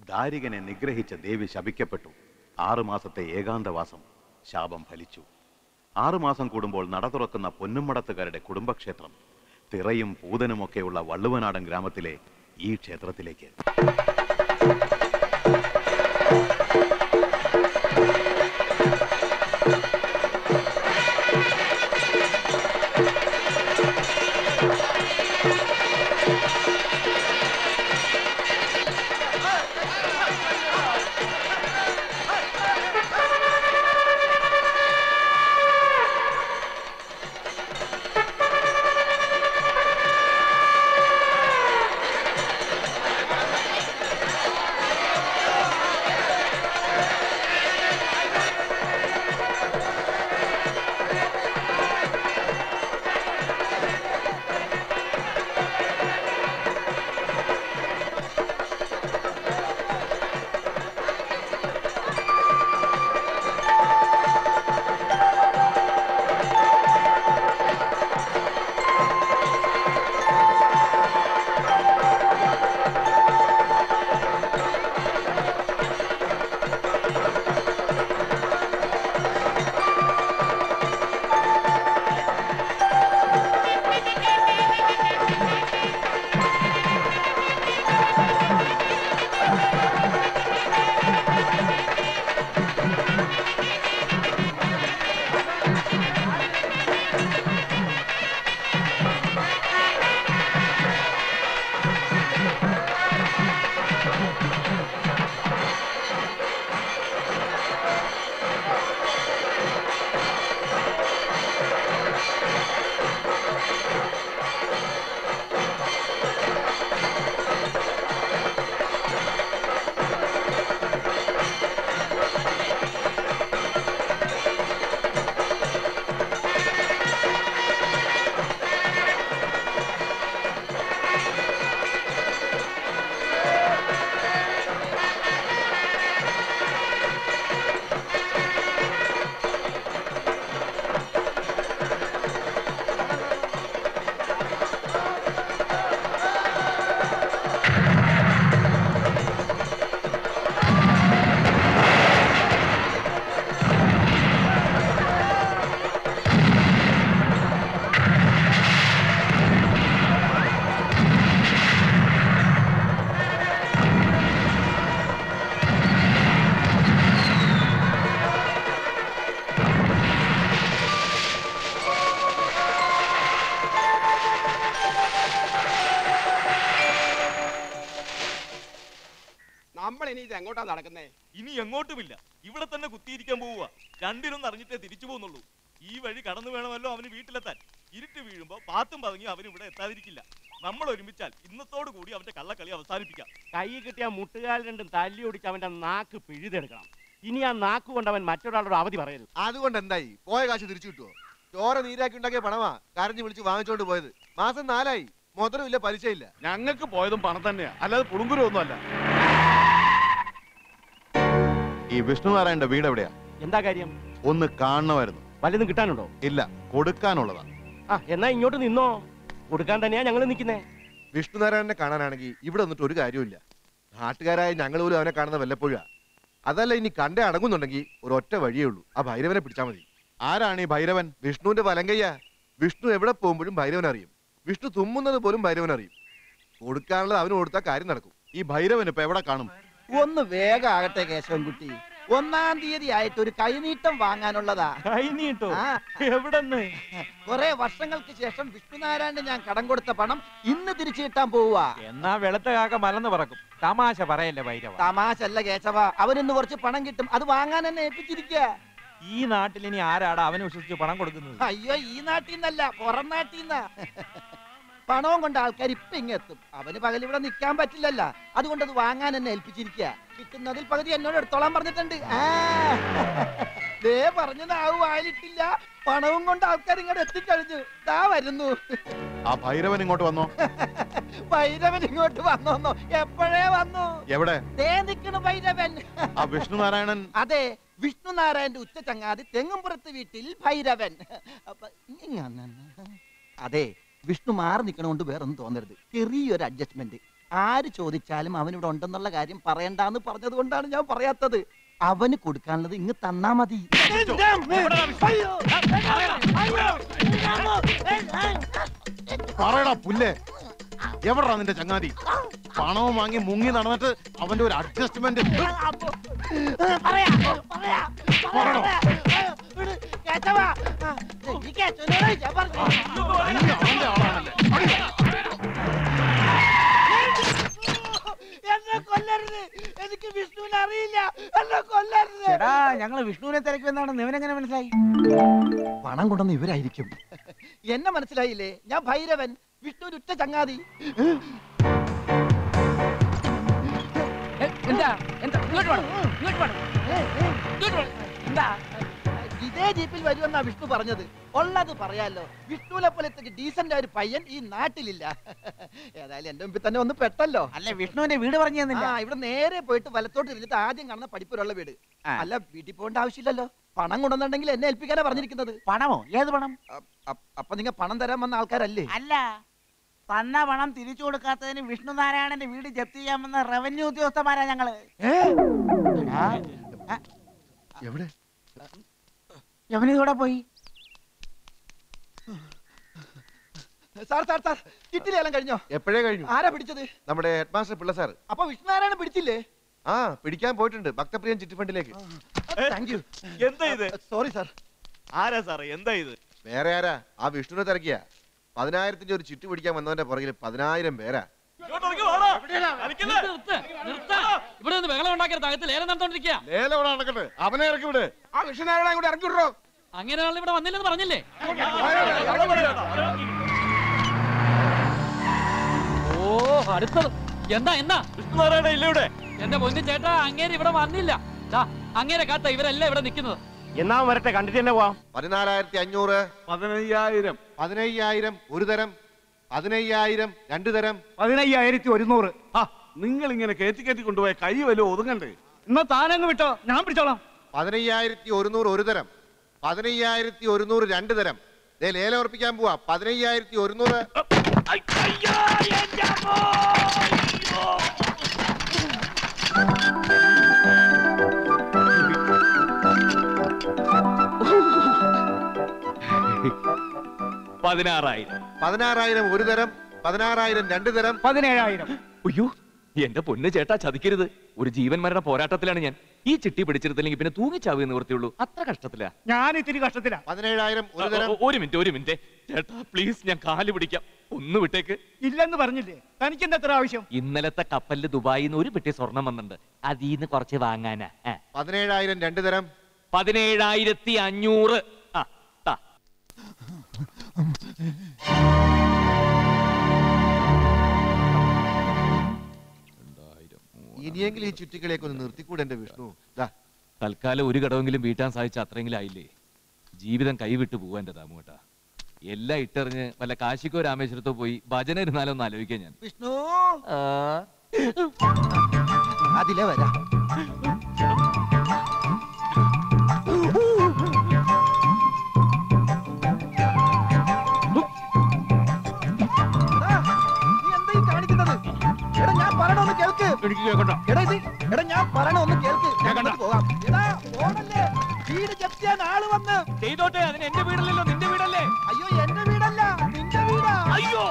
ദാരികനെ നിഗ്രഹിച്ച ദേവി ശപിക്കപ്പെട്ടു ആറുമാസത്തെ ഏകാന്തവാസം ശാപം ഫലിച്ചു ആറുമാസം കൂടുമ്പോൾ നട തുറക്കുന്ന പൊന്നുമടത്തുകാരുടെ കുടുംബക്ഷേത്രം തിറയും പൂതനുമൊക്കെയുള്ള വള്ളുവനാടൻ ഗ്രാമത്തിലെ ഈ ക്ഷേത്രത്തിലേക്ക് നമ്മൾ ഇനി ഇത് എങ്ങോട്ടാ നടക്കുന്നേ ഇനി എങ്ങോട്ടുമില്ല ഇവിടെ തന്നെ കുത്തിയിരിക്കാൻ പോവുക രണ്ടിനൊന്നും അറിഞ്ഞിട്ടേ തിരിച്ചു പോകുന്നുള്ളൂ ഈ വഴി കടന്നു വേണമല്ലോ അവന് വീട്ടിലെത്താൻ ഇരുട്ട് വീഴുമ്പോ പാത്തും പതുങ്ങി അവൻ ഇവിടെ എത്താതിരിക്കില്ല നമ്മൾ ഒരുമിച്ചാൽ ഇന്നത്തോടു കൂടി അവന്റെ കള്ളക്കളി അവസാനിപ്പിക്കാം കൈ കിട്ടിയ മുട്ടുകാൽ രണ്ടും തല്ലി ഒടിച്ച് അവന്റെ നാക്ക് പിഴുതെടുക്കണം ഇനി ആ നാക്ക് കൊണ്ട് അവൻ മറ്റൊരാളോട് അവധി പറയരുത് അതുകൊണ്ട് എന്തായി പോയ കാശ് തിരിച്ചു കിട്ടുമോ ചോര നീരാക്കി ഉണ്ടാക്കിയ പണമാ കരഞ്ഞു വിളിച്ച് വാങ്ങിച്ചോണ്ട് പോയത് മാസം നാലായി മുതലുമില്ല പലിശയില്ല ഞങ്ങൾക്ക് പോയതും പണം തന്നെയാ അല്ലാതെ പുളുങ്കുരു ഒന്നുമല്ല ഈ വിഷ്ണുനാരായണന്റെ വീട് എവിടെയാ എന്താ കാര്യം ഒന്ന് കാണണമായിരുന്നു വല്ലതും കിട്ടാനുണ്ടോ ഇല്ല കൊടുക്കാനുള്ളതാ ആ എന്നാ ഇങ്ങോട്ട് നിന്നോ കൊടുക്കാൻ തന്നെയാ ഞങ്ങൾ നിൽക്കുന്നേ വിഷ്ണുനാരായണനെ കാണാനാണെങ്കിൽ ഇവിടെ വന്നിട്ട് ഒരു കാര്യമില്ല നാട്ടുകാരായ ഞങ്ങൾ പോലും അവനെ കാണുന്ന വല്ലപ്പോഴാ അതല്ല ഇനി കണ്ടേ അടങ്ങുന്നുണ്ടെങ്കിൽ ഒരു ഒറ്റ വഴിയേ ഉള്ളൂ ആ ഭൈരവനെ പിടിച്ചാൽ മതി ആരാണ് ഈ ഭൈരവൻ വിഷ്ണുവിന്റെ വലങ്കയ്യ വിഷ്ണു എവിടെ പോകുമ്പോഴും ഭൈരവൻ അറിയും വിഷ്ണു തുമ്മുന്നത് പോലും ഭൈരവൻ അറിയും കൊടുക്കാനുള്ളത് അവന് കൊടുത്താൽ കാര്യം നടക്കും ഈ ഭൈരവൻ ഇപ്പൊ എവിടെ കാണും ഒന്ന് വേഗം ആകട്ടെ കേശവൻകുട്ടി ഒന്നാം തീയതി ആയിട്ട് ഒരു കൈനീട്ടം വാങ്ങാനുള്ളതാ കൈ നീട്ടോ ആ, എവിടെന്ന് കുറെ വർഷങ്ങൾക്ക് ശേഷം വിഷ്ണുനാരായണന് ഞാൻ കടം കൊടുത്ത പണം ഇന്ന് തിരിച്ചു കിട്ടാൻ പോവുക എന്നാ വെളുത്ത കാക്ക മലന്ന് പറക്കും തമാശ പറയല്ലേ ഭൈരവ തമാശ അല്ല കേശവ അവനിന്ന് കുറച്ച് പണം കിട്ടും അത് വാങ്ങാൻ എന്നെ ഏൽപ്പിച്ചിരിക്കുക ഈ നാട്ടിൽ ഇനി ആരാടാ അവനെ വിശ്വസിച്ച് പണം കൊടുക്കുന്നത് അയ്യോ ഈ നാട്ടിൽ നിന്നല്ല പുറം നാട്ടിൽ നിന്നാ പണവും കൊണ്ട് ആൾക്കാർ ഇപ്പൊ ഇങ്ങെത്തും അവന് പകൽ ഇവിടെ നിൽക്കാൻ പറ്റില്ലല്ല അതുകൊണ്ട് അത് വാങ്ങാൻ എന്നെ ഏൽപ്പിച്ചിരിക്കുക കിട്ടുന്നതിൽ പകുതി എന്നോട് എടുത്തോളാൻ പറഞ്ഞിട്ടുണ്ട് ആ ദേ പറഞ്ഞു നാവ് വായിലിട്ടില്ല പണവും കൊണ്ട് ആൾക്കാർ ഇങ്ങോട്ട് എത്തിക്കഴിഞ്ഞു ദാ വരുന്നു ആ ഭൈരവൻ ഇങ്ങോട്ട് വന്നോ ഭൈരവൻ ഇങ്ങോട്ട് വന്നോന്നോ എപ്പോഴേ വന്നു എവിടെ ദേ നിക്കണു ഭൈരവൻ ആ വിഷ്ണുനാരായണൻ അതെ വിഷ്ണുനാരായണന്റെ ഉച്ച ചങ്ങാതി തെങ്ങുംപുറത്ത് വീട്ടിൽ ഭൈരവൻ അപ്പൊ ഇങ്ങ- അതെ വിഷ്ണു മാറി നിൽക്കണോണ്ട് വേറൊന്നും തോന്നരുത് ചെറിയൊരു അഡ്ജസ്റ്റ്മെന്റ് ആര് ചോദിച്ചാലും അവൻ ഇവിടെ ഉണ്ടെന്നുള്ള കാര്യം പറയണ്ടെന്ന് പറഞ്ഞത് കൊണ്ടാണ് ഞാൻ പറയാത്തത് അവന് കൊടുക്കാനുള്ളത് ഇങ്ങ് തന്നാ മതി പറയടാ പുല്ലേ എവിടാ നിന്റെ ചങ്ങാതി പണവും വാങ്ങി മുങ്ങി നടന്നിട്ട് അവന്റെ ഒരു അഡ്ജസ്റ്റ്മെന്റ് അവന്റെ ആളാണല്ലേ എന്നെ കൊല്ലരുത് എനിക്ക് വിഷ്ണുവിനെ അറിയില്ല എന്നെ കൊല്ലരുത് ചേടാ ഞങ്ങള് വിഷ്ണുവിനെ തിരക്കുമെന്നാണ് ഇവനെങ്ങനെ മനസ്സിലായി പണം കൊണ്ടുവന്ന് ഇവരായിരിക്കും എന്നെ മനസ്സിലായില്ലേ ഞാൻ ഭൈരവൻ വിഷ്ണുവിന് ഉറ്റ ചങ്ങാതി എന്താ എന്താ ഇങ്ങോട്ട് വേണം ഇങ്ങോട്ട് വേണം ഇങ്ങോട്ട് വേണം എന്താ ഇതേ ജീപ്പിൽ വരുമെന്നാ വിഷ്ണു പറഞ്ഞത് ഉള്ളത് പറയാലോ വിഷ്ണുവിനെ പോലത്തെ ഡീസന്റ് ഒരു പയ്യൻ ഈ നാട്ടിലില്ല ഏതായാലും എന്റെ മുമ്പിൽ തന്നെ ഒന്ന് പെട്ടല്ലോ അല്ല വിഷ്ണുവിന്റെ വീട് പറഞ്ഞു ആ തന്നില്ല ഇവിടെ നേരെ പോയിട്ട് വലത്തോട്ട് ഇരുന്നിട്ട് ആദ്യം കാണുന്ന പഠിപ്പുരയുള്ള വീട് ആ. അല്ല വീട്ടിൽ പോകേണ്ട ആവശ്യമില്ലല്ലോ പണം കൊണ്ടുവന്നിട്ടുണ്ടെങ്കിൽ എന്നെ ഏൽപ്പിക്കാനാ പറഞ്ഞിരിക്കുന്നത് പണമോ ഏത് പണം അ- അപ്പൊ നിങ്ങൾ പണം തരാൻ വന്ന ആൾക്കാരല്ലേ അല്ല തന്ന പണം തിരിച്ചു കൊടുക്കാത്തതിന് വിഷ്ണു നാരായണന്റെ വീട് ജപ്തി ചെയ്യാമെന്ന റവന്യൂ ഉദ്യോഗസ്ഥന്മാരാ ഞങ്ങള് എടാ, എവിടെ യവനിതൂടെ പോയി സാർ സാർ സാർ കിട്ടില്ല കഴിഞ്ഞോ എപ്പോഴേ കഴിഞ്ഞു ആരാ പിടിച്ചത് നമ്മുടെ ഹെഡ് മാസ്റ്റർ പിള്ള സാർ അപ്പൊ വിഷ്ണുനാരായണൻ പിടിച്ചില്ലേ ആ പിടിക്കാൻ പോയിട്ടുണ്ട് ഭക്തപ്രിയൻ ചിറ്റ് ഫണ്ടിലേക്ക് താങ്ക് യു എന്താ ഇത് സോറി സാർ ആരാ സാറേ എന്താ ഇത് വേറെ ആരാ ആ വിഷ്ണുവിനെ തിരക്കിയ പതിനായിരത്തിന്റെ ഒരു ചിറ്റ് പിടിക്കാൻ വന്നവന്റെ പുറകിൽ പതിനായിരം പേരാ ഇങ്ങോട്ട് ഇറങ്ങി വാടാ. കളിക്കല്ലേ? ഇവിടെ നിന്ന് ബഹളം ഉണ്ടാക്കരുത് അകത്ത് ലേലം നടന്നോണ്ടിരിക്കുക ലേലം ഇവിടെ നടക്കട്ടെ അവനെ ഇറക്കി വിട് ആ വിഷ്ണുനാരായണ കൂടെ ഇറക്കി വിടറോ അങ്ങനെയാണല്ലോ ഇവിടെ വന്നില്ലെന്ന് പറഞ്ഞില്ലേ അവിടെ പറയണ്ട. ഓ അടുത്തത് എന്താ എന്താ വിഷ്ണുനാരായണ ഇല്ല ഇവിടെ എന്റെ പൊന്നു ചേട്ടാ അങ്ങേര് ഇവിടെ വന്നില്ല ദാ, അങ്ങേരെ കാത്ത ഇവരെല്ലാം ഇവിടെ നിൽക്കുന്നത് എന്നാ വരട്ടെ കണ്ടിട്ട് തന്നെ പോവാം പതിനാലായിരത്തി അഞ്ഞൂറ് പതിനയ്യായിരം പതിനയ്യായിരം ഒരു തരം പതിനയ്യായിരം രണ്ടു തരം പതിനയ്യായിരത്തി ഒരുന്നൂറ് ആ നിങ്ങൾ ഇങ്ങനെ കയറ്റി കയറ്റി കൊണ്ടുപോയ കൈ വല്ല ഒതുങ്ങണ്ടേ എന്നാ താനങ്ങ് വിട്ടോ ഞാൻ പിടിച്ചോളാം പതിനയ്യായിരത്തി ഒരുന്നൂറ് ഒരു തരം പതിനയ്യായിരത്തി ഒരുന്നൂറ് രണ്ട് തരം ദേ ലേലം ഉറപ്പിക്കാൻ പോവാ പതിനയ്യായിരത്തി ഒരുന്നൂറ് പതിനാറായിരം പതിനാറായിരം ഒരു തരം പതിനാറായിരം രണ്ട് തരം പതിനേഴായിരം അയ്യോ എന്റെ പൊന്ന് ചേട്ടാ ചതിക്കരുത് ഒരു ജീവൻ മരണ പോരാട്ടത്തിലാണ് ഞാൻ ഈ ചിട്ടി പിടിച്ചെടുത്തില്ലെങ്കിൽ പിന്നെ തൂങ്ങിച്ചാവുക നിവൃത്തിയുള്ളൂ അത്ര കഷ്ടത്തിലാ ഞാൻ ഇത്തിരി കഷ്ടത്തിലാ പതിനേഴായിരം ഒരു തരം ഒ- ഒരു മിനിറ്റ് ഒരു മിനിറ്റ് ചേട്ടാ പ്ലീസ് ഞാൻ കാല് പിടിക്കാം ഒന്ന് വിട്ടേക്ക് ഇല്ലെന്ന് പറഞ്ഞില്ലേ തനിക്ക് എന്താ എത്ര ആവശ്യം ഇന്നലത്തെ കപ്പലിൽ ദുബായിൽ നിന്ന് ഒരു പെട്ടി സ്വർണം വന്നിട്ടുണ്ട് അതീന്ന് കുറച്ച് വാങ്ങാനാ ആ. പതിനേഴായിരം രണ്ട് തരം പതിനേഴായിരത്തി അഞ്ഞൂറ് ആ താ ഇനിയെങ്കിലും ഈ ചുറ്റിക്കളിയൊക്കെ ഒന്ന് നിർത്തിക്കൂടെ എന്റെ വിഷ്ണു ദാ തൽക്കാലം ഒരു കടവെങ്കിലും വീട്ടാൻ സാധിച്ച അത്രയെങ്കിലും ആയില്ലേ ജീവിതം കൈവിട്ട് പോവാ എന്റെ ദാമുവേട്ടാ എല്ലാം ഇട്ടെറിഞ്ഞ് വല്ല കാശിക്കോ രാമേശ്വരത്തോ പോയി ഭജന ഇരുന്നാലോ ഒന്ന് ആലോചിക്കാൻ ഞാൻ വിഷ്ണു ആ. അതിലെ വരാ നീ എന്താ ഈ കാണിക്കുന്നത് എടാ ഞാൻ പറയണൊന്ന് കേൾക്ക് എനിക്ക് കേൾക്കണ്ട എടാ ഇത് എടാ ഞാൻ പറയണൊന്ന് കേൾക്ക് ഞാൻ അങ്ങോട്ട് പോകാം എടാ പോണല്ലേ വീട് ജപ്തി ചെയ്യാൻ ആള് വന്ന് ചെയ്തോട്ടെ അതിന് എന്റെ വീടല്ലല്ലോ നിന്റെ വീടല്ലേ അയ്യോ എന്റെ വീടല്ല നിന്റെ വീടാ അയ്യോ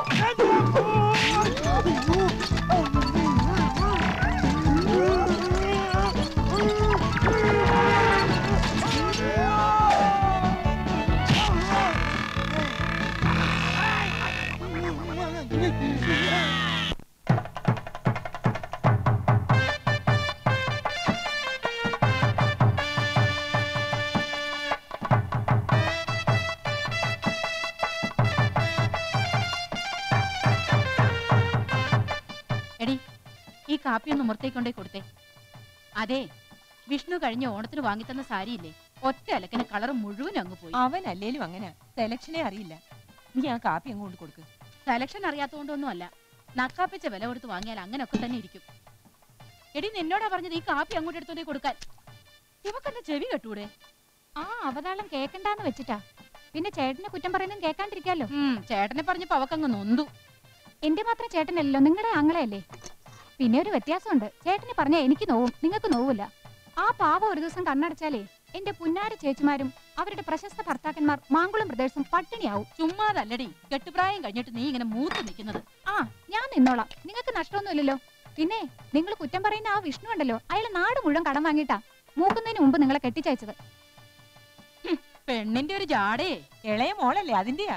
എടി ഈ കാപ്പി ഒന്ന് മുറത്തേക്കൊണ്ടേ കൊടുത്തേ അതെ വിഷ്ണു കഴിഞ്ഞ ഓണത്തിന് വാങ്ങിത്തന്ന സാരിയില്ലേ ഒറ്റ അലക്കിന് കളർ മുഴുവൻ അങ്ങ് പോയി അവൻ അല്ലേലും അങ്ങനെ സെലക്ഷനെ അറിയില്ല നീ ആ കാപ്പി അങ്ങ് കൊണ്ട് കൊടുക്ക് സെലക്ഷൻ അറിയാത്തതുകൊണ്ടൊന്നും അല്ല നക്കാപ്പിച്ച വില കൊടുത്ത് വാങ്ങിയാൽ അങ്ങനെയൊക്കെ തന്നെ ഇരിക്കും എടി നിന്നോടാ പറഞ്ഞത് ഈ കാപ്പി അങ്ങോട്ട് എടുത്തോണ്ടേ കൊടുക്കാൻ ഇവക്കെന്താ ചെവി കെട്ടൂടെ ആ അവതാളം കേക്കണ്ടാന്ന് വെച്ചിട്ടാ പിന്നെ ചേട്ടനെ കുറ്റം പറയുന്നതും കേൾക്കാണ്ടിരിക്കാലോ ഉം, ചേട്ടനെ പറഞ്ഞപ്പോ അവക്കങ്ങ് നൊന്തു എന്റെ മാത്രം ചേട്ടനല്ലല്ലോ നിങ്ങളുടെ ആങ്ങളെയല്ലേ പിന്നെ ഒരു വ്യത്യാസമുണ്ട് ചേട്ടന് പറഞ്ഞ എനിക്ക് നോവും നിങ്ങൾക്ക് നോവില്ല ആ പാവം ഒരു ദിവസം കണ്ണടച്ചാലേ എന്റെ പുന്നാര ചേച്ചിമാരും അവരുടെ പ്രശസ്ത ഭർത്താക്കന്മാർ മാങ്കുളം ബ്രദേഴ്സും പട്ടിണിയാവും ചുമ്മാതല്ലടി കെട്ടുപ്രായം കഴിഞ്ഞിട്ട് നീ ഇങ്ങനെ മൂത്ത് നിൽക്കുന്നത് ആ ഞാൻ നിന്നോളാം നിങ്ങൾക്ക് നഷ്ടമൊന്നുമില്ലല്ലോ പിന്നെ നിങ്ങൾ കുറ്റം പറയുന്ന ആ വിഷ്ണു ഉണ്ടല്ലോ അയാൾ നാട് മുഴുവൻ കടം വാങ്ങിയിട്ടാ മൂക്കുന്നതിന് മുമ്പ് നിങ്ങളെ കെട്ടിച്ചയച്ചത് പെണ്ണിന്റെ ഒരു ജാടേ ഇളയ മോളല്ലേ അതിന്റെയാ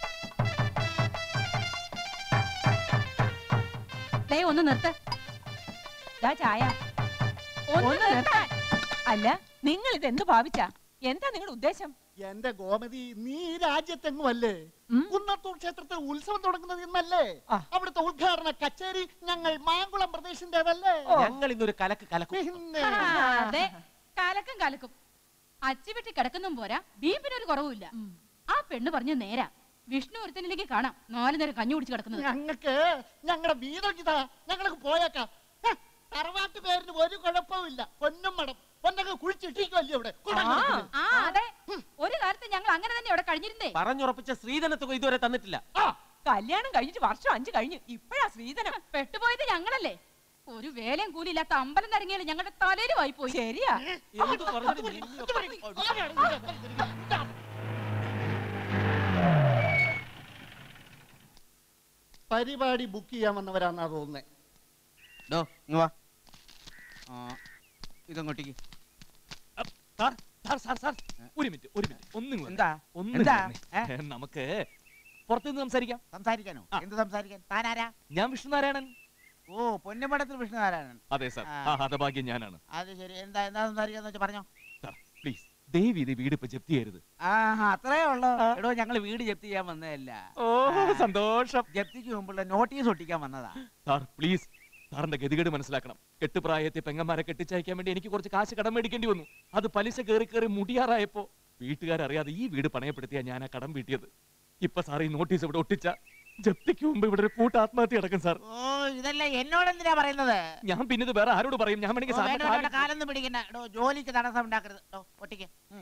ദേ ഒന്ന് നിർത്ത് ദാ ചായ ഒന്ന് ഒന്ന് നിർത്താൻ അല്ല നിങ്ങൾ ഇത് എന്ത് ഭാവിച്ചാ എന്താ നിങ്ങളുടെ ഉദ്ദേശം എന്റെ ഗോമതി നീ ഈ രാജ്യത്തെങ്ങുമല്ലേ കുന്നത്തൂർ ക്ഷേത്രത്തിൽ ഉത്സവം തുടങ്ങുന്നത് ഇന്നല്ലേ അവിടുത്തെ ഉദ്ഘാടന കച്ചേരി ഞങ്ങൾ മാങ്കുളം പ്രദേശിന്റേതല്ലേ ഞങ്ങൾ ഇന്നൊരു കലക്ക് കലക്കും പിന്നെ ആ, അതെ കലക്കും കലക്കും അച്ചി വെട്ടി കിടക്കുന്നും പോരാ ബീഫിനൊരു കുറവുമില്ല ആ പെണ്ണ് പറഞ്ഞ നേരാ വിഷ്ണു ഒരുത്തനിലേക്ക് കാണാം നാലു നേരം കഞ്ഞി കുടിച്ച് കിടക്കുന്നത് ഞങ്ങൾക്ക് ഞങ്ങളുടെ വീതൊക്കെ ഇതാ ഞങ്ങൾക്ക് പോയേക്കാം ഹ, തറവാട്ട് പേരിന് ഒരു കുഴപ്പമില്ല പൊന്നും മടം പൊന്നൊക്കെ കുഴിച്ചിട്ടിരിക്കുമല്ലേ ഇവിടെ കൊണ്ടങ്ങ് ആ അതെ ഒരു കാലത്ത് ഞങ്ങൾ അങ്ങനെ തന്നെ ഇവിടെ കഴിഞ്ഞിരുന്നേ പറഞ്ഞുറപ്പിച്ച സ്ത്രീധന തുക ഇതുവരെ തന്നിട്ടില്ല കല്യാണം കഴിഞ്ഞിട്ട് വർഷം അഞ്ചു കഴിഞ്ഞു ഇപ്പഴാ ശ്രീധനം പെട്ടുപോയത് ഞങ്ങളല്ലേ ഒരു വേലയും കൂലിയില്ലാത്ത അമ്പലം നിറങ്ങിയാൽ ഞങ്ങളുടെ തലയിലുമായി പോയി ശരിയാ എന്ത് പറഞ്ഞാലും പരിപാടി ബുക്ക് ചെയ്യാൻ വന്നവരാന്നാ തോന്നുന്നേ ഡോ ഇങ്ങ് വാ ആ, ഇതങ്ങോട്ടേക്ക് സാർ സാർ സാർ സാർ ഒരു മിനിറ്റ് ഒരു മിനിറ്റ് ഒന്നും എന്താ? ഒന്നും എന്താ? നമുക്ക് പുറത്തുനിന്ന് സംസാരിക്കാം സംസാരിക്കാനോ എന്ത് സംസാരിക്കാൻ താനാരാ ഞാൻ വിഷ്ണുനാരായണൻ ഓ പൊന്നമ്പടത്തിൽ വിഷ്ണുനാരായണൻ അതെ സാർ ആ. ആ ഹതഭാഗ്യം ഞാനാണ് അത് ശരി എന്താ എന്താ സംസാരിക്കാന്ന് വെച്ചാ പറഞ്ഞോ സാർ പ്ലീസ് ദേവി ഇത് വീട് ഇപ്പൊ ജപ്തി ചെയ്യരുത് ആ അത്രേ ഉള്ളൂ എടോ ഞങ്ങൾ വീട് ജപ്തി ചെയ്യാൻ വന്നതല്ല ഓ സന്തോഷം ജപ്തിക്ക് മുമ്പുള്ള നോട്ടീസ് ഒട്ടിക്കാൻ വന്നതാ സാർ പ്ലീസ് സാറിന്റെ ഗതികേട് മനസ്സിലാക്കണം കെട്ടുപ്രായത്തെ പെങ്ങന്മാരെ കെട്ടിച്ചയക്കാൻ വേണ്ടി എനിക്ക് കുറച്ച് കാശ് കടം മേടിക്കേണ്ടി വന്നു അത് പലിശ കയറി കയറി മുടിയാറായപ്പോ വീട്ടുകാരറിയാതെ ഈ വീട് പണയപ്പെടുത്തിയാ ഞാൻ ആ കടം വീട്ടിയത് ഇപ്പൊ സാർ ഈ നോട്ടീസ് ഇവിടെ ഒട്ടിച്ച ജപ്തിക്ക് മുമ്പ് ഇവിടെ ഒരു കൂട്ട ആത്മഹത്യ നടക്കും സാർ ഓ ഇതല്ല എന്നോട് എന്തിനാ പറയുന്നത് ഞാൻ പിന്നെ ഇത് വേറെ ആരോട് പറയും ഞാൻ വേണമെങ്കിൽ ഓ, സാറിന്റെ വേണ്ട, വേണ്ട, കാലിൽ- കാലൊന്നും പിടിക്കണ്ട എടോ ജോലിക്ക് തടസ്സം ഉണ്ടാക്കരുത് എടോ ഒട്ടിക്ക് ഉം.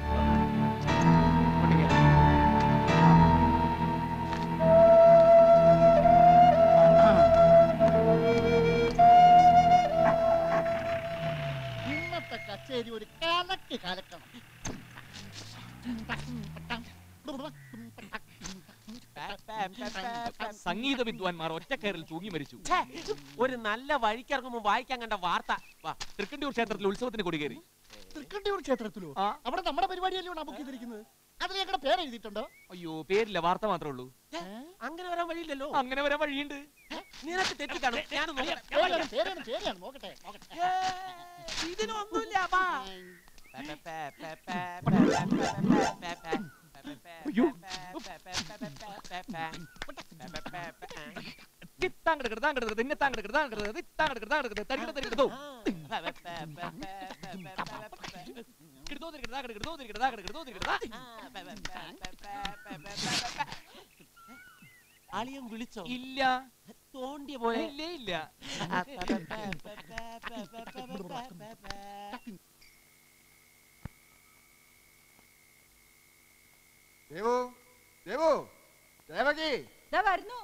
ഇന്നത്തെ കച്ചേരി ഒരു കലക്ക് കലക്കണം സംഗീത വിദ്വാൻമാർ ഒറ്റക്കയറിൽ തൂങ്ങി മരിച്ചു ഛേ, ഒരു നല്ല വഴിക്കിറങ്ങുമ്പോ വായിക്കാൻ കണ്ട വാർത്ത വാ തൃക്കണ്ടിയൂർ ക്ഷേത്രത്തിൽ ഉത്സവത്തിന് കൊടികേറി തൃക്കണ്ടിയൂർ ക്ഷേത്രത്തിലോ അവിടെ നമ്മുടെ പരിപാടിയല്ലേ ബുക്ക് ചെയ്തിരിക്കുന്നത് അതിൽ ഞങ്ങളുടെ പേര് എഴുതിയിട്ടുണ്ടോ അയ്യോ പേരില്ല വാർത്ത മാത്രമേ ഉള്ളൂ അങ്ങനെ വരാൻ വഴിയില്ലല്ലോ അങ്ങനെ വരാൻ വഴിയുണ്ട് നിനക്ക് തെറ്റിക്കാണോ ഞാൻ പേരാണ് പേരാണ് പേരാണ് നോക്കട്ടെ നോക്കട്ടെ ഇതിനൊന്നുമില്ല വാ അയ്യോ തിത്താങ്കെടുക്കരുത് താങ്കെടുക്കരുത് ഇന്നെ താങ്കെടുക്കരുത് താങ്കെടുക്കരുത് തിത്താങ്കെടുക്കരുത് താങ്കെടുക്കരുത് തരികിട തരികിടതോ കിടതോ തരികിട താങ്കെടുക്കരുത് തരികിട താങ്കെടുക്കരുത് തരികിട അളിയൻ വിളിച്ചോ ഇല്ല തോണ്ടിയ പോലെ ഇല്ലേ ഇല്ല ദേവു ദേവു ദേവകി വരുന്നു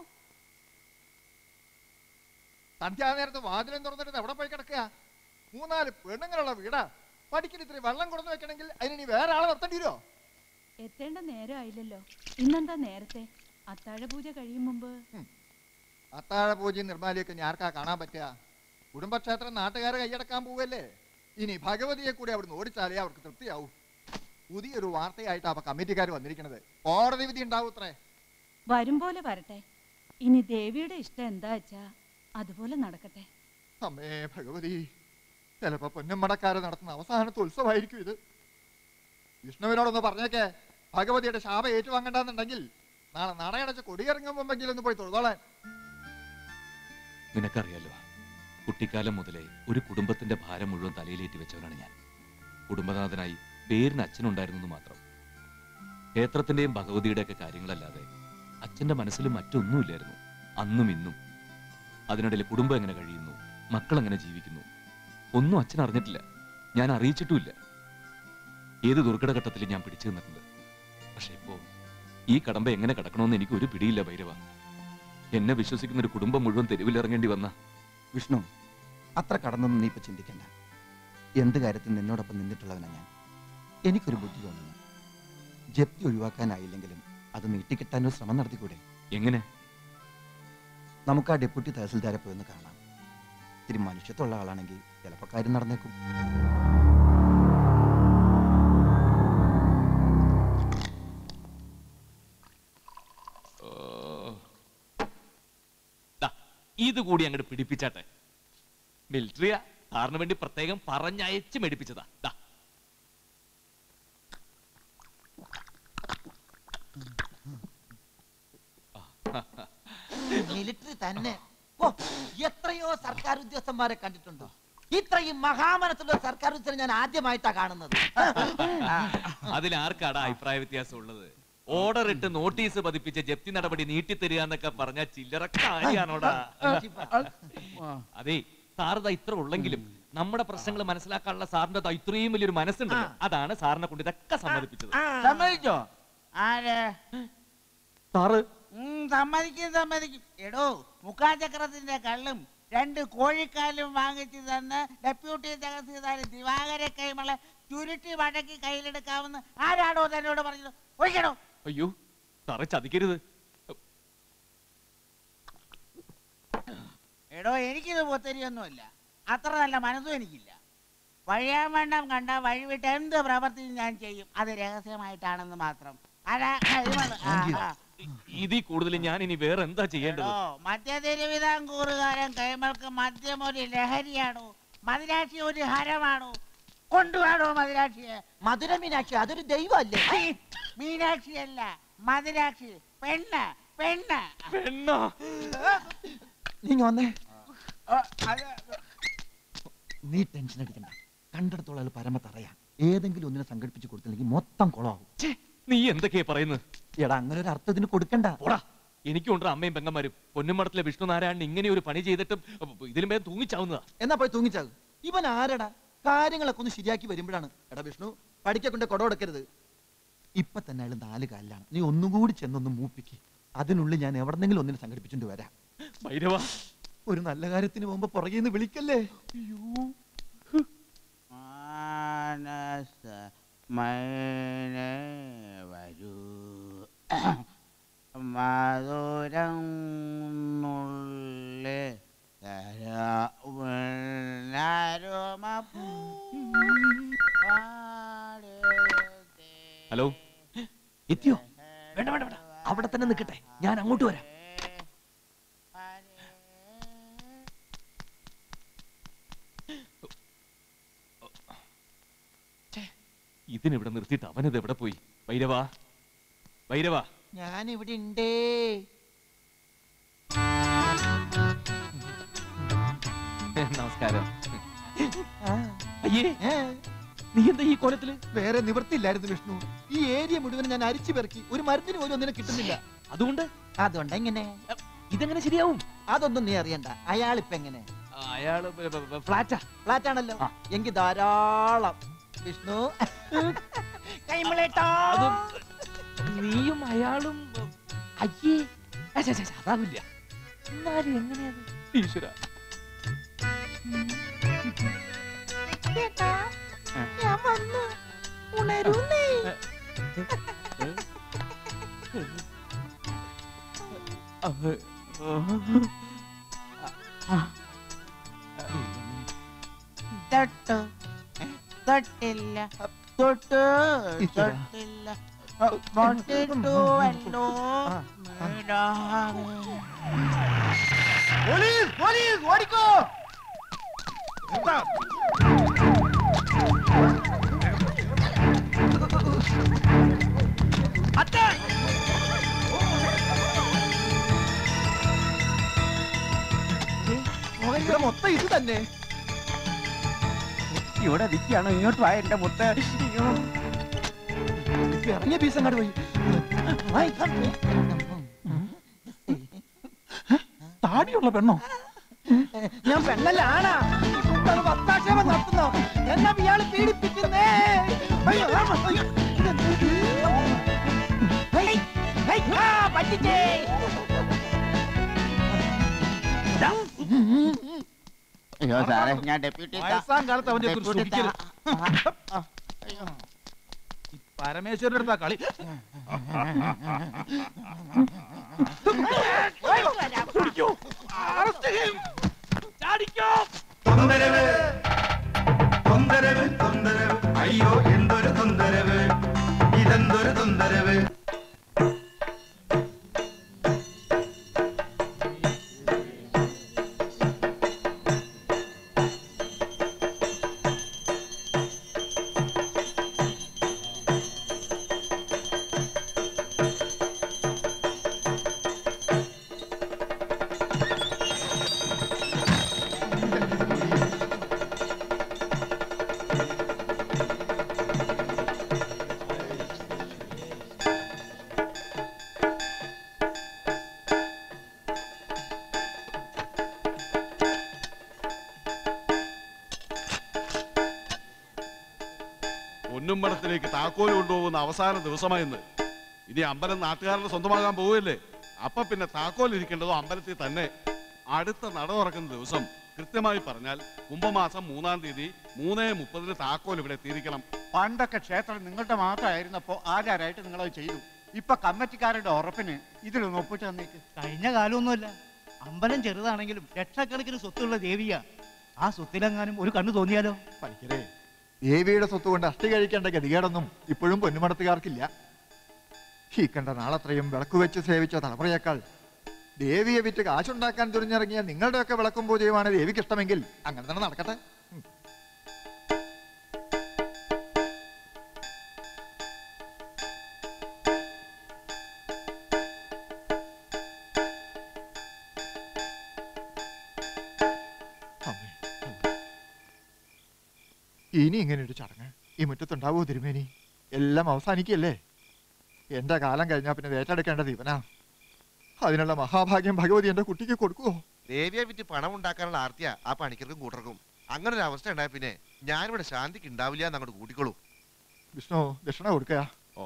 സന്ധ്യാനേരത്ത് വാതിലും തുറന്നിട്ട് എവിടെ പോയി കിടക്കുക മൂന്നാല് പെണ്ണുങ്ങളുള്ള വീടാ പഠിക്കൽ ഇത്തിരി വെള്ളം കൊടുന്നു വെക്കണമെങ്കിൽ അതിന് ഇനി വേറെ ആളെ നിർത്തേണ്ടി വരുമോ എത്തേണ്ട നേരം ആയില്ലല്ലോ ഇന്നെന്താ നേരത്തെ അത്താഴ പൂജ കഴിയും മുമ്പ് അത്താഴ പൂജയും നിർമ്മാലിയൊക്കെ ഇനി ആർക്കാ കാണാൻ പറ്റുക കുടുംബക്ഷേത്രം നാട്ടുകാരെ കൈയടക്കാൻ പോവല്ലേ ഇനി ഭഗവതിയെ കൂടി അവിടുന്ന് ഓടിച്ചാലേ അവർക്ക് തൃപ്തിയാവൂ പുതിയൊരു വാർത്തയായിട്ടാ അപ്പൊ കമ്മിറ്റിക്കാർ വന്നിരിക്കുന്നത് കോടതി വിധി ഉണ്ടാവും അത്രേ വരും പോലെ വരട്ടെ ഇനി ദേവിയുടെ ഇഷ്ടം എന്താ വെച്ചാ അതുപോലെ നടക്കട്ടെ അമ്മേ ഭഗവതി ചിലപ്പോ പൊന്നമ്മടക്കാര് നടത്തുന്ന അവസാനത്തെ ഉത്സവമായിരിക്കും ഇത് വിഷ്ണുവിനോടൊന്ന് പറഞ്ഞേക്കേ ഭഗവതിയുടെ ശാപ ഏറ്റുവാങ്ങണ്ടെന്നുണ്ടെങ്കിൽ നാളെ നടയടച്ച് കൊടിയിറങ്ങും മുമ്പെങ്കിലും ഒന്ന് പോയി തൊഴുതോളാൻ നിനക്കറിയാലോ കുട്ടിക്കാലം മുതലേ ഒരു കുടുംബത്തിന്റെ ഭാരം മുഴുവൻ തലയിലേറ്റി വെച്ചവനാണ് ഞാൻ കുടുംബനാഥനായി പേരിന് അച്ഛനുണ്ടായിരുന്നു മാത്രം ക്ഷേത്രത്തിന്റെയും ഭഗവതിയുടെ ഒക്കെ കാര്യങ്ങളല്ലാതെ അച്ഛന്റെ മനസ്സിൽ മറ്റൊന്നുമില്ലായിരുന്നു അന്നും ഇന്നും അതിനിടയിൽ കുടുംബം എങ്ങനെ കഴിയുന്നു മക്കൾ എങ്ങനെ ജീവിക്കുന്നു ഒന്നും അച്ഛൻ അറിഞ്ഞിട്ടില്ല ഞാൻ അറിയിച്ചിട്ടുമില്ല ഏത് ദുർഘടഘട്ടത്തിൽ ഞാൻ പിടിച്ചു നിന്നിട്ടുണ്ട് പക്ഷെ ഇപ്പോ ഈ കടമ്പ എങ്ങനെ കടക്കണമെന്ന് എനിക്ക് ഒരു പിടിയില്ല ഭൈരവ എന്നെ വിശ്വസിക്കുന്ന ഒരു കുടുംബം മുഴുവൻ തെരുവിലിറങ്ങേണ്ടി വന്ന വിഷ്ണു അത്ര കടന്നൊന്നും നീ ഇപ്പൊ ചിന്തിക്കണ്ട എന്ത് കാര്യത്തിൽ നിന്നോടൊപ്പം നിന്നിട്ടുള്ളവനാ ഞാൻ എനിക്കൊരു ബുദ്ധി തോന്നുന്നു ജപ്തി ഒഴിവാക്കാനായില്ലെങ്കിലും അത് നീട്ടിക്കിട്ടാൻ ഒരു ശ്രമം നടത്തിക്കൂടെ എങ്ങനെ നമുക്ക് ആ ഡെപ്യൂട്ടി തഹസിൽദാരെ പോയി ഒന്ന് കാണാം ഇത്തിരി മനുഷ്യത്വമുള്ള ആളാണെങ്കിൽ ചിലപ്പോൾ കാര്യം നടന്നേക്കും ദാ, ഇത് കൂടി അങ്ങോട്ട് പിടിപ്പിച്ചാട്ടെ മിലിറ്ററിയാ സാറിന് വേണ്ടി പ്രത്യേകം പറഞ്ഞയച്ച് മേടിപ്പിച്ചതാ ദാ മിലിറ്ററി തന്നെ ഓ എത്രയോ സർക്കാർ ഉദ്യോഗസ്ഥന്മാരെ കണ്ടിട്ടുണ്ടോ ഇത്രയും മഹാമനത്തുള്ള ഒരു സർക്കാർ ഉദ്യോഗസ്ഥനെ ഞാൻ ആദ്യമായിട്ടാ കാണുന്നത് അതിൽ ആർക്കാടാ അഭിപ്രായ വ്യത്യാസം ഉള്ളത് ഓർഡർ ഇട്ട് നോട്ടീസ് പതിപ്പിച്ച് ജപ്തി നടപടി നീട്ടിത്തരിക എന്നൊക്കെ പറഞ്ഞ ചില്ലറ കാര്യാണോടാ അതെ സാറിത ഇത്ര ഉള്ളെങ്കിലും നമ്മുടെ പ്രശ്നങ്ങൾ മനസ്സിലാക്കാനുള്ള സാറിന്റെ ദാ ഇത്രയും വലിയൊരു മനസ്സുണ്ടല്ലോ അതാണ് സാറിനെ കൊണ്ട് ഇതൊക്കെ സമ്മതിപ്പിച്ചത് സമ്മതിച്ചോ ആര് സാറ് ഉം, സമ്മതിക്കും സമ്മതിക്കും എടോ മുക്കാചക്രത്തിന്റെ കള്ളും രണ്ട് കോഴിക്കാലും വാങ്ങിച്ചു തന്ന് ഡെപ്യൂട്ടി തഹസീൽദാർ ദിവാകര കൈമളെ ചുരുട്ടി മടക്കി കയ്യിലെടുക്കാമെന്ന് ആരാടോ തന്നോട് പറഞ്ഞത് ഒഴിക്കണോ അയ്യോ സാറെ ചതിക്കരുത് എടോ എനിക്കിത് പൊത്തരിയൊന്നുമില്ല അത്ര നല്ല മനസ്സും എനിക്കില്ല വഴിയാൻ വേണ്ടം കണ്ട വഴിവിട്ട് എന്ത് പ്രവർത്തിയും ഞാൻ ചെയ്യും അത് രഹസ്യമായിട്ടാണെന്ന് മാത്രം ആരാ കൈമള് ആ, ആ. ഇതിൽ കൂടുതൽ ഞാൻ ഇനി വേറെ എന്താ ചെയ്യേണ്ടത് ഓ മധ്യ തിരുവിതാംകൂറുകാരൻ കൈമൾക്ക് മദ്യം ഒരു ലഹരിയാണോ മദിരാക്ഷി ഒരു ഹരമാണോ കൊണ്ടുപോകണോ മദിരാക്ഷിയെ മധുര മീനാക്ഷി അതൊരു ദൈവമല്ലേ മീനാക്ഷി അല്ല മദിരാക്ഷി പെണ്ണ് പെണ്ണ് പെണ്ണോ നീ ഇങ്ങ് വന്നേ നീ ടെൻഷൻ അടിക്കണ്ട കണ്ടിടത്തോളം അത് പരമത്തറയാ ഏതെങ്കിലും ഒന്നിനെ സംഘടിപ്പിച്ച് കൊടുത്തില്ലെങ്കിൽ മൊത്തം കുളമാവും നീ എന്തൊക്കെയാ പറയുന്നത് എടാ അങ്ങനെ ഒരു അർത്ഥത്തിന് കൊടുക്കണ്ട പോടാ എനിക്കുണ്ട് അമ്മയും പെങ്ങന്മാരും പൊന്നുമടത്തിലെ വിഷ്ണുനാരായണൻ ഇങ്ങനെ ഒരു പണി ചെയ്തിട്ടും ഇതിലും മേലെ തൂങ്ങിച്ചാവുന്നതാ എന്നാ പോയി തൂങ്ങിച്ചാകും ഇവൻ ആരടാ കാര്യങ്ങളൊക്കെ ഒന്ന് ശരിയാക്കി വരുമ്പോഴാണ് എടാ വിഷ്ണു പഠിക്കൊണ്ട് കൊട കൊടുക്കരുത് ഇപ്പൊ തന്നെ അയാൾ നാല് കാലിലാണ് നീ ഒന്നും കൂടി ചെന്നൊന്ന് മൂപ്പിക്ക് അതിനുള്ളിൽ ഞാൻ എവിടെന്നെങ്കിലും ഒന്നിനെ സംഘടിപ്പിച്ചുകൊണ്ട് വരാം ഭൈരവ ഒരു നല്ല കാര്യത്തിന് പോകുമ്പോ പുറകെ നിന്ന് വിളിക്കല്ലേ മാനസ മൈനെ വരൂ മധുരം നുള്ളി തരാരുമപ്പൂ ഹലോ എത്തിയോ വേണ്ട വേണ്ട വേണ്ട അവിടെ തന്നെ നിൽക്കട്ടെ ഞാൻ അങ്ങോട്ട് വരാം ഇതിനിവിടെ നിർത്തിയിട്ട് അവനത് എവിടെ പോയി ഭൈരവ ഭൈരവ ഞാൻ ഇവിടെ ഉണ്ടേ നമസ്കാരം അയ്യേ നീ എന്താ ഈ കോലത്തില് വേറെ നിവൃത്തിയില്ലായിരുന്നു വിഷ്ണു ഈ ഏരിയ മുഴുവൻ ഞാൻ അരിച്ചു പെറുക്കി ഒരു മരുന്നിന് പോലും ഒന്നിനെ കിട്ടുന്നില്ല അതുകൊണ്ട് അതുകൊണ്ട് എങ്ങനെ ഇതെങ്ങനെ ശരിയാവും അതൊന്നും നീ അറിയണ്ട അയാൾ ഇപ്പൊ എങ്ങനെ അയാള് ഫ്ലാറ്റാ ഫ്ലാറ്റ് ആണല്ലോ എങ്കിൽ ധാരാളം വിഷ്ണു കൈമളേട്ടാ നീയും അയാളും അയ്യേ അച്ഛ, അച്ഛ, അച്ഛ, അതാവില്ല എന്നാലും എങ്ങനെയത് ഈശ്വര ഞാൻ വന്നു ഉണരുന്നേ തൊട്ടു തൊട്ടില്ല തൊട്ട് തൊട്ടില്ല മൊട്ടിട്ടുവല്ലോ പോലീസ് പോലീസ് ഓടിക്കോ ഇവിടെ മൊത്തം ഇത് തന്നെ ഇവിടെ നിൽക്കുകയാണോ ഇങ്ങോട്ട് വാ എന്റെ മുത്ത് ഇപ്പൊ ഇറങ്ങിയ പീസ് അങ്ങോട്ട് പോയി താടിയുള്ള പെണ്ണോ ഞാൻ പെണ്ണല്ല ആണാ സുന്ദരം വത്താക്ഷേപം നടത്തുന്നോ എന്നാ ഇയാള് പീഡിപ്പിക്കുന്നേ അയ്യോ, ആ, അയ്യോ. ഹേയ്, ഹേയ്, ആ, പറ്റിച്ചേ. അയ്യോ സാറേ ഞാൻ ഡെപ്യൂട്ടി വയസ്സാം കാലത്ത് അവന്റെ ഒക്കെ ഒരു ഡെപ്യൂട്ടി സുഖിക്കല്. ഈ പരമേശ്വരന്റെ അടുത്താ കളി തൊന്തരവ് തൊന്തരവ് തൊന്തരവ് അയ്യോ എന്തൊരു തൊന്തരവ് ഇതെന്തൊരു തൊന്തരവ് പൊന്നുംമടത്തിലേക്ക് താക്കോൽ കൊണ്ടുപോകുന്ന അവസാന ദിവസമായിന്ന് ഇനി അമ്പലം നാട്ടുകാരുടെ സ്വന്തമാകാൻ പോവുകയല്ലേ അപ്പൊ പിന്നെ താക്കോൽ ഇരിക്കേണ്ടതോ അമ്പലത്തിൽ തന്നെ അടുത്ത നട തുറക്കുന്ന ദിവസം കൃത്യമായി പറഞ്ഞാൽ കുംഭമാസം മൂന്നാം തീയതി മൂന്നേ മുപ്പതിന് താക്കോൽ ഇവിടെ എത്തിയിരിക്കണം പണ്ടൊക്കെ ക്ഷേത്രം നിങ്ങളുടെ മാത്രമായിരുന്നപ്പോ ആചാരായിട്ട് നിങ്ങളത് ചെയ്തു ഇപ്പൊ കമ്മിറ്റിക്കാരുടെ ഉറപ്പിന് ഇതിലൊന്ന് ഒപ്പിട്ട് തന്നേക്ക് കഴിഞ്ഞ കാലമൊന്നുമല്ല അമ്പലം ചെറുതാണെങ്കിലും ലക്ഷക്കണക്കിന് സ്വത്തുള്ള ദേവിയാ ആ സ്വത്തിലെങ്ങാനും ഒരു കണ്ണു തോന്നിയാലോ പണിക്കരേ ദേവിയുടെ സ്വത്ത് കൊണ്ട് അസ്ഥി കഴിക്കേണ്ട ഗതികേടൊന്നും ഇപ്പോഴും പൊന്നുമടത്തുകാർക്കില്ല ഈ കണ്ട നാളത്രയും വിളക്ക് വെച്ച് സേവിച്ച തലമുറയേക്കാൾ ദേവിയെ വിറ്റ് കാശുണ്ടാക്കാൻ തുനിഞ്ഞിറങ്ങിയ നിങ്ങളുടെയൊക്കെ വിളക്കും പൂജയുമാണ് ദേവിക്ക് ഇഷ്ടമെങ്കിൽ അങ്ങനെ തന്നെ നടക്കട്ടെ അമ്മേ, അമ്മേ. ഇനി ഇങ്ങനെ ഒരു ചടങ്ങ് ഈ മുറ്റത്തുണ്ടാവോ തിരുമേനി എല്ലാം അവസാനിക്കല്ലേ എന്റെ കാലം കഴിഞ്ഞാൽ പിന്നെ ഏറ്റെടുക്കേണ്ടത് ഇവനാ അതിനുള്ള മഹാഭാഗ്യം ഭഗവതി എന്റെ കുട്ടിക്ക് കൊടുക്കുവോ ദേവിയെ വിറ്റ് പണം ഉണ്ടാക്കാനുള്ള ആർത്തിയ ആ പണിക്കർക്കും കൂട്ടർക്കും അങ്ങനെ ഒരു അവസ്ഥ ഉണ്ടായ പിന്നെ ഞാനിവിടെ ശാന്തിക്ക് ഉണ്ടാവില്ല എന്ന് അങ്ങോട്ട് കൂട്ടിക്കോളൂ വിഷ്ണു ദക്ഷിണ കൊടുക്കുക ഓ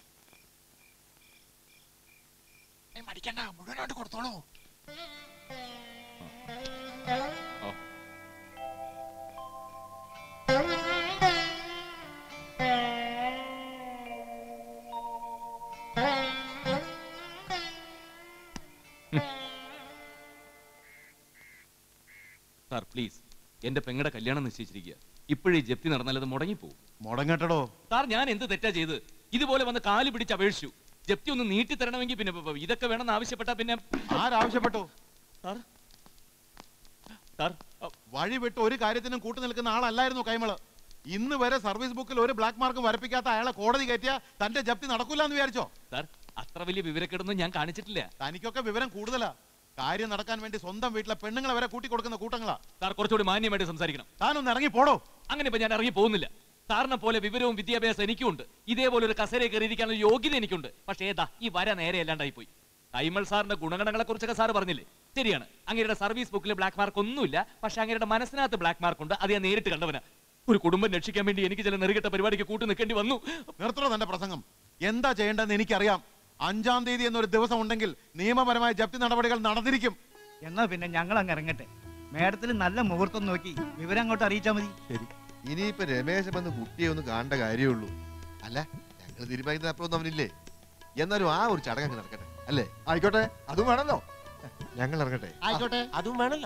മടിക്കണ്ട മുഴുവനായിട്ട് കൊടുത്തോളൂ സാർ പ്ലീസ് എന്റെ പെങ്ങളുടെ കല്യാണം നിശ്ചയിച്ചിരിക്കുക ഇപ്പോഴേ ജപ്തി നടന്നാൽ അത് മുടങ്ങിപ്പോവും മുടങ്ങട്ടടോ സാർ ഞാൻ എന്ത് തെറ്റാ ചെയ്ത് ഇതുപോലെ വന്ന് കാല് പിടിച്ച് അപേക്ഷിച്ചു ജപ്തി ഒന്ന് നീട്ടി തരണമെങ്കിൽ പിന്നെ ഇപ്പൊ ഇതൊക്കെ വേണമെന്ന് ആവശ്യപ്പെട്ടാ പിന്നെ ആരാവശ്യപ്പെട്ടു സാർ സാർ വഴി വിട്ട് ഒരു കാര്യത്തിനും കൂട്ടു നിൽക്കുന്ന ആളല്ലായിരുന്നു കൈമള് ഇന്ന് വരെ സർവീസ് ബുക്കിൽ ഒരു ബ്ലാക്ക് മാർക്ക് വരപ്പിക്കാത്ത അയാളെ കോടതി കയറ്റിയ തന്റെ ജപ്തി നടക്കൂല എന്ന് വിചാരിച്ചോ സാർ അത്ര വലിയ വിവരക്കേടൊന്നും ഞാൻ കാണിച്ചിട്ടില്ല തനിക്കൊക്കെ വിവരം കൂടുതലാ കാര്യം നടക്കാൻ വേണ്ടി സ്വന്തം വീട്ടിലെ പെണ്ണുങ്ങളെ വരെ കൂട്ടി കൊടുക്കുന്ന കൂട്ടങ്ങളാ സാർ കുറച്ചുകൂടി മാന്യമായിട്ട് സംസാരിക്കണം താനൊന്ന് ഇറങ്ങി പോടോ അങ്ങനെ ഇപ്പൊ ഞാൻ ഇറങ്ങി പോകുന്നില്ല സാറിനെ പോലെ വിവരവും വിദ്യാഭ്യാസം എനിക്കുണ്ട് ഇതേപോലെ ഒരു കസേര കയറിയിരിക്കാനുള്ള യോഗ്യത എനിക്കുണ്ട് പക്ഷേ ഏതാ ഈ വര നേരെ അല്ലാണ്ടായി പോയി കൈമൾ സാറിന്റെ ഗുണഗണങ്ങളെ കുറിച്ചൊക്കെ സാർ പറഞ്ഞില്ലേ ശരിയാണ് അങ്ങയുടെ സർവീസ് ബുക്കിൽ ബ്ലാക്ക് മാർക്ക് ഒന്നുമില്ല പക്ഷെ അങ്ങയുടെ മനസ്സിനകത്ത് ബ്ലാക്ക് മാർക്ക് ഉണ്ട് അത് ഞാൻ നേരിട്ട് കണ്ടവനാ ഒരു കുടുംബം രക്ഷിക്കാൻ വേണ്ടി എനിക്ക് ചില നെറുകെട്ട പരിപാടിക്ക് കൂട്ടു നിൽക്കേണ്ടി വന്നു നിർത്തണോ തന്റെ പ്രസംഗം എന്താ ചെയ്യേണ്ടതെന്ന് എനിക്കറിയാം അഞ്ചാം തീയതി എന്നൊരു ദിവസം ഉണ്ടെങ്കിൽ നിയമപരമായ ജപ്തി നടപടികൾ നടന്നിരിക്കും എന്നാ പിന്നെ ഞങ്ങൾ അങ്ങ് ഇറങ്ങട്ടെ മേഡത്തിൽ നല്ല മുഹൂർത്തം നോക്കി വിവരം അങ്ങോട്ട് അറിയിച്ചാൽ മതി ശരി ഇനിയിപ്പൊ രമേശൻ വന്ന് കുട്ടിയെ ഒന്ന് കാണേണ്ട കാര്യമുള്ളൂ അല്ല ഞങ്ങൾ തീരുമാനിക്കുന്ന അപ്പുറം അവനില്ലേ എന്നാലും ആ ഒരു ചടങ്ങ് അങ്ങ് നടക്കട്ടെ അല്ലേ ആയിക്കോട്ടെ അതും വേണമല്ലോ ഞങ്ങൾ ഇറങ്ങട്ടെ ആയിക്കോട്ടെ അതും വേണല്ലോ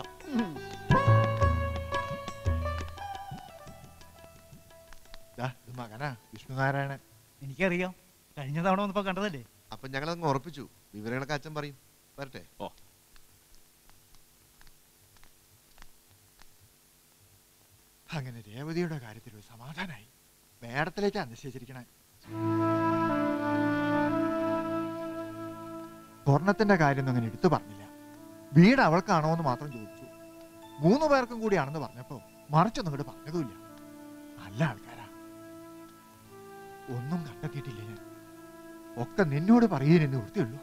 ദാ, ഇത് മകനാ വിഷ്ണുനാരായണൻ എനിക്കറിയാം കഴിഞ്ഞ തവണ വന്നപ്പോ കണ്ടതല്ലേ അപ്പൊ ഞങ്ങൾ അങ്ങ് ഉറപ്പിച്ചു വിവരങ്ങളൊക്കെ അച്ഛൻ പറയും വരട്ടെ ഓ അങ്ങനെ രേവതിയുടെ കാര്യത്തിൽ ഒരു സമാധാനായി മേടത്തിലേക്കാണ് നിശ്ചയിച്ചിരിക്കണേ സ്വർണത്തിന്റെ കാര്യമൊന്നും അങ്ങനെ എടുത്തു പറഞ്ഞില്ല വീട് അവൾക്കാണോ എന്ന് മാത്രം ചോദിച്ചു മൂന്ന് പേർക്കും കൂടിയാണെന്ന് പറഞ്ഞപ്പോ മറിച്ചൊന്നും ഇങ്ങോട്ട് പറഞ്ഞതുമില്ല നല്ല ആൾക്കാരാ ഒന്നും കണ്ടെത്തിയിട്ടില്ല ഞാൻ ഒക്കെ നിന്നോട് പറയുന്നേ വൃത്തിയുള്ളൂ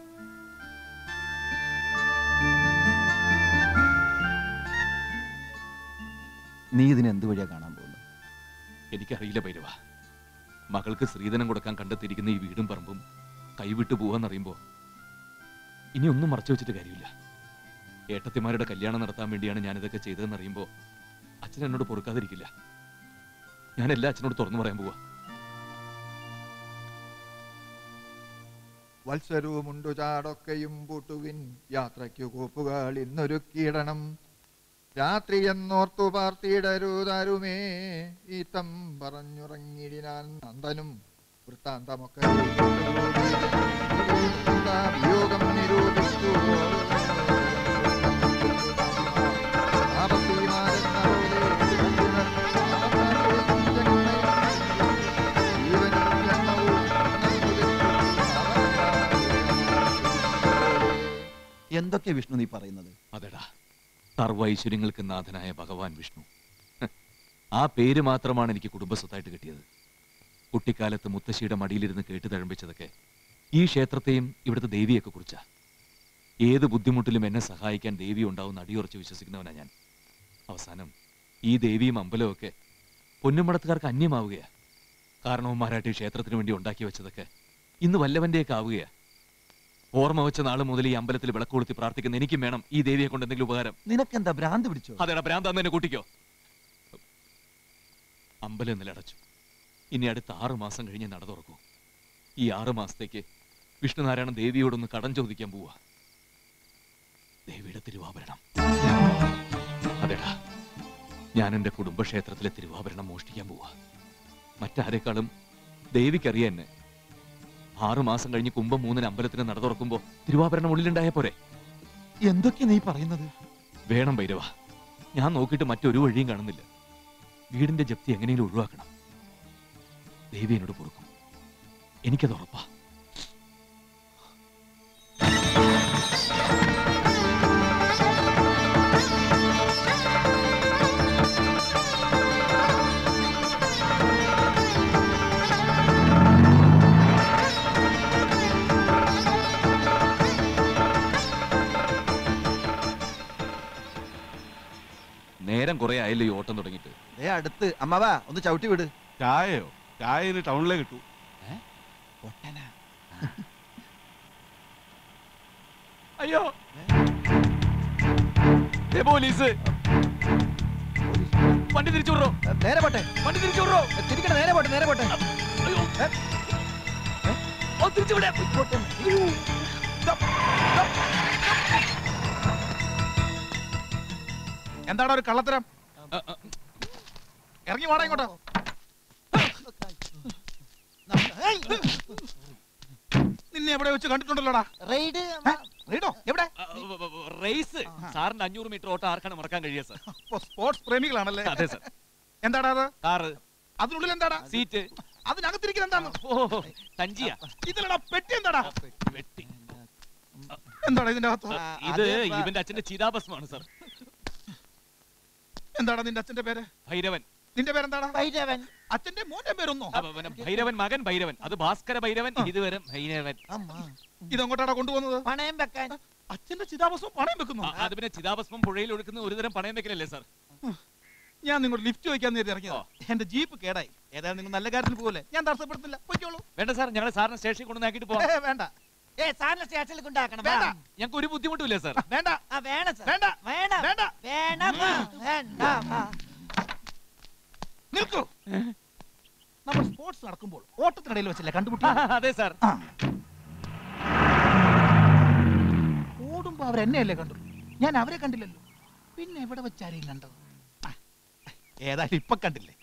നീ ഇതിന് എന്ത് വഴിയാ കാണാൻ പോകുന്നത് എനിക്കറിയില്ല ഭൈരവ മകൾക്ക് സ്ത്രീധനം കൊടുക്കാൻ കണ്ടെത്തിയിരിക്കുന്ന ഈ വീടും പറമ്പും കൈവിട്ടു പോവാന്നറിയുമ്പോ ഇനി ഒന്നും മറച്ചു വെച്ചിട്ട് കാര്യമില്ല ഏട്ടത്തിമാരുടെ കല്യാണം നടത്താൻ വേണ്ടിയാണ് ഞാൻ ഇതൊക്കെ ചെയ്തതെന്നറിയുമ്പോ അച്ഛൻ എന്നോട് പൊറുക്കാതിരിക്കില്ല ഞാൻ എല്ലാ അച്ഛനോട് തുറന്നു പറയാൻ പോവാ വത്സരവുമുണ്ടു ചാടൊക്കെയും പൂട്ടുവിൻ യാത്രയ്ക്കു കൂപ്പുകൾ ഇന്നൊരുക്കിയിടണം രാത്രി എന്നോർത്തു പാർത്തിയിടരുതാരുമേ ഈത്തം പറഞ്ഞുറങ്ങിടിനാൻ നന്ദനും വൃത്താന്തമൊക്കെ വിയോഗം നിരൂപിച്ചു ആപത്തിമാരെന്ന പോലെ ജീവനും ജന്മവും എന്തൊക്കെ വിഷ്ണു നീ പറയുന്നത് അതെടാ സർവ്വ ഐശ്വര്യങ്ങൾക്ക് നാഥനായ ഭഗവാൻ വിഷ്ണു ഹ്. ആ പേര് മാത്രമാണ് എനിക്ക് കുടുംബസ്വത്തായിട്ട് കിട്ടിയത് കുട്ടിക്കാലത്ത് മുത്തശ്ശിയുടെ മടിയിലിരുന്ന് കേട്ട് തഴമ്പിച്ചതൊക്കെ ഈ ക്ഷേത്രത്തെയും ഇവിടുത്തെ ദേവിയൊക്കെ കുറിച്ചാ ഏത് ബുദ്ധിമുട്ടിലും എന്നെ സഹായിക്കാൻ ദേവി ഉണ്ടാവും അടിയുറച്ച് വിശ്വസിക്കുന്നവനാ ഞാൻ അവസാനം ഈ ദേവിയും അമ്പലവും ഒക്കെ പൊന്നുമടത്തുകാർക്ക് അന്യമാവുകയാ കാരണവന്മാരായിട്ട് ഈ ക്ഷേത്രത്തിന് വേണ്ടി ഉണ്ടാക്കി വെച്ചതൊക്കെ ഇന്ന് വല്ലവന്റെയൊക്കെ ആവുകയാ ഓർമ്മ വെച്ച നാള് മുതൽ ഈ അമ്പലത്തിൽ വിളക്ക് കൊളുത്തി പ്രാർത്ഥിക്കുന്ന എനിക്കും വേണം ഈ ദേവിയെ കൊണ്ട് എന്തെങ്കിലും ഉപകാരം നിനക്കെന്താ ഭ്രാന്ത് പിടിച്ചോ അതെടാ ഭ്രാന്താന്ന് തന്നെ കൂട്ടിക്കോ അമ്പലം ഇന്നലെ അടച്ചു ഇനി അടുത്ത ആറു മാസം കഴിഞ്ഞ് നട തുറക്കൂ ഈ ആറു മാസത്തേക്ക് വിഷ്ണുനാരായണൻ ദേവിയോടൊന്ന് കടം ചോദിക്കാൻ പോവാ ദേവിയുടെ തിരുവാഭരണം അതെടാ ഞാൻ എന്റെ കുടുംബക്ഷേത്രത്തിലെ തിരുവാഭരണം മോഷ്ടിക്കാൻ പോവാ മറ്റാരെക്കാളും ദേവിക്കറിയാൻ എന്നെ ആറു മാസം കഴിഞ്ഞ് കുംഭം മൂന്നിന് അമ്പലത്തിന് നട തുറക്കുമ്പോ തിരുവാഭരണം ഉള്ളിലുണ്ടായ പോരെ എന്തൊക്കെ നീ പറയുന്നത് വേണം ഭൈരവ ഞാൻ നോക്കിയിട്ട് മറ്റൊരു വഴിയും കാണുന്നില്ല വീടിന്റെ ജപ്തി എങ്ങനെയും ഒഴിവാക്കണം ദേവി എന്നോട് പൊറുക്കും എനിക്കത് ഉറപ്പാ നേരം കുറെ ആയല്ലോ ഈ ഓട്ടം തുടങ്ങിയിട്ട് ദേ അടുത്ത് അമ്മാവാ ഒന്ന് ചവിട്ടി വിട് ചായയോ ചായ ഇനി ടൗണിലേ കിട്ടൂ അയ്യോ ദേ പോലീസ് വണ്ടി തിരിച്ചു വിടറോ നേരെ പോട്ടെ വണ്ടി തിരിച്ചു വിടറോ തിരിക്കട്ടെ നേരെ പോട്ടെ നേരെ പോട്ടെ അയ്യോ ഓ തിരിച്ചു വിടെ എന്താടാ ഒരു കള്ളത്തരം ഇറങ്ങി വാടാ ഇങ്ങോട്ട് നിന്നെ എവിടെ വെച്ച് കണ്ടിട്ടുണ്ടല്ലോടാ റെയ്ഡ് റെയ്ഡോ എവിടെ റേസ് സാറിന്റെ അഞ്ഞൂറ് മീറ്റർ ഓട്ടം ആർക്കാണ് മറക്കാൻ കഴിയുക സാർ സ്പോർട്സ് പ്രേമികളാണല്ലേ അതെ സാർ എന്താടാ അത് കാറ് അതിനുള്ളിൽ എന്താടാ സീറ്റ് അതിനകത്തിരിക്കുന്ന എന്താണ് ഓ സഞ്ചിയാ ഇതിലടാ പെട്ടി എന്താടാ വെട്ടി എന്താടാ ഇതിന്റെ അകത്ത് ഇത് ഇവന്റെ അച്ഛന്റെ ചിതാഭസ്മാണ് സാർ എന്താടാ നിന്റെ അച്ഛന്റെ പേര് ഭൈരവൻ നിന്റെ പേരെന്താടാ ഭൈരവൻ അച്ഛന്റെ മോന്റെ പേരൊന്നോ അപ്പൊ പിന്നെ ഭൈരവൻ മകൻ ഭൈരവൻ അത് ഭാസ്കര ഭൈരവൻ ഇതുവരെ ഭൈരവൻ ഇതെങ്ങോട്ടാടാ കൊണ്ടുപോകുന്നത് പണയം വെക്കാൻ അച്ഛന്റെ ചിതാഭസ്മം പണയം വെക്കുന്നു ആ, അത് പിന്നെ ചിതാഭസ്മം പുഴയിൽ ഒഴുക്കുന്ന ഒരു തരം പണയം വെക്കലല്ലേ സാർ ഞാൻ നിങ്ങളോട് ലിഫ്റ്റ് ചോദിക്കാൻ നേരി ഇറങ്ങിയതാ എന്റെ ജീപ്പ് കേടായി ഏതായാലും നിങ്ങൾ നല്ല കാര്യത്തിന് പോലെ ഞാൻ തടസ്സപ്പെടുത്തില്ല പൊയ്ക്കോളൂ വേണ്ട സാർ ഞങ്ങൾ സാറിന് സ്റ്റേഷനിൽ കൊണ്ടുവന്നാക്കിട്ട് പോവാം ഏ, വേണ്ട ഏ സാറിന് സ്റ്റേഷനിൽ കൊണ്ടാക്കണം വേണ്ട ഞങ്ങൾക്ക് ഒരു ബുദ്ധിമുട്ടുമില്ല സാർ വേണ്ട ആ വേണം സാർ വേണ്ട വേണം വേണ്ട വേണം വേണ്ട നിൽക്കൂ നമ്മൾ സ്പോർട്സ് നടക്കുമ്പോൾ ഓട്ടത്തിനിടയിൽ വെച്ചല്ലേ കണ്ടുമുട്ടി അതെ സാർ ഓടുമ്പോ അവരെന്നെയല്ലേ കണ്ടു ഞാൻ അവരെ കണ്ടില്ലല്ലോ പിന്നെ എവിടെ വെച്ചാരെയും കണ്ടത് ആ, ഏതായാലും ഇപ്പൊ കണ്ടില്ലേ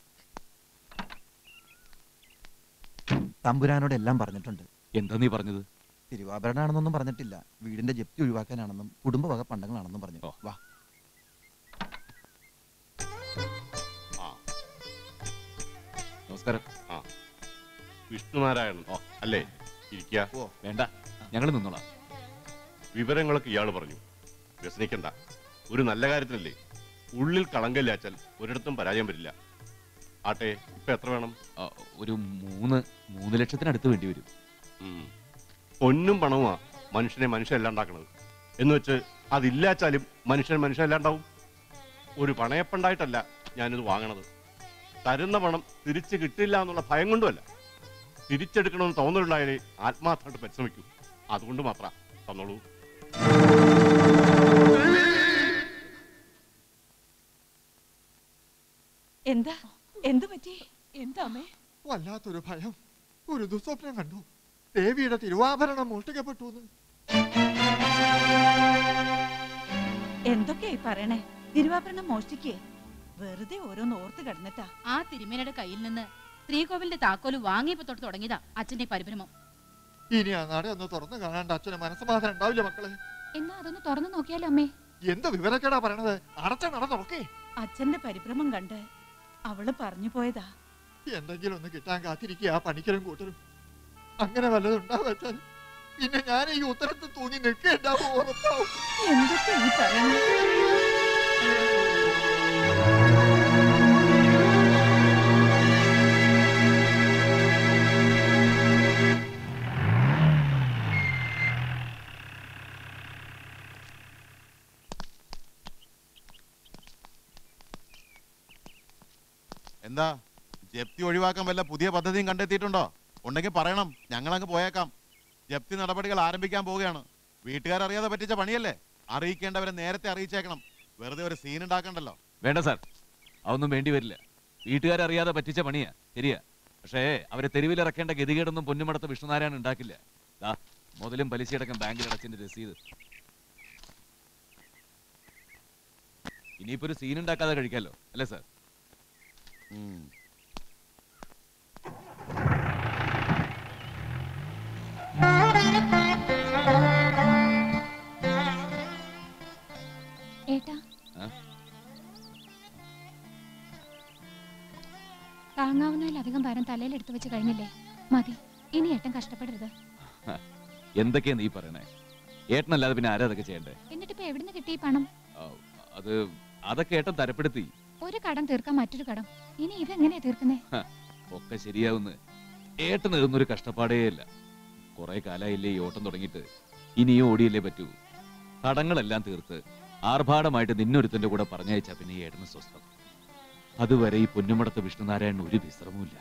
തമ്പുരാനോട് എല്ലാം പറഞ്ഞിട്ടുണ്ട് എന്താ നീ പറഞ്ഞത് തിരുവാഭരണാണെന്നൊന്നും പറഞ്ഞിട്ടില്ല വീടിന്റെ ജപ്തി ഒഴിവാക്കാനാണെന്നും കുടുംബവക പണ്ടങ്ങളാണെന്നും പറഞ്ഞു വാ നമസ്കാരം ആ വിഷ്ണുനാരായണൻ അല്ലേ ഇരിക്കുക വേണ്ട ഞങ്ങൾ നിന്നോളാം വിവരങ്ങളൊക്കെ ഇയാൾ പറഞ്ഞു വ്യസനിക്കണ്ട ഒരു നല്ല കാര്യത്തിനല്ലേ ഉള്ളിൽ കളങ്കല്ലാച്ചാൽ ഒരിടത്തും പരാജയം വരില്ല ആട്ടെ ഇപ്പൊ എത്ര വേണം ആ, ഒരു മൂന്ന് മൂന്ന് ലക്ഷത്തിനടുത്ത് വേണ്ടി വരും ഉം. പൊന്നും പണവുമാ മനുഷ്യനെ മനുഷ്യൻ ഉണ്ടാക്കണത് എന്ന് വെച്ച് അതില്ലാച്ചാലും മനുഷ്യൻ മനുഷ്യൻ ഉണ്ടാവും ഒരു പണയപ്പണ്ടായിട്ടല്ല ഞാനിത് വാങ്ങണത് തരുന്ന പണം തിരിച്ചു കിട്ടില്ല എന്നുള്ള ഭയം കൊണ്ടുമല്ല തിരിച്ചെടുക്കണമെന്ന് തോന്നലുണ്ടായാലേ ആത്മാർത്ഥമായിട്ട് പരിശ്രമിക്കൂ അതുകൊണ്ട് മാത്രം തന്നോളൂ എന്താ എന്തു പറ്റി എന്താ അമ്മേ വല്ലാത്തൊരു ഭയം ഒരു ദുസ്വപ്നം കണ്ടു ദേവിയുടെ തിരുവാഭരണം മോഷ്ടിക്കപ്പെട്ടു എന്ന്. എന്തൊക്കെയായി പറയണേ തിരുവാഭരണം മോഷ്ടിക്കേ വെറുതെ ഓരോന്ന് ഓർത്ത് കിടന്നിട്ടാ ആ തിരുമേനയുടെ കയ്യിൽ നിന്ന് ശ്രീകോവിലിന്റെ താക്കോല് വാങ്ങിയപ്പോ തൊട്ട് തുടങ്ങിയതാ അച്ഛന്റെ ഈ പരിഭ്രമം ഇനി ആ നട ഒന്ന് തുറന്നു കാണാണ്ട് അച്ഛന് മനസ്സമാധാനം ഉണ്ടാവില്ല മക്കളെ എന്നാ അതൊന്ന് തുറന്നു നോക്കിയാലോ അമ്മേ എന്ത് വിവരക്കേടാ പറയണത് അടച്ച നട തുറക്കേ അച്ഛന്റെ പരിഭ്രമം കണ്ട് അവള് പറഞ്ഞു പോയതാ എന്തെങ്കിലും ഒന്ന് കിട്ടാൻ കാത്തിരിക്കുക ആ പണിക്കരും കൂട്ടരും അങ്ങനെ വല്ലതും ഉണ്ടാവാച്ചാൽ പിന്നെ ഞാൻ ഈ ഉത്തരത്തിൽ തൂങ്ങി നിൽക്കേണ്ടാവും ഉറപ്പാവും എന്തൊക്കെ ഈ പറയുന്നത് എന്താ ജപ്തി ഒഴിവാക്കാൻ വല്ല പുതിയ പദ്ധതിയും കണ്ടെത്തിയിട്ടുണ്ടോ ഉണ്ടെങ്കിൽ പറയണം ഞങ്ങൾ അങ്ങ് പോയേക്കാം ജപ്തി നടപടികൾ ആരംഭിക്കാൻ പോവുകയാണ് വീട്ടുകാരറിയാതെ പറ്റിച്ച പണിയല്ലേ അറിയിക്കേണ്ടവരെ നേരത്തെ അറിയിച്ചേക്കണം വെറുതെ ഒരു സീൻ ഉണ്ടാക്കണ്ടല്ലോ വേണ്ട സാർ അതൊന്നും വേണ്ടി വരില്ല വീട്ടുകാരറിയാതെ പറ്റിച്ച പണിയാ ശരിയാ പക്ഷേ അവരെ തെരുവിലിറക്കേണ്ട ഗതികേടൊന്നും പൊന്നുമടത്ത് വിഷ്ണുനാരായണൻ ഉണ്ടാക്കില്ല ദാ മുതലും പലിശയടക്കം ബാങ്കിൽ അടച്ചതിന്റെ രസീത് ഇനിയിപ്പോ ഒരു സീൻ ഉണ്ടാക്കാതെ കഴിക്കാലോ അല്ലേ സാർ ഏട്ടാ ആ? താങ്ങാവുന്നതിലധികം ഭാരം തലയിൽ എടുത്തു വെച്ച് കഴിഞ്ഞില്ലേ മതി ഇനി ഏട്ടൻ കഷ്ടപ്പെടരുത് ഹ, എന്തൊക്കെയാ നീ പറയണേ ഏട്ടനല്ലാതെ പിന്നെ ആരാ അതൊക്കെ ചെയ്യണ്ടേ എന്നിട്ടിപ്പോ എവിടുന്ന് കിട്ടി ഈ പണം ആ, അത് അതൊക്കെ ഏട്ടൻ തരപ്പെടുത്തി ഒരു കടം തീർക്കാൻ മറ്റൊരു കടം ഇനി ഇതെങ്ങനെയാ തീർക്കുന്നേ ഹ, ഒക്കെ ശരിയാവുന്ന് ഏട്ടന് ഇതൊന്നൊരു കഷ്ടപ്പാടേ ഇല്ല കുറെ കാലായില്ലേ ഈ ഓട്ടം തുടങ്ങിയിട്ട് ഇനിയും ഓടിയല്ലേ പറ്റൂ കടങ്ങളെല്ലാം തീർത്ത് ആർഭാടമായിട്ട് നിന്നൊരുത്തന്റെ കൂടെ പറഞ്ഞയച്ചാ പിന്നെ ഈ ഏട്ടന് സ്വസ്ഥം അതുവരെ ഈ പൊന്നുമടത്ത് വിഷ്ണുനാരായണൻ ഒരു വിശ്രമവുമില്ല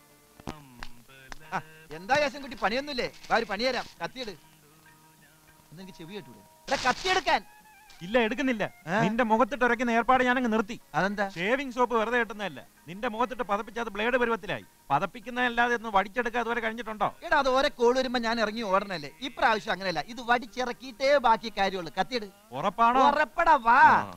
എന്താ യേശൻകുട്ടി പണിയൊന്നുമില്ലേ വാ ഒരു പണി തരാം കത്തിയെട് എന്നെനിക്ക് ചെവി കേട്ടൂടെ എടാ, കത്തിയെടുക്കാൻ ഇല്ല എടുക്കുന്നില്ല നിന്റെ മുഖത്തിട്ട് ഉരയ്ക്കുന്ന ഏർപ്പാട് ഞാനങ്ങ് നിർത്തി അതെന്താ ഷേവിംഗ് സോപ്പ് വെറുതെ കിട്ടുന്നതല്ല നിന്റെ മുഖത്തിട്ട് പതപ്പിച്ച് അത് ബ്ലേഡ് പരുവത്തിലായി പതപ്പിക്കുന്നതല്ലാതെ ഒന്ന് വടിച്ചെടുക്കുക അതുവരെ കഴിഞ്ഞിട്ടുണ്ടോ എടാ അത് ഓരോ കോൾ വരുമ്പോ ഞാൻ ഇറങ്ങി ഓടണല്ലേ ഇപ്രാവശ്യം അങ്ങനെയല്ല ഇത് വടിച്ചിറക്കിയിട്ടേ ബാക്കി കാര്യമുള്ളൂ കത്തിയെട് ഉറപ്പാണോ ഉറപ്പടാ വാ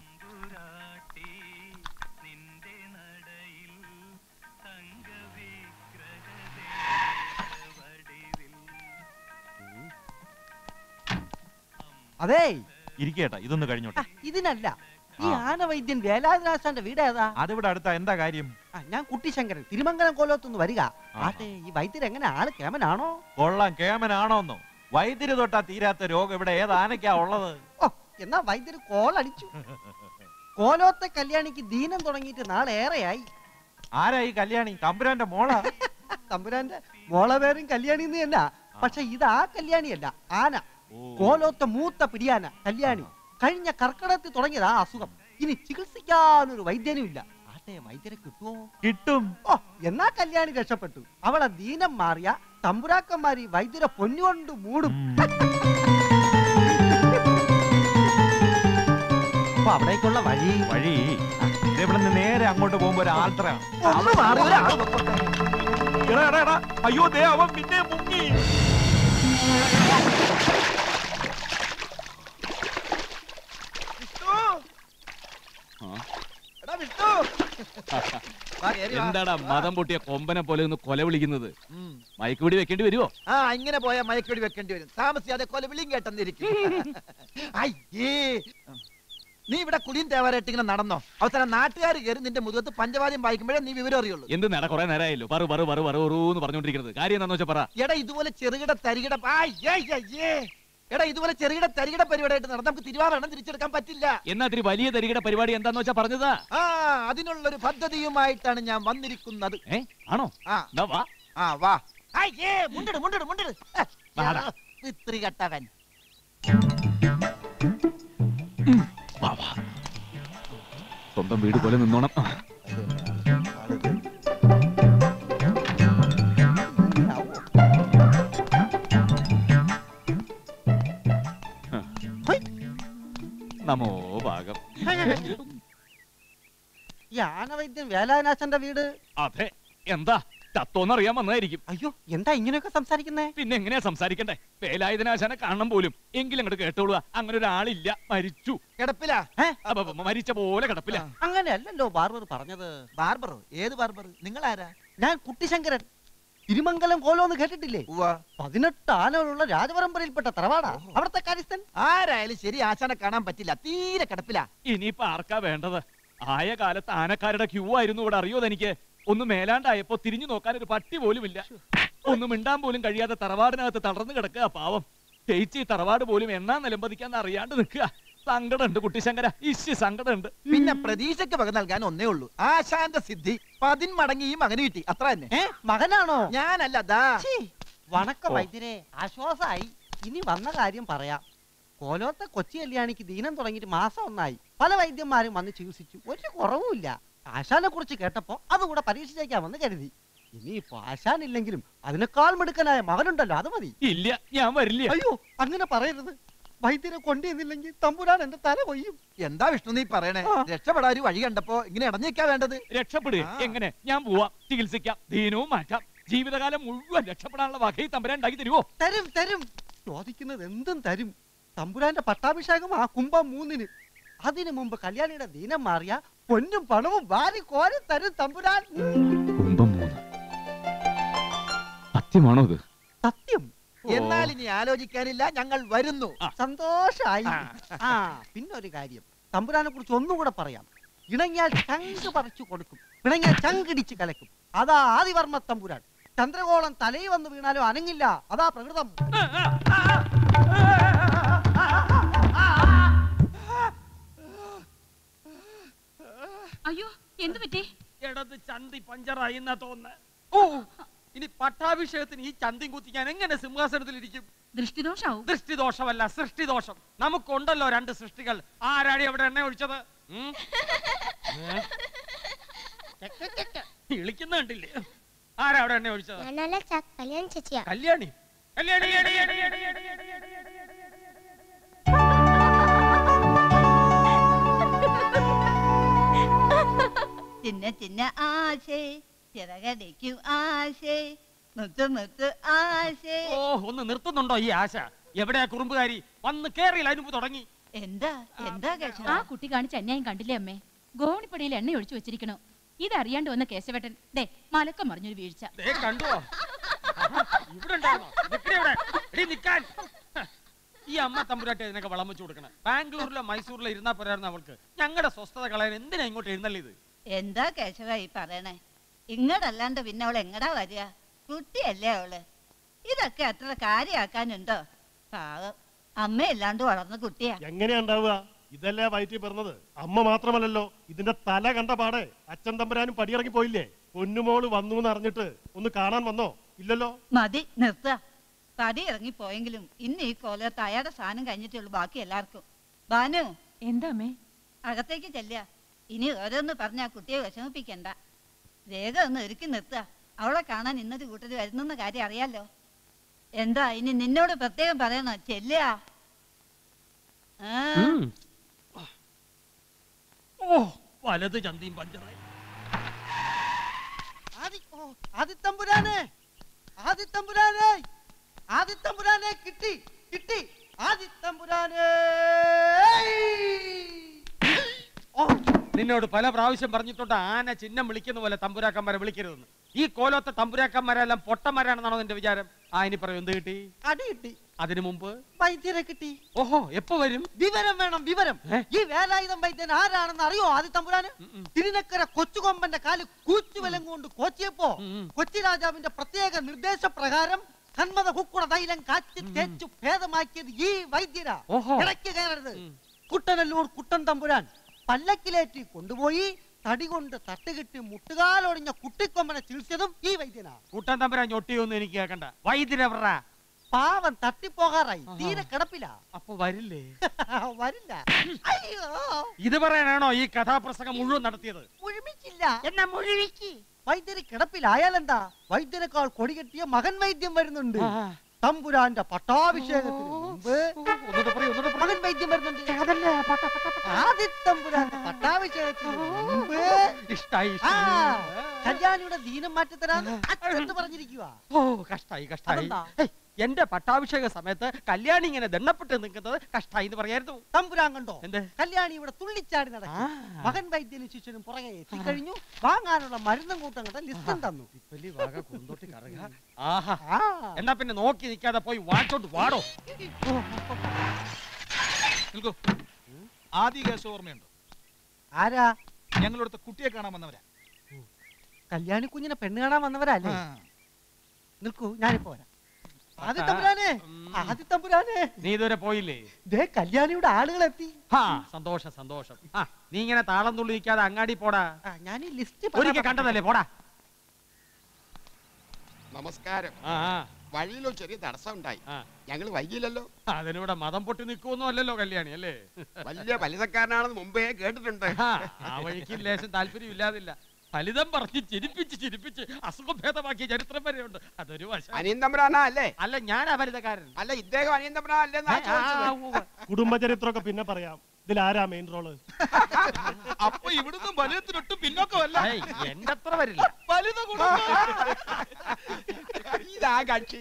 അതേ ഇരിക്കേട്ടാ ഇതൊന്ന് കഴിഞ്ഞോട്ടെ ഇതിനല്ല ഈ ആ. ആനവൈദ്യൻ വേലായുധരാശാന്റെ വീട് ഏതാ അതിവിടെ അടുത്ത എന്താ കാര്യം ആ, ഞാൻ കുട്ടിശങ്കരൻ തിരുമംഗലം കോലത്തുനിന്ന് വരിക ആട്ടെ ഈ വൈദ്യർ എങ്ങനെ ആള് കേമനാണോ കൊള്ളാം കേമനാണോന്നോ വൈദ്യുതി തൊട്ടാ തീരാത്ത രോഗം ഇവിടെ ഏത് ആനയ്ക്കാ ഉള്ളത് ഓ എന്നാ വൈദ്യര് കോളടിച്ചു കോലോത്തെ കല്യാണിക്ക് ദീനം തുടങ്ങിയിട്ട് നാളേറെയായി ആരാ ഈ കല്യാണി തമ്പുരാന്റെ മോളാ തമ്പുരാന്റെ മോളെ പേരും കല്യാണി എന്ന് തന്നെ പക്ഷെ ഇത് ആ കല്യാണിയല്ല ആന കോലോത്തെ മൂത്ത പിടിയാന കല്യാണി കഴിഞ്ഞ കർക്കിടകത്തിൽ തുടങ്ങിയതാ ആ അസുഖം ഇനി ചികിത്സിക്കാനൊരു വൈദ്യനും ഇല്ല ആട്ടെ വൈദ്യരെ കിട്ടുമോ കിട്ടും ഓ എന്നാ കല്യാണി രക്ഷപ്പെട്ടു അവളെ ദീനം മാറിയ തമ്പുരാക്കന്മാര് ഈ വൈദ്യരെ പൊന്നുകൊണ്ട് മൂടും അപ്പൊ അവിടേക്കുള്ള വഴി വഴി ഇവിടെ നിന്ന് നേരെ അങ്ങോട്ട് പോകുമ്പോ ഒരു ആൽത്ര ഒന്ന് മാറി ഒരാൾ എടാ എടാ എടാ അയ്യോ ദേ അവൻ പിന്നെ മുങ്ങി എടാ വിഷ്ണു വാ, കേറി വാ. എന്താടാ മതം പൊട്ടിയ കൊമ്പനെ പോലെ ഒന്ന് കൊല വിളിക്കുന്നത് മയക്കുപിടി വെക്കേണ്ടി വരുമോ ആ ഇങ്ങനെ പോയാൽ മയക്കടി വെക്കേണ്ടി വരും താമസിയാതെ കൊല വിളിയും കേട്ടെന്നിരിക്കും അയ്യേ നീ ഇവിടെ കുടിയും തേവാരായിട്ട് ഇങ്ങനെ നടന്നോ അവസാനം നാട്ടുകാർ കയറി നിന്റെ മുതുകത്ത് പഞ്ചവാദ്യം വായിക്കുമ്പോഴേ നീ വിവരം അറിയുള്ളൂ എന്ത് നേടാ കുറെ നേരമായല്ലോ പറു പറു പറു പറു പറു എന്ന് പറഞ്ഞോണ്ടിരിക്കുന്നത് കാര്യം എന്താന്ന് വെച്ചാ പറ എടാ ഇതുപോലെ ചെറുകിട തരികിട ആയ്യേ, അയ്യേ. എടാ ഇതുപോലെ ചെറുകിട തരികിട പരിപാടിയായിട്ട് നടന്ന് നമുക്ക് തിരുവാഭരണം തിരിച്ചെടുക്കാൻ പറ്റില്ല എന്നാ ഇത്തിരി വലിയ തരികിട പരിപാടി എന്താന്ന് വെച്ചാ പറഞ്ഞതാ ആ അതിനുള്ളൊരു പദ്ധതിയുമായിട്ടാണ് ഞാൻ വന്നിരിക്കുന്നത് ഏ ആണോ ആ എന്നാ വാ ആ വാ അയ്യേ മുണ്ടിട് മുണ്ടിട് മുണ്ടിട് ഹെ, വാടാ. വിത്രി കെട്ടവൻ സ്വന്തം വീട് പോലെ നിന്നോണം നമോ ഭാഗം ഈ ആനവൈദ്യൻ വേലാനാശന്റെ വീട് അതെ എന്താ തത്തോന്നറിയാൻ വന്നതായിരിക്കും അയ്യോ എന്താ ഇങ്ങനെയൊക്കെ സംസാരിക്കുന്നേ പിന്നെ എങ്ങനെയാ സംസാരിക്കണ്ടേ വേലായുധനാശാനെ കാണണം പോലും എങ്കിലും അങ്ങോട്ട് കേട്ടോളുക അങ്ങനെ ഒരാളില്ല മരിച്ചു കിടപ്പിലാ അപ്പൊ മരിച്ച പോലെ കിടപ്പില്ല അങ്ങനെയല്ലല്ലോ ബാർബർ പറഞ്ഞത് ബാർബറോ ഏത് ബാർബർ നിങ്ങൾ ആരാ ഞാൻ കുട്ടിശങ്കരൻ തിരുമംഗലം കോലോന്ന് കേട്ടിട്ടില്ലേ പതിനെട്ട് ആനകളുള്ള രാജപരമ്പരയിൽപ്പെട്ട തറവാടാ അവിടുത്തെ കാര്യസ്ഥൻ ആരായാലും ശരി ആശാനെ കാണാൻ പറ്റില്ല തീരെ കിടപ്പിലാ ഇനിയിപ്പൊ ആർക്കാ വേണ്ടത് ആയ കാലത്ത് ആനക്കാരുടെ ക്യൂ ആയിരുന്നു ഇവിടെ അറിയോ എനിക്ക് ഒന്ന് മേലാണ്ടായപ്പോ തിരിഞ്ഞു നോക്കാൻ ഒരു പട്ടി പോലുമില്ല ഒന്ന് മിണ്ടാൻ പോലും കഴിയാതെ തറവാടിനകത്ത് തളർന്നു കിടക്കുക പാവം ചേച്ചി തറവാട് പോലും എണ്ണാ നിലമ്പതിക്കാന്ന് അറിയാണ്ട് നിൽക്കുക സങ്കടമുണ്ട് കുട്ടിശങ്കര ഇശി സങ്കടമുണ്ട് പിന്നെ പ്രതീക്ഷയ്ക്ക് വക നൽകാൻ ഒന്നേ ഉള്ളൂ ആശാന്റെ സിദ്ധി പതിന്മടങ്ങി ഈ മകന് കിട്ടി അത്ര തന്നെ മകനാണോ ഞാനല്ല ദാ വണക്കം ഓ. വൈദ്യരെ ആശ്വാസമായി ഇനി വന്ന കാര്യം പറയാം കോലോത്തെ കൊച്ചി കല്യാണിക്ക് ദീനം തുടങ്ങിയിട്ട് മാസം ഒന്നായി പല വൈദ്യന്മാരും വന്ന് ചികിത്സിച്ചു ഒരു കുറവുമില്ല ആശാനെ കുറിച്ച് കേട്ടപ്പോ അതുകൂടെ പരീക്ഷിച്ചേക്കാമെന്ന് കരുതി ഇനിയിപ്പോ ആശാനില്ലെങ്കിലും അതിനേക്കാൾ മിടുക്കനായ മകനുണ്ടല്ലോ അത് മതി ഇല്ല ഞാൻ വരില്ല അയ്യോ അങ്ങനെ പറയരുത് വൈദ്യരെ കൊണ്ടുവന്നില്ലെങ്കിൽ തമ്പുരാൻ എന്റെ തല കൊയ്യും എന്താ വിഷ്ണു നീ പറയണേ രക്ഷപ്പെടാൻ ഒരു വഴി കണ്ടപ്പോ ഇങ്ങനെ ഇടഞ്ഞേക്കാ വേണ്ടത് രക്ഷപ്പെടുക എങ്ങനെ ഞാൻ പോവാം ചികിത്സിക്കാം ദീനവും മാറ്റാം ജീവിതകാലം മുഴുവൻ രക്ഷപ്പെടാനുള്ള വകയും തമ്പരാൻ ഉണ്ടാക്കി തരുവോ തരും തരും ചോദിക്കുന്നത് എന്തും തരും തമ്പുരാന്റെ പട്ടാഭിഷേകം ആ കുംഭം മൂന്നിന് അതിനു മുമ്പ് കല്യാണിയുടെ ദീനം മാറിയ പൊന്നും പണവും വാരി കോരി തരും തമ്പുരാൻ കുംഭം മൂന്ന് സത്യമാണോ ഇത് സത്യം എന്നാൽ ഇനി ആലോചിക്കാനില്ല ഞങ്ങൾ വരുന്നു സന്തോഷായി ആ പിന്നെ ഒരു കാര്യം തമ്പുരാനെ കുറിച്ച് ഒന്നും കൂടെ പറയാം ഇണങ്ങിയാൽ ചങ്ക് പറിച്ചു കൊടുക്കും ഇണങ്ങിയാൽ ചങ്കിടിച്ച് കലക്കും അതാ ആദിവർമ്മ തമ്പുരാൻ ചന്ദ്രകോളം തലയിൽ വന്ന് വീണാലും അനങ്ങില്ല അതാ പ്രകൃതം അയ്യോ എന്തു പറ്റി ഇടത് ചന്തി പഞ്ചറായി എന്നാ തോന്നുന്നത് ഓ ഇനി പട്ടാഭിഷേകത്തിന് ഈ ചന്തിയും കുത്തി ഞാൻ എങ്ങനെ സിംഹാസനത്തിൽ ഇരിക്കും ദൃഷ്ടിദോഷാവും ദൃഷ്ടിദോഷമല്ല സൃഷ്ടിദോഷം നമുക്കുണ്ടല്ലോ രണ്ട് സൃഷ്ടികൾ ആരാടി അവിടെ എണ്ണ ഒഴിച്ചത് ഉം? ഏ? ഇളിക്കുന്ന കണ്ടില്ലേ ആരാ അവിടെ എണ്ണ ഒഴിച്ചത് ഞാനല്ല ച- കല്യാണി ചേച്ചിയാ കല്യാണി കല്യാണി ചിന്ന ചിന്ന ആശേ ചിറകടിക്കും ആശേ മുത്ത് മുത്ത് ആശേ ഓ ഒന്ന് നിർത്തുന്നുണ്ടോ ഈ ആശ എവിടെയാ കുറുമ്പുകാരി വന്ന് കേറിയില്ല അതിനുമ്പ് തുടങ്ങി എന്താ എന്താ ആ കുട്ടി കാണിച്ച അന്യായം കണ്ടില്ലേ അമ്മേ ഗോണിപ്പടിയിൽ എണ്ണ ഒഴിച്ചു വെച്ചിരിക്കണോ ഇതറിയാണ്ട് വന്ന കേശവേട്ടൻ ദേ മലക്കം മറിഞ്ഞൊരു വീഴ്ച ദേ കണ്ടോ ഇവിടെ ഉണ്ടായിരുന്നോ നിക്കടി ഇവിടെ. എടീ നിക്കാൻ ഹ, ഈ അമ്മ തമ്പുരാട്ടി ഇതിനൊക്കെ വളം വെച്ച് കൊടുക്കണം ബാംഗ്ലൂരിലോ മൈസൂരിലോ ഇരുന്നാ പോരായിരുന്നു അവൾക്ക് ഞങ്ങളുടെ സ്വസ്ഥത കളയാൻ എന്തിനാ ഇങ്ങോട്ട് എഴുന്നള്ളിയത് എന്താ കേശവ ഈ പറയണേ ഇങ്ങടല്ലാണ്ട് പിന്നെ അവൾ എങ്ങടാ വരിക കുട്ടിയല്ലേ അവള് ഇതൊക്കെ അത്ര കാര്യാക്കാനുണ്ടോ പാവം അമ്മയില്ലാണ്ട് വളർന്ന കുട്ടിയാ എങ്ങനെയാ ഉണ്ടാവുക ഇതല്ലേ വയറ്റിൽ പിറന്നത് അമ്മ മാത്രമല്ലല്ലോ ഇതിന്റെ തല കണ്ട പാടെ അച്ഛൻ തമ്പുരാനും പടിയിറങ്ങി പോയില്ലേ പൊന്നുമോള് വന്നു എന്ന് അറിഞ്ഞിട്ട് ഒന്ന് കാണാൻ വന്നോ ഇല്ലല്ലോ മതി നിർത്ത പടി ഇറങ്ങി പോയെങ്കിലും ഇന്ന് ഈ കോലത്ത് അയാളുടെ സാധനം കഴിഞ്ഞിട്ടുള്ളൂ ബാക്കി എല്ലാവർക്കും ബാനു എന്താ അമ്മേ അകത്തേക്ക് ചെല്ലുക ഇനി ഓരോന്ന് പറഞ്ഞ ആ കുട്ടിയെ വിഷമിപ്പിക്കണ്ട വേഗം ഒന്ന് ഒരുക്കി നിർത്തുക അവളെ കാണാൻ ഇന്നൊരു കൂട്ടർ വരുന്നെന്ന കാര്യം അറിയാലോ എന്താ ഇനി നിന്നോട് പ്രത്യേകം പറയണോ ചെല്ലുക ആ ഓ വലത് ചന്തിയും പഞ്ചറായി ആദി ഓ ആദിത്തമ്പുരാനെ ആദിത്തമ്പുരാനെ ആദിത്തമ്പുരാനെ കിട്ടി കിട്ടി ആദിത്തമ്പുരാനെ നിന്നോട് പല പ്രാവശ്യം പറഞ്ഞിട്ടുണ്ട് ആന ചിഹ്നം വിളിക്കുന്ന പോലെ തമ്പുരാക്കന്മാരെ വിളിക്കരുതെന്ന് ഈ കോലത്തെ തമ്പുരാക്കന്മാരെല്ലാം പൊട്ടന്മാരാണെന്നാണോ നിന്റെ വിചാരം ആ ഇനി പറയൂ എന്ത് കിട്ടി അടി കിട്ടി അതിനു മുമ്പ് വൈദ്യരെ കിട്ടി ഓഹോ എപ്പോ വരും വിവരം വേണം വിവരം ഈ വേലായുധം വൈദ്യൻ ആരാണെന്ന് അറിയോ ആദിത്തമ്പുരാന് തിരുനക്കര കൊച്ചുകൊമ്പന്റെ കാല് കൂച്ചുവലം കൊണ്ട് കോച്ചിയപ്പോ കൊച്ചി രാജാവിന്റെ പ്രത്യേക നിർദ്ദേശപ്രകാരം കന്മത കുക്കുട തൈലം കാച്ചി തേച്ചു ഭേദമാക്കിയത് ഈ വൈദ്യരാ ഓഹോ. ഇടയ്ക്ക് കയറരുത് കുട്ടനല്ലൂർ കുട്ടൻ തമ്പുരാൻ പല്ലക്കിലേറ്റി കൊണ്ടുപോയി തടി കൊണ്ട് തട്ടുകെട്ടി മുട്ടുകാലൊടിഞ്ഞ കുട്ടിക്കൊമ്പനെ ചികിത്സതും ഈ വൈദ്യനാ കൂട്ടാൻ തമ്പുരാൻ ഞൊട്ടിയൊന്നും എനിക്ക് കേൾക്കണ്ട വൈദ്യരവറ പാവം തട്ടിപ്പോകാറായി തീരെ കിടപ്പില്ല അപ്പൊ വരില്ലേ വരില്ല അയ്യോ ഇത് പറയാനാണോ ഈ കഥാപ്രസംഗം മുഴുവൻ നടത്തിയത് മുഴുമിച്ചില്ല എന്നാ മുഴുവിക്ക് വൈദ്യര് കിടപ്പിലായാലെന്താ വൈദ്യരെക്കാൾ കൊടികെട്ടിയ മകൻ വൈദ്യം വരുന്നുണ്ട് തമ്പുരാന്റെ പട്ടാഭിഷേകത്തിന് മകൻ വൈദ്യം വരുന്നുണ്ട് അതല്ല ആദിത്തമ്പുരാന്റെ പട്ടാഭിഷേകത്തിന് മുമ്പ് ഇഷ്ടായി ആ, കല്യാണിയുടെ ദീനം മാറ്റിത്തരാന്ന് അച്ഛൻ പറഞ്ഞിരിക്കുക ഓ കഷ്ടായി കഷ്ടായി അതെന്താ? ഹേയ്, എന്റെ പട്ടാഭിഷേക സമയത്ത് കല്യാണി ഇങ്ങനെ ദണ്ണപ്പെട്ട് നിൽക്കുന്നത് കഷ്ടായി എന്ന് പറയായിരുന്നു തമ്പുരാൻ കണ്ടോ എന്ത് കല്യാണി ഇവിടെ തുള്ളിച്ചാടി നടക്കും മകൻ വൈദ്യനും ശിഷ്യനും പുറകെ എത്തിക്കഴിഞ്ഞു വാങ്ങാനുള്ള മരുന്നും കൂട്ടങ്ങളുടെ ലിസ്റ്റും തന്നു ഇപ്പല്ലി വാക കുന്തോട്ടി കറങ്ങ ആഹാ എന്നാ പിന്നെ നോക്കി നിൽക്കാതെ പോയി വാച്ചോട്ട് വാടോ നിൽക്കൂ ആദ്യ കേസ് ഓർമ്മയുണ്ടോ ആരാ ഞങ്ങളിവിടുത്തെ കുട്ടിയെ കാണാൻ വന്നവരാ കല്യാണി കുഞ്ഞിനെ പെണ്ണ് കാണാൻ വന്നവരല്ലേ നിൽക്കൂ ഞാനിപ്പോ വരാം ആദിത്തമ്പുരാനെ ആദിത്തമ്പുരാനെ നീ ഇതുവരെ പോയില്ലേ ദേ കല്യാണിയുടെ ആളുകൾ എത്തി ഹാ സന്തോഷം സന്തോഷം ആ നീ ഇങ്ങനെ താളം തുള്ളി നിൽക്കാതെ അങ്ങാടി പോടാ ഞാൻ ഈ ലിസ്റ്റ് ഒരിക്കൽ കണ്ടതല്ലേ പോടാ നമസ്കാരം ആ ആ. വഴിയിലോ ചെറിയ തടസ്സം ഉണ്ടായി ഞങ്ങൾ വൈകില്ലല്ലോ അതിനിവിടെ മതം പൊട്ടി നിൽക്കുമൊന്നും അല്ലല്ലോ കല്യാണി അല്ലേ വലിയ ഫലിതക്കാരനാണെന്ന് മുമ്പേ കേട്ടിട്ടുണ്ട് ആ, ആ വഴിക്ക് ലേശം താല്പര്യം ഇല്ലാതില്ല ഫലിതം പറഞ്ഞ് ചിരിപ്പിച്ച് ചിരിപ്പിച്ച് അസുഖം ഭേദമാക്കിയ ചരിത്രം വരെയുണ്ട് അതൊരു വശം അനിയൻ തമ്പുരാനാ അല്ലേ അല്ല ഞാൻ അപരിതക്കാരൻ അല്ല ഇദ്ദേഹം അനിയൻ തമ്പുരാൻ അല്ലെന്നാ ചോദിച്ചത്. കുടുംബചരിത്രമൊക്കെ പിന്നെ പറയാം ഇതിൽ ആരാ മെയിൻ റോള് അപ്പൊ ഇവിടുന്ന് വലിയത്തിനൊട്ടും പിന്നോക്കമല്ല ഏയ്, എന്റെ അത്ര വരില്ല വലുത് ഇതാ കക്ഷി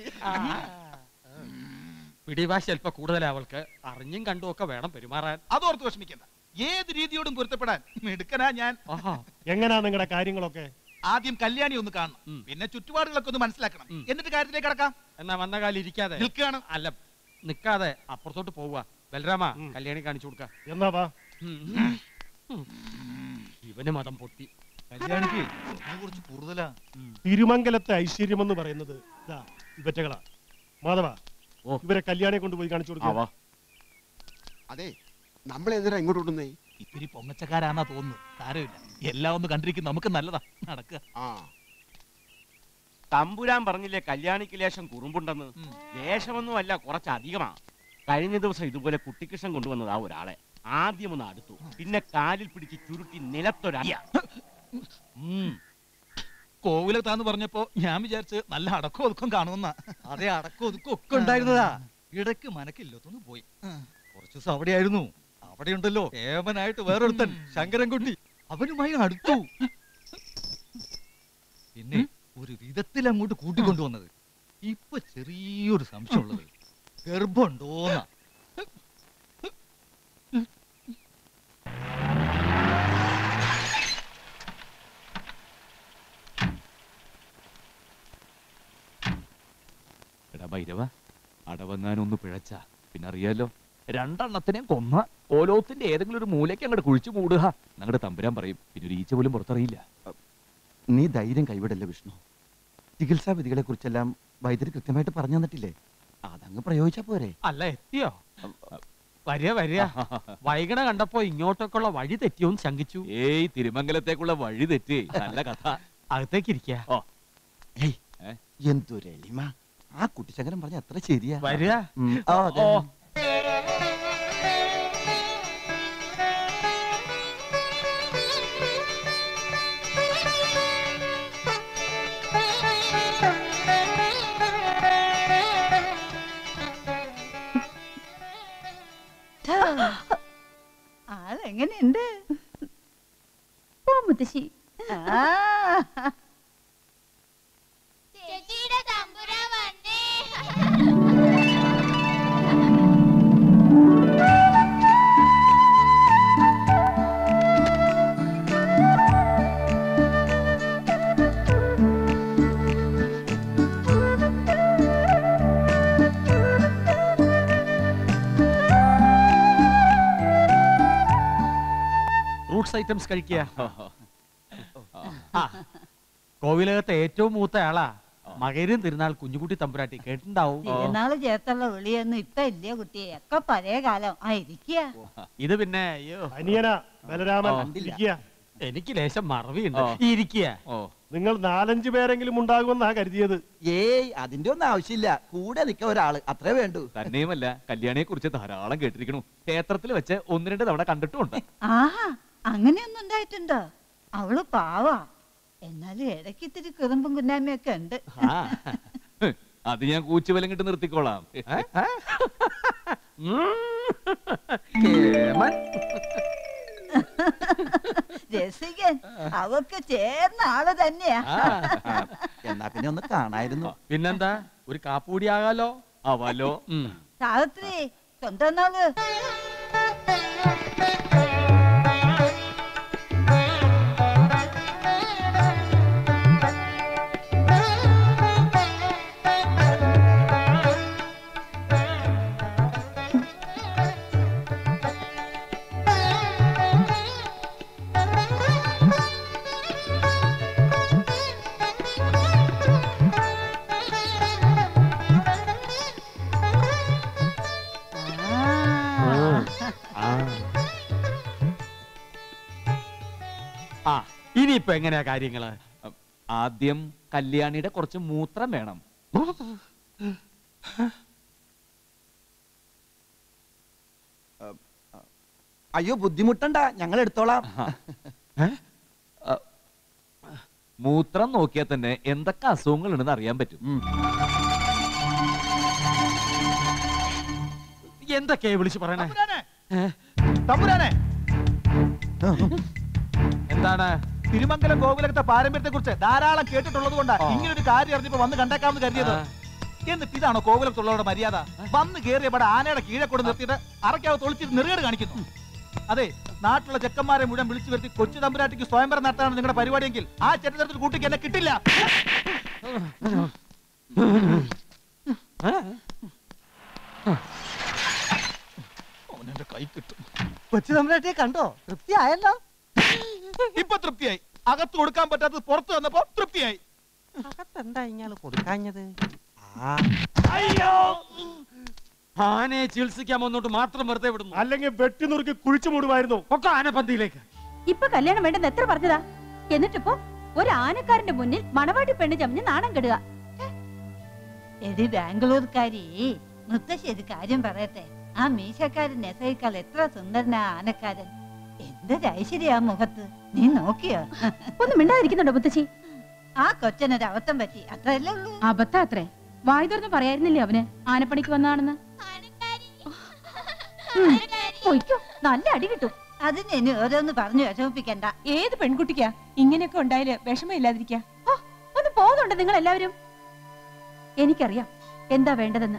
പിടിവാശി അല്പം കൂടുതലാ അവൾക്ക് അറിഞ്ഞും കണ്ടും ഒക്കെ വേണം പെരുമാറാൻ അതോർത്ത് വിഷമിക്കണ്ട ഏത് രീതിയോടും പൊരുത്തപ്പെടാൻ മിടുക്കനാ ഞാൻ എങ്ങനാ നിങ്ങളുടെ കാര്യങ്ങളൊക്കെ ആദ്യം കല്യാണി ഒന്ന് കാണണം പിന്നെ ചുറ്റുപാടുകളൊക്കെ ഒന്ന് മനസ്സിലാക്കണം എന്നിട്ട് കാര്യത്തിലേക്ക് കടക്കാം എന്നാ വന്ന കാലം ഇരിക്കാതെ നിൽക്കുകയാണ് അല്ല നിക്കാതെ അപ്പുറത്തോട്ട് പോവുക ബലരാമ കല്യാണി കാണിച്ചു കൊടുക്ക എന്നാ വാ ഇവന് മതം പൊട്ടി കല്യാണിക്ക് കുറച്ച് കൂടുതലാ തിരുമംഗലത്തെ ഐശ്വര്യം എന്ന് പറയുന്നത് ഇതാ ഇവറ്റകളാ മാധവ ഇവരെ കല്യാണിയെ കൊണ്ടുപോയി കാണിച്ചു കൊടുക്കുക അതെ നമ്മൾ എന്തിനാ ഇങ്ങോട്ട് വിടുന്നേ ഇത്തിരി പൊങ്ങച്ചക്കാരാന്നാ തോന്നുന്നു സാരമില്ല എല്ലാം ഒന്ന് കണ്ടിരിക്കും നമുക്ക് നല്ലതാ നടക്കുക തമ്പുരാൻ പറഞ്ഞില്ലേ കല്യാണിക്ക് ലേശം കുറുമ്പുണ്ടെന്ന് ലേശമൊന്നും അല്ല കുറച്ചധികമാ കഴിഞ്ഞ ദിവസം ഇതുപോലെ കുട്ടിക്കൃഷ്ണൻ കൊണ്ടുവന്നതാ ഒരാളെ ആദ്യം ഒന്ന് അടുത്തു പിന്നെ കാലിൽ പിടിച്ച് ചുരുട്ടി നിലത്തൊരടിയ കോവിലത്താന്ന് പറഞ്ഞപ്പോ ഞാൻ വിചാരിച്ച് നല്ല അടക്കം ഒതുക്കം കാണുമെന്നാ അതെ അടക്കം ഒതുക്കം ഒക്കെ ഉണ്ടായിരുന്നതാ ഇടയ്ക്ക് മനക്കില്ലാത്തൊന്ന് പോയി കുറച്ചു ദിവസം അവിടെയായിരുന്നു അവിടെ ഉണ്ടല്ലോ ഏവനായിട്ട് വേറൊരുത്തൻ ശങ്കരൻകുട്ടി അവനുമായി അടുത്തു പിന്നെ ഒരു വിധത്തിൽ അങ്ങോട്ട് കൂട്ടിക്കൊണ്ടുവന്നത് ഇപ്പൊ ചെറിയൊരു സംശയമുള്ളത് ഗർഭമുണ്ടോന്നാ എടാ ഭൈരവ അടവങ്ങാനൊന്ന് പിഴച്ച പിന്നെ അറിയാലോ രണ്ടെണ്ണത്തിനെയും കൊന്ന ഓലോത്തിന്റെ ഏതെങ്കിലും ഒരു മൂലയ്ക്ക് അങ്ങോട്ട് കുഴിച്ചു മൂടുക ഞങ്ങളുടെ തമ്പുരാൻ പറയും പിന്നെ ഒരു ഈച്ച പോലും പുറത്തറിയില്ല നീ ധൈര്യം കൈവിടല്ലേ വിഷ്ണു ചികിത്സാ വിധികളെ കുറിച്ചെല്ലാം വൈദ്യര് കൃത്യമായിട്ട് പറഞ്ഞു തന്നിട്ടില്ലേ അതങ്ങ് പ്രയോഗിച്ചാ പോരെ അല്ല എത്തിയോ വരിക വരിക വൈകണ കണ്ടപ്പോ ഇങ്ങോട്ടൊക്കെയുള്ള വഴി തെറ്റിയോന്ന് ശങ്കിച്ചു ഏയ് തിരുമംഗലത്തേക്കുള്ള വഴി തെറ്റി നല്ല കഥ അകത്തേക്ക് ഇരിക്കുക ഓ എന്തൊരു എളിമ ആ കുട്ടിശങ്കരൻ പറഞ്ഞ അത്ര ശരിയാ വരിക ഉം, ആ, അതെ. ഓ. ആളെങ്ങനെയുണ്ട് ഓ മുത്തശ്ശി ആ ഫ്രൂട്ട്സ് ഐറ്റംസ് കഴിക്കുക ആ, കോവിലകത്തെ ഏറ്റവും മൂത്ത ആളാ മകരും തിരുനാൾ കുഞ്ഞുകുട്ടി തമ്പുരാട്ടി കേട്ടിണ്ടാവും തിരുനാള് ചേർത്തുള്ള വിളിയൊന്നും ഇപ്പൊ ഇല്ലേ കുട്ടിയെ ഒക്കെ പഴയ കാലം ആ ഇരിക്കുക ഇത് പിന്നെ അയ്യോ അനിയന ബലരാമൻ ഓ. ഇരിക്കുക എനിക്ക് ലേശം മറവിയുണ്ട് ഓ. ഇരിക്കുക നിങ്ങൾ നാലഞ്ച് പേരെങ്കിലും ഉണ്ടാകുമെന്നാ കരുതിയത് ഏയ് അതിന്റെ ഒന്നും ആവശ്യമില്ല കൂടെ നിക്ക ഒരാള് അത്രേ വേണ്ടൂ തന്നെയുമല്ല കല്യാണിയെ കുറിച്ച് ധാരാളം കേട്ടിരിക്കണു ക്ഷേത്രത്തിൽ വെച്ച് ഒന്ന് രണ്ട് തവണ കണ്ടിട്ടുമുണ്ട് ആഹാ അങ്ങനെയൊന്നും ഉണ്ടായിട്ടുണ്ടോ അവള് പാവാ എന്നാലും ഇടയ്ക്ക് ഇത്തിരി കുറുമ്പും കുന്നായ്മയൊക്കെ ഉണ്ട് അത് ഞാൻ കൂച്ചുവലം കിട്ട് നിർത്തിക്കോളാം കേമൻ രസികൻ അവക്ക് ചേർന്ന ആള് തന്നെയാ എന്നാ പിന്നെ ഒന്ന് കാണായിരുന്നു പിന്നെന്താ ഒരു കാപ്പൂടി ആകാലോ ആവാലോ സാവിത്രി കൊണ്ടുവന്നോളൂ ആ ഇനിയിപ്പോ എങ്ങനെയാ കാര്യങ്ങള് ആദ്യം കല്യാണിയുടെ കുറച്ച് മൂത്രം വേണം അയ്യോ ബുദ്ധിമുട്ടണ്ട ഞങ്ങൾ എടുത്തോളാം മൂത്രം നോക്കിയാൽ തന്നെ എന്തൊക്കെ അസുഖങ്ങളുണ്ടെന്ന് അറിയാൻ പറ്റും എന്തൊക്കെയാ വിളിച്ചു പറയണേ തമ്പുരാനെ എന്താണ് തിരുമംഗലം ഗോകുലത്തെ പാരമ്പര്യത്തെ കുറിച്ച് ധാരാളം കേട്ടിട്ടുള്ളത് കൊണ്ടാ ഇങ്ങനെ ഒരു കാര്യം അറിഞ്ഞപ്പോ വന്ന് കണ്ടേക്കാമെന്ന് കരുതിയത് എന്നിട്ട് ഇതാണോ കോകുലത്തുള്ളവരുടെ മര്യാദ വന്ന് കയറിയവിടെ ആനയുടെ കീഴെ കൊണ്ട് നിർത്തിയിട്ട് അറയ്ക്കാവ് തൊളിച്ചിട്ട് നെറുകേട് കാണിക്കുന്നു അതെ നാട്ടിലുള്ള ചെക്കന്മാരെ മുഴുവൻ വിളിച്ചു വരുത്തി കൊച്ചു തമ്പുരാട്ടിക്ക് സ്വയംവരം നടത്താനാണ് നിങ്ങളുടെ പരിപാടിയെങ്കിൽ ആ ചെറ്റത്തരത്തിൽ കൂട്ടിക്ക് എന്നെ കിട്ടില്ല അവനെന്റെ കൈ കിട്ടും കൊച്ചു തമ്പുരാട്ടിയെ കണ്ടോ തൃപ്തിയായല്ലോ ഇപ്പൊ തൃപ്തിയായി അകത്ത് കൊടുക്കാൻ പറ്റാത്തത് പുറത്ത് വന്നപ്പോ തൃപ്തിയായി അകത്തെന്താ ഇയാള് കൊടുക്കാഞ്ഞത് അയ്യോ ആനയെ ചികിത്സിക്കാൻ വന്നോട്ട് മാത്രം വെറുതെ വിടുന്നു അല്ലെങ്കിൽ വെട്ടി നുറുക്കി കുഴിച്ചു മൂടുമായിരുന്നു ഒക്കെ ആനപ്പന്തിയിലേക്ക് ഇപ്പൊ കല്യാണം വേണ്ടെന്ന് എത്ര പറഞ്ഞതാ എന്നിട്ടിപ്പോ ഒരു ആനക്കാരന്റെ മുന്നിൽ മണവാട്ടി പെണ്ണ് ചമഞ്ഞ് നാണം കെടുക എടി ബാംഗ്ലൂർക്കാരി മുത്തശ്ശി ഒരു കാര്യം പറയട്ടെ ആ മീശക്കാരൻ നെസയിക്കാൾ എത്ര സുന്ദരനാ ആനക്കാരൻ എന്തൊരു ഐശ്വര്യ ആ മുഖത്ത് നീ നോക്കിയോ ഒന്നും മിണ്ടാതിരിക്കുന്നുണ്ടോ മുത്തശ്ശി ആ കൊച്ചനൊരു അബദ്ധം പറ്റി അത്രയല്ലേ ഉള്ളൂ അബദ്ധ അത്രേ വായി തുറന്ന് പറയായിരുന്നില്ലേ അവന് ആനപ്പണിക്ക് വന്നതാണെന്ന് ഉം, പൊയ്ക്കോ നല്ല അടി കിട്ടും അതിന് ഇനി ഓരോന്ന് പറഞ്ഞു വിഷമിപ്പിക്കണ്ട ഏത് പെൺകുട്ടിക്കാ ഇങ്ങനെയൊക്കെ ഉണ്ടായാല് വിഷമമില്ലാതിരിക്കാ ഓ, ഒന്ന് പോകുന്നുണ്ട് നിങ്ങൾ എല്ലാവരും എനിക്കറിയാം എന്താ വേണ്ടതെന്ന്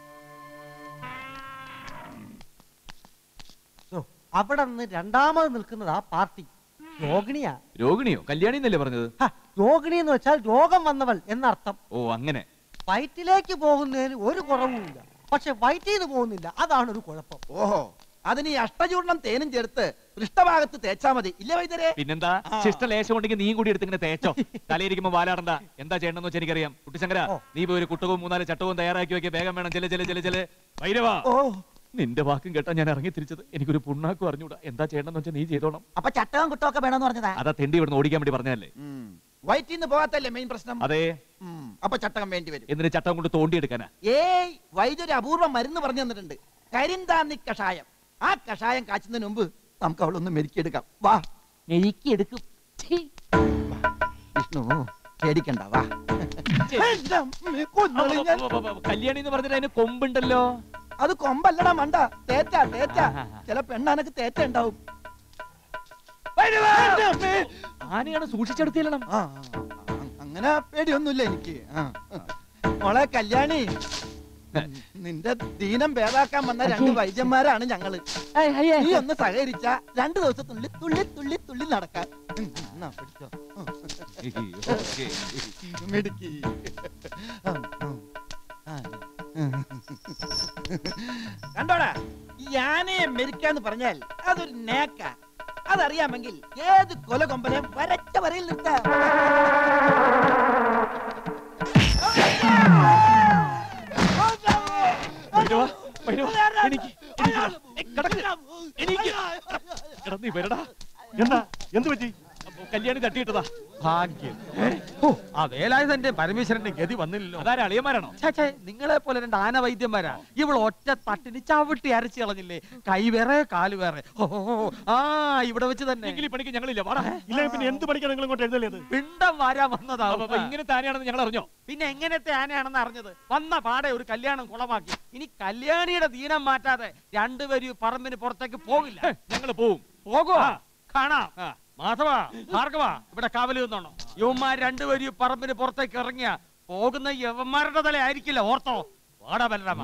അവിടെ നിന്ന് രണ്ടാമത് നിൽക്കുന്നത് ആ പാർട്ടി രോഗിണിയാ രോഗിണിയോ കല്യാണി എന്നല്ലേ പറഞ്ഞത് ഹ, രോഗിണി എന്ന് വെച്ചാൽ രോഗം വന്നവൾ എന്നർത്ഥം ഓ അങ്ങനെ വയറ്റിലേക്ക് പോകുന്നതിന് ഒരു കുറവുമില്ല പക്ഷെ വയറ്റിൽ നിന്ന് പോകുന്നില്ല അതാണ് ഒരു കുഴപ്പം ഓഹോ അതിന് ഈ അഷ്ടചൂർണം തേനും ചേർത്ത് പൃഷ്ഠഭാഗത്ത് തേച്ചാ മതി ഇല്ലേ വൈദ്യരെ പിന്നെന്താ ശിഷ്ട ലേശം ഉണ്ടെങ്കിൽ നീ കൂടി എടുത്ത് ഇങ്ങനെ തേച്ചോ തലയിരിക്കുമ്പോ വാലാടണ്ട എന്താ ചെയ്യണമെന്ന് വെച്ചാൽ എനിക്കറിയാം കുട്ടിശങ്കര നീ പോയി ഒരു കുട്ടവും മൂന്നാല് ചട്ടവും തയ്യാറാക്കി വെക്കിയ വേഗം വേണം ചെല ചെല ചെല ചെല ഭൈരവാ നിന്റെ വാക്കും കേട്ടാ ഞാൻ ഇറങ്ങി തിരിച്ചത് എനിക്കൊരു പുണ്ണാക്കും അറിഞ്ഞൂടാ എന്താ ചെയ്യണമെന്ന് വെച്ചാൽ നീ ചെയ്തോണം അപ്പൊ ചട്ടവും കുട്ടമൊക്കെ വേണമെന്ന് പറഞ്ഞതാ അതാ തെണ്ടി ഇവിടുന്ന് ഓടിക്കാൻ വേണ്ടി പറഞ്ഞതല്ലേ വയറ്റിൽ നിന്ന് പോകാത്തല്ലേ മെയിൻ പ്രശ്നം അതെ ഉം, അപ്പൊ ചട്ടകം വേണ്ടി വരും എന്തിന് ചട്ടം കൊണ്ട് തോണ്ടിയെടുക്കാനാ ഏയ് വൈദ്യൊരു അപൂർവ മരുന്ന് പറഞ്ഞു തന്നിട്ടുണ്ട് കരിന്താന്നി കഷായം ആ കഷായം കാച്ചുന്നതിന് മുമ്പ് നമുക്ക് അവളൊന്ന് മെരുക്കിയെടുക്കാം വാ മെരുക്കിയെടുക്കും വിഷ്ണു പേടിക്കണ്ട വാ എന്റെ അമ്മേ, കൊന്നോളി ഞാൻ. കല്യാണി എന്ന് പറഞ്ഞിട്ട് അതിന് കൊമ്പുണ്ടല്ലോ അത് കൊമ്പല്ലടാ മണ്ട തേറ്റാ തേറ്റാ ചില പെണ്ണാനക്ക് തേറ്റ ഉണ്ടാവും എന്റെ അമ്മേ. ആനയാണ് സൂക്ഷിച്ചെടുത്തില്ലണം ആ, ആ, ആ, അങ്ങനെ പേടിയൊന്നുമില്ല എനിക്ക് ആ. മോളെ കല്യാണി നിന്റെ ദീനം ഭേദാക്കാൻ വന്ന രണ്ട് വൈദ്യന്മാരാണ് ഞങ്ങള് നീ ഒന്ന് സഹകരിച്ച രണ്ടു ദിവസത്തിനുള്ളിൽ തുള്ളി തുള്ളി തുള്ളി നടക്കാൻ ഉം, എന്നാ, പിടിച്ചോ. മിടുക്കി ഉം, ഉം. ആ, ഉം. കണ്ടോടാ ഈ ആനയെ മെരിക്കാന്ന് പറഞ്ഞാൽ അതൊരു നേക്ക അതറിയാമെങ്കിൽ ഏത് കൊലകൊമ്പനെ വരച്ച വരയിൽ നിർത്താം ഭൈരവാ, ഭൈരവാ, എനിക്ക് എനിക്ക് ഇതാ. ഏ, കിടക്ക്. എനിക്ക് കിടന്നീ വരടാ എന്താ എന്ത് പറ്റി കല്യാണി തട്ടിയിട്ടതാ ഭാഗ്യം ഓ ആ വേലായുധന്റെ പരമേശ്വരന്റെ ഗതി വന്നില്ലല്ലോ അതാരാ അളിയന്മാരാണോ ഛേ, നിങ്ങളെ പോലെ രണ്ട് ആന വൈദ്യന്മാരാ ഇവൾ ഒറ്റ തട്ടിന് ചവിട്ടി അരച്ച് കളഞ്ഞില്ലേ കൈ വേറെ കാല് വേറെ ഓ, ഓ, ഓ. ആ ഇവിടെ വെച്ച് തന്നെ എങ്കിൽ ഈ പണിക്ക് ഞങ്ങളില്ല വാടാ ഇല്ല പിന്നെ എന്ത് പഠിക്കാൻ നിങ്ങൾ ഇങ്ങോട്ട് എഴുന്നള്ളിയത് പിണ്ടം വാരാൻ വന്നതാ അപ്പൊ- അപ്പൊ ഇങ്ങനത്തെ ആനയാണെന്ന് ഞങ്ങൾ അറിഞ്ഞോ പിന്നെ എങ്ങനത്തെ ആനയാണെന്ന് അറിഞ്ഞത് വന്ന പാടെ ഒരു കല്യാണം കുളമാക്കി ഇനി കല്യാണിയുടെ ദീനം മാറ്റാതെ രണ്ടുപേരും ഈ പറമ്പിന് പുറത്തേക്ക് പോകില്ല ഞങ്ങൾ പോവും പോകോ കാണാം മാധവ ഭാർഗവ ഇവിടെ കാവല് നിന്നോണം യുവന്മാർ രണ്ടുപേരും ഈ പറമ്പിന് പുറത്തേക്ക് ഇറങ്ങിയ പോകുന്ന യവന്മാരുടെ തല ആയിരിക്കില്ല ഓർത്തോ വാടാ ബലരാമ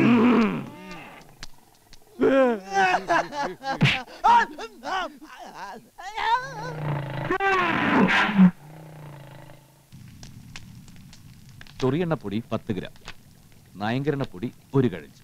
ചൊറിയെണ്ണപ്പൊടി പത്ത് ഗ്രാം നായങ്കരണപ്പൊടി ഒരു കഴിച്ചു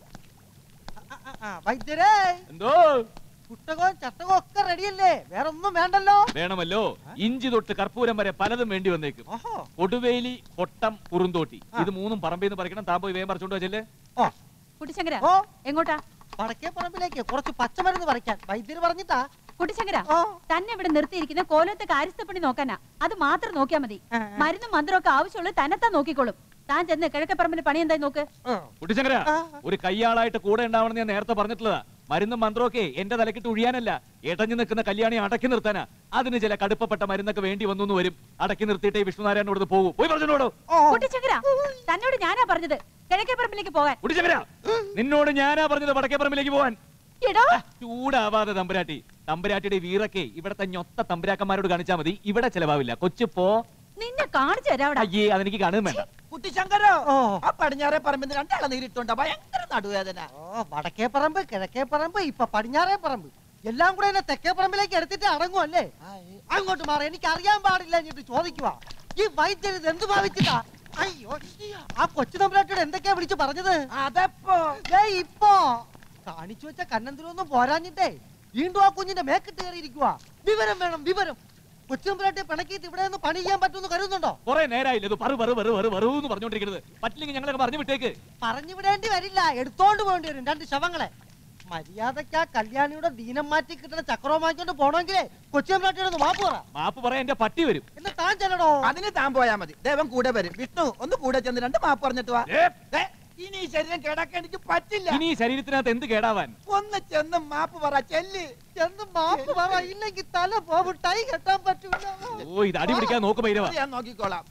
ആ, വൈദ്യരേ എന്തോ കുട്ടകവും ചട്ടകവും ഒക്കെ റെഡിയല്ലേ വേറെ ഒന്നും വേണ്ടല്ലോ വേണമല്ലോ ഇഞ്ചി തൊട്ട് കർപ്പൂരം വരെ പലതും വേണ്ടി വന്നേക്കും കൊടുവേലി കൊട്ടം കുറുന്തോട്ടി ഇത് മൂന്നും പറമ്പിന്ന് പറിക്കണം താൻ പോയി വേഗം പറിച്ചോണ്ട് വെച്ചല്ലേ കുട്ടിശങ്കര ഓ എങ്ങോട്ടാ വടക്കേ പറമ്പിലേക്ക് കുറച്ച് പച്ചമരുന്ന് പറിക്കാൻ വൈദ്യര് പറഞ്ഞിട്ടാ കുട്ടിശങ്കര തന്നെ ഇവിടെ നിർത്തിയിരിക്കുന്ന കോലത്തെ കാര്യസ്ഥപ്പണി നോക്കാനാ അത് മാത്രം നോക്കിയാ മതി മരുന്നും മന്ത്രമൊക്കെ ആവശ്യമുള്ളത് തന്നെത്താൻ നോക്കിക്കോളും താൻ ചെന്ന് കിഴക്കപ്പറമ്പിന് പണി എന്തായി നോക്ക് കുട്ടിശങ്കര ഒരു കയ്യാളായിട്ട് കൂടെ ഉണ്ടാവണമെന്ന് ഞാൻ നേരത്തെ പറഞ്ഞിട്ടുള്ളതാ മരുന്നും മന്ത്രമൊക്കെ എന്റെ തലക്കിട്ട് ഒഴിയാനല്ല എടഞ്ഞു നിൽക്കുന്ന കല്യാണി അടക്കി നിർത്താനാ അതിന് ചില കടുപ്പപ്പെട്ട മരുന്നൊക്കെ വേണ്ടി വന്നു എന്ന് വരും അടക്കി നിർത്തിയിട്ടേ വിഷ്ണുനാരായണൻ ഇവിടുന്ന് പോകും പോയി പറഞ്ഞോടോ കുട്ടിശങ്കര തന്നോട് ഞാനാ പറഞ്ഞത് കിഴക്കപ്പറമ്പിലേക്ക് പോകാൻ കുട്ടിശങ്കര നിന്നോട് ഞാനാ പറഞ്ഞത് വടക്കേ പറമ്പിലേക്ക് പോവാൻ എടോ ചൂടാവാതെ തമ്പുരാട്ടി തമ്പുരാട്ടിയുടെ വീറൊക്കെ ഇവിടത്തെ ഞൊത്ത തമ്പുരാക്കന്മാരോട് കാണിച്ചാ മതി ഇവിടെ ചെലവാവില്ല കൊച്ചു പോ നിന്നെ കാണിച്ചു തരാം അവിടെ അയ്യേ അതെനിക്ക് കാണുകയും വേണ്ട കുട്ടി ശങ്കരോ ആ പടിഞ്ഞാറേ പറമ്പിന്ന് രണ്ടാളെ നേരിട്ടുണ്ടോ ഭയങ്കര നടുവേദന ഓ വടക്കേ പറമ്പ് കിഴക്കേ പറമ്പ് ഇപ്പൊ പടിഞ്ഞാറേ പറമ്പ് എല്ലാം കൂടെ എന്നെ തെക്കേ പറമ്പിലേക്ക് എടുത്തിട്ട് അടങ്ങുമല്ലേ അങ്ങോട്ട് മാറി എനിക്ക് അറിയാൻ പാടില്ല എന്നിട്ട് ചോദിക്കുക ഈ വൈദ്യർ ഇത് എന്ത് ഭാവിച്ചിട്ടാ അയ്യോ ആ കൊച്ചു തമ്പുരാട്ടിയോട് എന്തൊക്കെയാ വിളിച്ചു പറഞ്ഞത് അതെപ്പോ ഇപ്പോ കാണിച്ചു വെച്ച കണ്ണന്തിരൊന്നും പോരാഞ്ഞിട്ടേ വീണ്ടും ആ കുഞ്ഞിന്റെ മേക്കിട്ട് കയറിയിരിക്കുക വിവരം വേണം വിവരം കൊച്ചുതമ്പുരാട്ടെ പിണക്കിയിട്ട് ഇവിടെ നിന്ന് പണി ചെയ്യാൻ പറ്റുമെന്ന് കരുതുന്നുണ്ടോ കുറെ നേരമായില്ല ഇത് പറു പറു പറു പറു പറു എന്ന് പറഞ്ഞോണ്ടിരിക്കുന്നത് പറ്റില്ലെങ്കിൽ ഞങ്ങളൊക്കെ പറഞ്ഞു വിട്ടേക്ക് പറഞ്ഞു വിടേണ്ടി വരില്ല എടുത്തോണ്ട് പോകേണ്ടി വരും രണ്ട് ശവങ്ങളെ മര്യാദയ്ക്ക് ആ കല്യാണിയുടെ ദീനം മാറ്റി കിട്ടുന്ന ചക്രവും വാങ്ങിച്ചോണ്ട് പോണെങ്കിലേ കൊച്ചുതമ്പുരാട്ടിയോട് മാപ്പ് പറ മാപ്പ് പറയാൻ എന്റെ പട്ടി വരും എന്നാ താൻ ചെല്ലടോ അതിന് താൻ പോയാ മതി ദേവൻ കൂടെ വരും വിഷ്ണു ഒന്ന് കൂടെ ചെന്ന് രണ്ട് മാപ്പ് പറഞ്ഞിട്ട് വാ ദേ, ഇനി ഈ ശരീരം കേടാക്കാൻ എനിക്ക് പറ്റില്ല ഇനി ഈ ശരീരത്തിനകത്ത് എന്ത് കേടാവാൻ ഒന്ന് ചെന്ന് മാപ്പ് പറ ചെല്ല് ചെന്ന് മാപ്പ് പറ ഇല്ലെങ്കിൽ തല പോവും ടൈ കെട്ടാൻ പറ്റൂല ഓ ഇത് അടി പിടിക്കാൻ നോക്ക് ഭൈരവ ഞാൻ നോക്കിക്കോളാം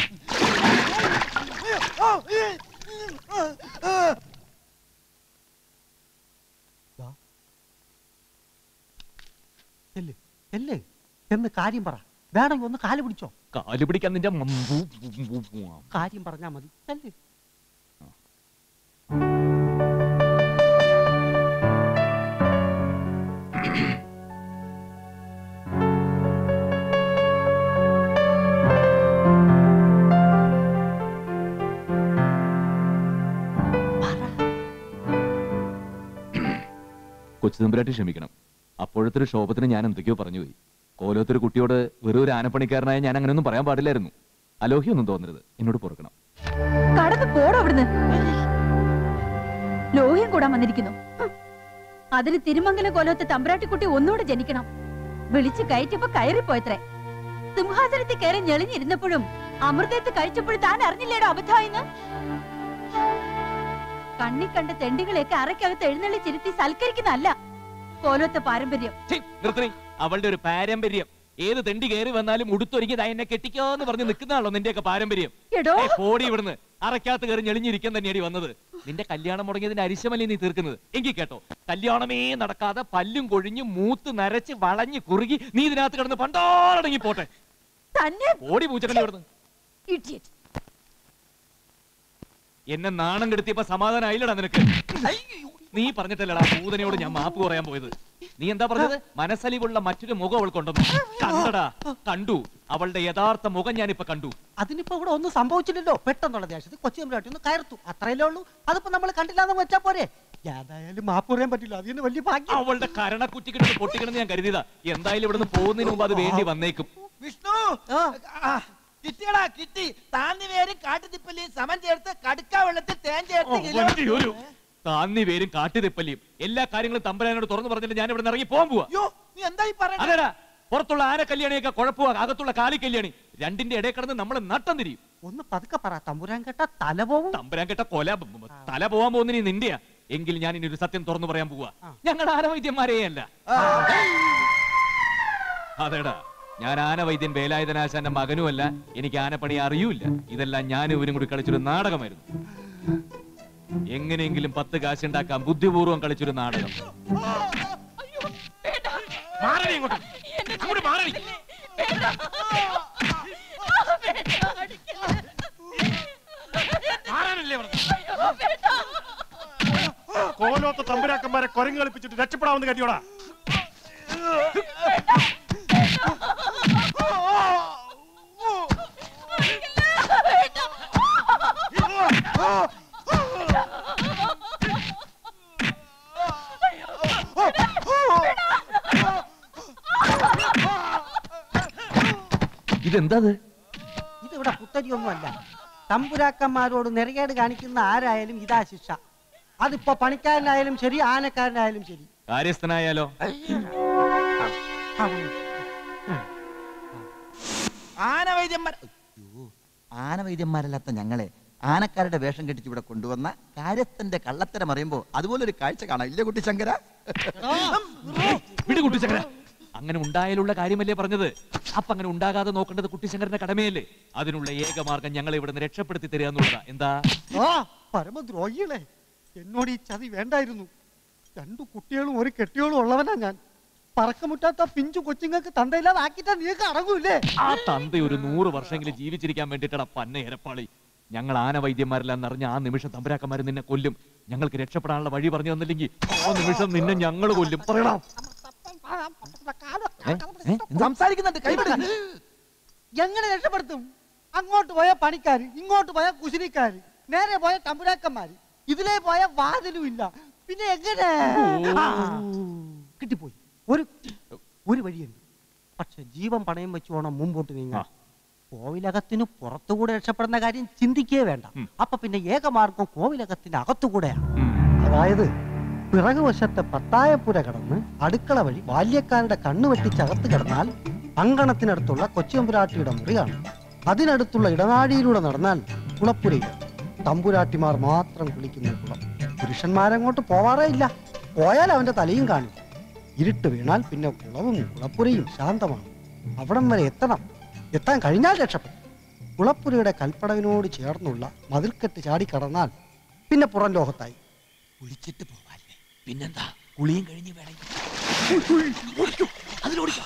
ചെല്ല് ചെല്ല് എന്ന് കാര്യം പറ വേണമെങ്കിൽ ഒന്ന് കാല് പിടിച്ചോ കാല് പിടിക്കാൻ നിന്റെ മമ്പു കാര്യം പറഞ്ഞാ മതി ചെല്ല് കൊച്ചുതമ്പുരാട്ടി ക്ഷമിക്കണം അപ്പോഴത്തെ ഒരു ശോഭത്തിന് ഞാൻ എന്തൊക്കെയോ പറഞ്ഞു പോയി കോലത്തൊരു കുട്ടിയോട് വെറും ഒരു ആനപ്പണിക്കാരനായ ഞാൻ അങ്ങനെയൊന്നും പറയാൻ പാടില്ലായിരുന്നു അലോഹ്യൊന്നും തോന്നരുത് എന്നോട് പൊറുക്കണം കടന്ന് പോടോ അവിടുന്ന് ലോഹ്യം കൂടാൻ വന്നിരിക്കുന്നു ഹും. അതിന് തിരുമംഗല കൊലത്തെ തമ്പ്രാട്ടിക്കുട്ടി ഒന്നുകൂടെ ജനിക്കണം വിളിച്ചു കയറ്റിയപ്പോ കയറിപ്പോയത്രേ സിംഹാസനത്തിൽ കയറി ഞെളിഞ്ഞിരുന്നപ്പോഴും അമൃതത്ത് കഴിച്ചപ്പോഴും താൻ അറിഞ്ഞില്ലേടോ അബദ്ധമായിന്ന് കണ്ണി കണ്ട തെണ്ടികളെയൊക്കെ അറയ്ക്കകത്ത് എഴുന്നള്ളിച്ചിരുത്തി സൽക്കരിക്കുന്നതല്ല കോലത്തെ പാരമ്പര്യം ഛീ, നിർത്തണേ അവളുടെ ഒരു പാരമ്പര്യം ഏത് തെണ്ടി കയറി വന്നാലും ഉടുത്തൊരുക്കിയത് എന്നെ കെട്ടിക്കോന്ന് പറഞ്ഞ് നിൽക്കുന്നതാണല്ലോ നിന്റെയൊക്കെ പാരമ്പര്യം എടോ ഏയ്, പോടി ഇവിടുന്ന് അറയ്ക്കകത്ത് കയറി ഞെളിഞ്ഞിരിക്കാൻ തന്നെയാടി വന്നത് നിന്റെ കല്യാണം മുടങ്ങിയതിന്റെ അരിശമല്ലേ നീ തീർക്കുന്നത് എങ്കിൽ കേട്ടോ കല്യാണമേ നടക്കാതെ പല്ലും കൊഴിഞ്ഞ് മൂത്ത് നരച്ച് വളഞ്ഞ് കുറുകി നീ ഇതിനകത്ത് കിടന്ന് പണ്ടോടങ്ങി പോട്ടെ തന്നെ ഓടി പൂച്ചക്കല്ലേ ഇവിടുന്ന് ഇഡിയറ്റ് എന്നെ നാണം കെടുത്തിയപ്പോ സമാധാനമായില്ലടാ നിനക്ക് നീ പറഞ്ഞിട്ടല്ലടാ പൂതനയോട് ഞാൻ മാപ്പ് പറയാൻ പോയത് നീ എന്താ പറഞ്ഞത് മനസ്സലിവുള്ള മറ്റൊരു മുഖം അവൾക്കുണ്ടെന്ന് കണ്ടടാ കണ്ടു അവളുടെ യഥാർത്ഥ മുഖം ഞാനിപ്പോ കണ്ടു അതിനിപ്പോ ഇവിടെ ഒന്നും സംഭവിച്ചില്ലല്ലോ പെട്ടെന്നുള്ള ദേശത്ത് കൊച്ചു തമ്പുരാട്ടി ഒന്ന് കയർത്തു അത്രയല്ലേ ഉള്ളൂ അതിപ്പോ നമ്മൾ കണ്ടില്ലാന്ന് വെച്ചാ പോരെ ഏതായാലും മാപ്പ് പറയാൻ പറ്റില്ല അതിന് വലിയ ഭാഗ്യം അവളുടെ കരണക്കുറ്റിക്കിട്ട് പൊട്ടിക്കണമെന്ന് ഞാൻ കരുതിയതാ എന്തായാലും ഇവിടുന്ന് പോകുന്നതിന് മുമ്പ് അത് വേണ്ടി വന്നേക്കും വിഷ്ണു ആ, കിട്ടിയടാ കിട്ടി താന്നി പേരും കാട്ടുതിപ്പല്ലിയും സമം ചേർത്ത് കടുക്ക വെള്ളത്തിൽ തേൻ ചേർത്ത് കിലോ- ഒരു താന്നി പേരും കാട്ടുതെപ്പല്ലിയും എല്ലാ കാര്യങ്ങളും തമ്പരാനോട് തുറന്നു പറഞ്ഞിട്ട് ഞാൻ ഇവിടെ ഇറങ്ങി പോകാൻ പോവാ യ്യോ, നീ എന്താ ഈ പറയണേ അതെടാ പുറത്തുള്ള ആന കല്യാണിയൊക്കെ കുഴപ്പമാ അകത്തുള്ള കാളി കല്യാണി രണ്ടിന്റെ ഇടയിൽ കിടന്ന് നമ്മൾ നട്ടം തിരിയും ഒന്ന് പതുക്കെ പറ തമ്പുരാൻ കേട്ട തല പോവും തമ്പുരാൻ കേട്ട കൊല ബ- ബ- തല പോവാൻ പോകുന്ന നീ നിന്റെയാ എങ്കിൽ ഞാൻ ഇനി ഒരു സത്യം തുറന്നു പറയാൻ പോവാ ഞങ്ങൾ ആനവൈദ്യന്മാരേ അല്ല അതെടാ ഞാൻ ആനവൈദ്യൻ വേലായുധനാശാന്റെ മകനുമല്ല എനിക്ക് ആനപ്പണി അറിയൂല ഇതെല്ലാം ഞാൻ ഇവരും കൂടി കളിച്ചൊരു നാടകമായിരുന്നു എങ്ങനെയെങ്കിലും പത്ത് കാശുണ്ടാക്കാൻ ബുദ്ധിപൂർവ്വം കളിച്ചൊരു നാടകം മാറണേ ഇങ്ങോട്ട് അങ്ങോട്ട് മാറണേ മാറാനല്ലേ കോലോത്ത തമ്പുരാക്കന്മാരെ കൊരങ്ങ് കളിപ്പിച്ചിട്ട് രക്ഷപ്പെടാമെന്ന് കരുതിയോടാ ഇതെന്താ ഇതിവിടെ പുത്തരിയൊന്നുമല്ല തമ്പുരാക്കന്മാരോട് നെറികേട് കാണിക്കുന്ന ആരായാലും ഇതാ ശിക്ഷ അതിപ്പോ പണിക്കാരനായാലും ശരി ആനക്കാരനായാലും ശരി കാര്യസ്ഥനായാലോ ആനവൈദ്യന്മാർ അയ്യോ, ആനവൈദ്യന്മാരല്ലാത്ത ഞങ്ങളെ ആനക്കാരുടെ വേഷം കെട്ടിച്ച് ഇവിടെ കൊണ്ടുവന്ന കാര്യസ്ഥന്റെ കള്ളത്തരം അറിയുമ്പോ അതുപോലെ ഒരു കാഴ്ച കാണാം ഇല്ലേ കുട്ടി ശങ്കര വിട് കുട്ടിശങ്കര അങ്ങനെ ഉണ്ടായാലുള്ള കാര്യമല്ലേ പറഞ്ഞത് അപ്പൊ അങ്ങനെ ഉണ്ടാകാതെ നോക്കേണ്ടത് കുട്ടിശങ്കരന്റെ കടമയല്ലേ അതിനുള്ള ഏക മാർഗം ഞങ്ങളെ ഇവിടുന്ന് രക്ഷപ്പെടുത്തി തരിക എന്നുള്ളതാ എന്താ ആ പരമദ്രോഹികളെ എന്നോട് ഈ ചതി വേണ്ടായിരുന്നു രണ്ടു കുട്ടികളും ഒരു കെട്ടിയോളും ഉള്ളവനാ ഞാൻ പറക്കമുറ്റാത്ത പിഞ്ചു കൊച്ചുങ്ങൾക്ക് തന്തയില്ലാതെ ആക്കിട്ടാ നീക്ക് അടങ്ങൂലേ ആ തന്ത ഒരു നൂറ് വർഷമെങ്കിലും ജീവിച്ചിരിക്കാൻ വേണ്ടിയിട്ടാണ് പന്ന എരപ്പാളി ഞങ്ങൾ ആന വൈദ്യന്മാരെല്ലാം അറിഞ്ഞ ആ നിമിഷം തമ്പുരാക്കന്മാർ നിന്നെ കൊല്ലും ഞങ്ങൾക്ക് രക്ഷപ്പെടാനുള്ള വഴി പറഞ്ഞു തന്നില്ലെങ്കിൽ ആ നിമിഷം നിന്നെ ഞങ്ങൾ കൊല്ലും പറയണം സംസാരിക്കുന്നുണ്ട് കൈവിടുക എങ്ങനെ രക്ഷപ്പെടുത്തും അങ്ങോട്ട് പോയ പണിക്കാര് ഇങ്ങോട്ട് പോയ കുശിനിക്കാര് നേരെ പോയ തമ്പുരാക്കന്മാര് ഇതിലേ പോയ വാതിലും ഇല്ല പിന്നെ എങ്ങനെ ആ, കിട്ടിപ്പോയി ഒരു ഒരു വഴിയുണ്ട് പക്ഷെ ജീവൻ പണയം വെച്ച് വേണം മുമ്പോട്ട് നീങ്ങാൻ കോവിലകത്തിന് പുറത്തുകൂടെ രക്ഷപ്പെടുന്ന കാര്യം ചിന്തിക്കേ വേണ്ട അപ്പൊ പിന്നെ ഏകമാർഗം കോവിലകത്തിന്റെ അകത്തുകൂടെയാണ് അതായത് പിറകുവശത്തെ പത്തായപ്പുര കടന്ന് അടുക്കള വഴി ബാല്യക്കാരുടെ കണ്ണു വെട്ടിച്ചകത്ത് കിടന്നാൽ അങ്കണത്തിനടുത്തുള്ള കൊച്ചിയമ്പുരാട്ടിയുടെ മുറിയാണ് അതിനടുത്തുള്ള ഇടനാഴിയിലൂടെ നടന്നാൽ കുളപ്പുരയിൽ തമ്പുരാട്ടിമാർ മാത്രം കുളിക്കുന്ന കുളം പുരുഷന്മാരങ്ങോട്ട് പോവാറേ ഇല്ല പോയാൽ അവന്റെ തലയും കാണും ഇരുട്ട് വീണാൽ പിന്നെ കുളവും കുളപ്പുരയും ശാന്തമാണ് അവിടം വരെ എത്തണം എത്താൻ കഴിഞ്ഞാൽ രക്ഷപ്പെടും കുളപ്പുരയുടെ കൽപ്പടവിനോട് ചേർന്നുള്ള മതിൽക്കെട്ട് ചാടി കടന്നാൽ പിന്നെ പുറം ലോകത്തായി കുളിച്ചിട്ട് പോവാല്ലേ പിന്നെന്താ കുളിയും കഴിഞ്ഞ് വേണമെങ്കിൽ അതിലോടിക്കോ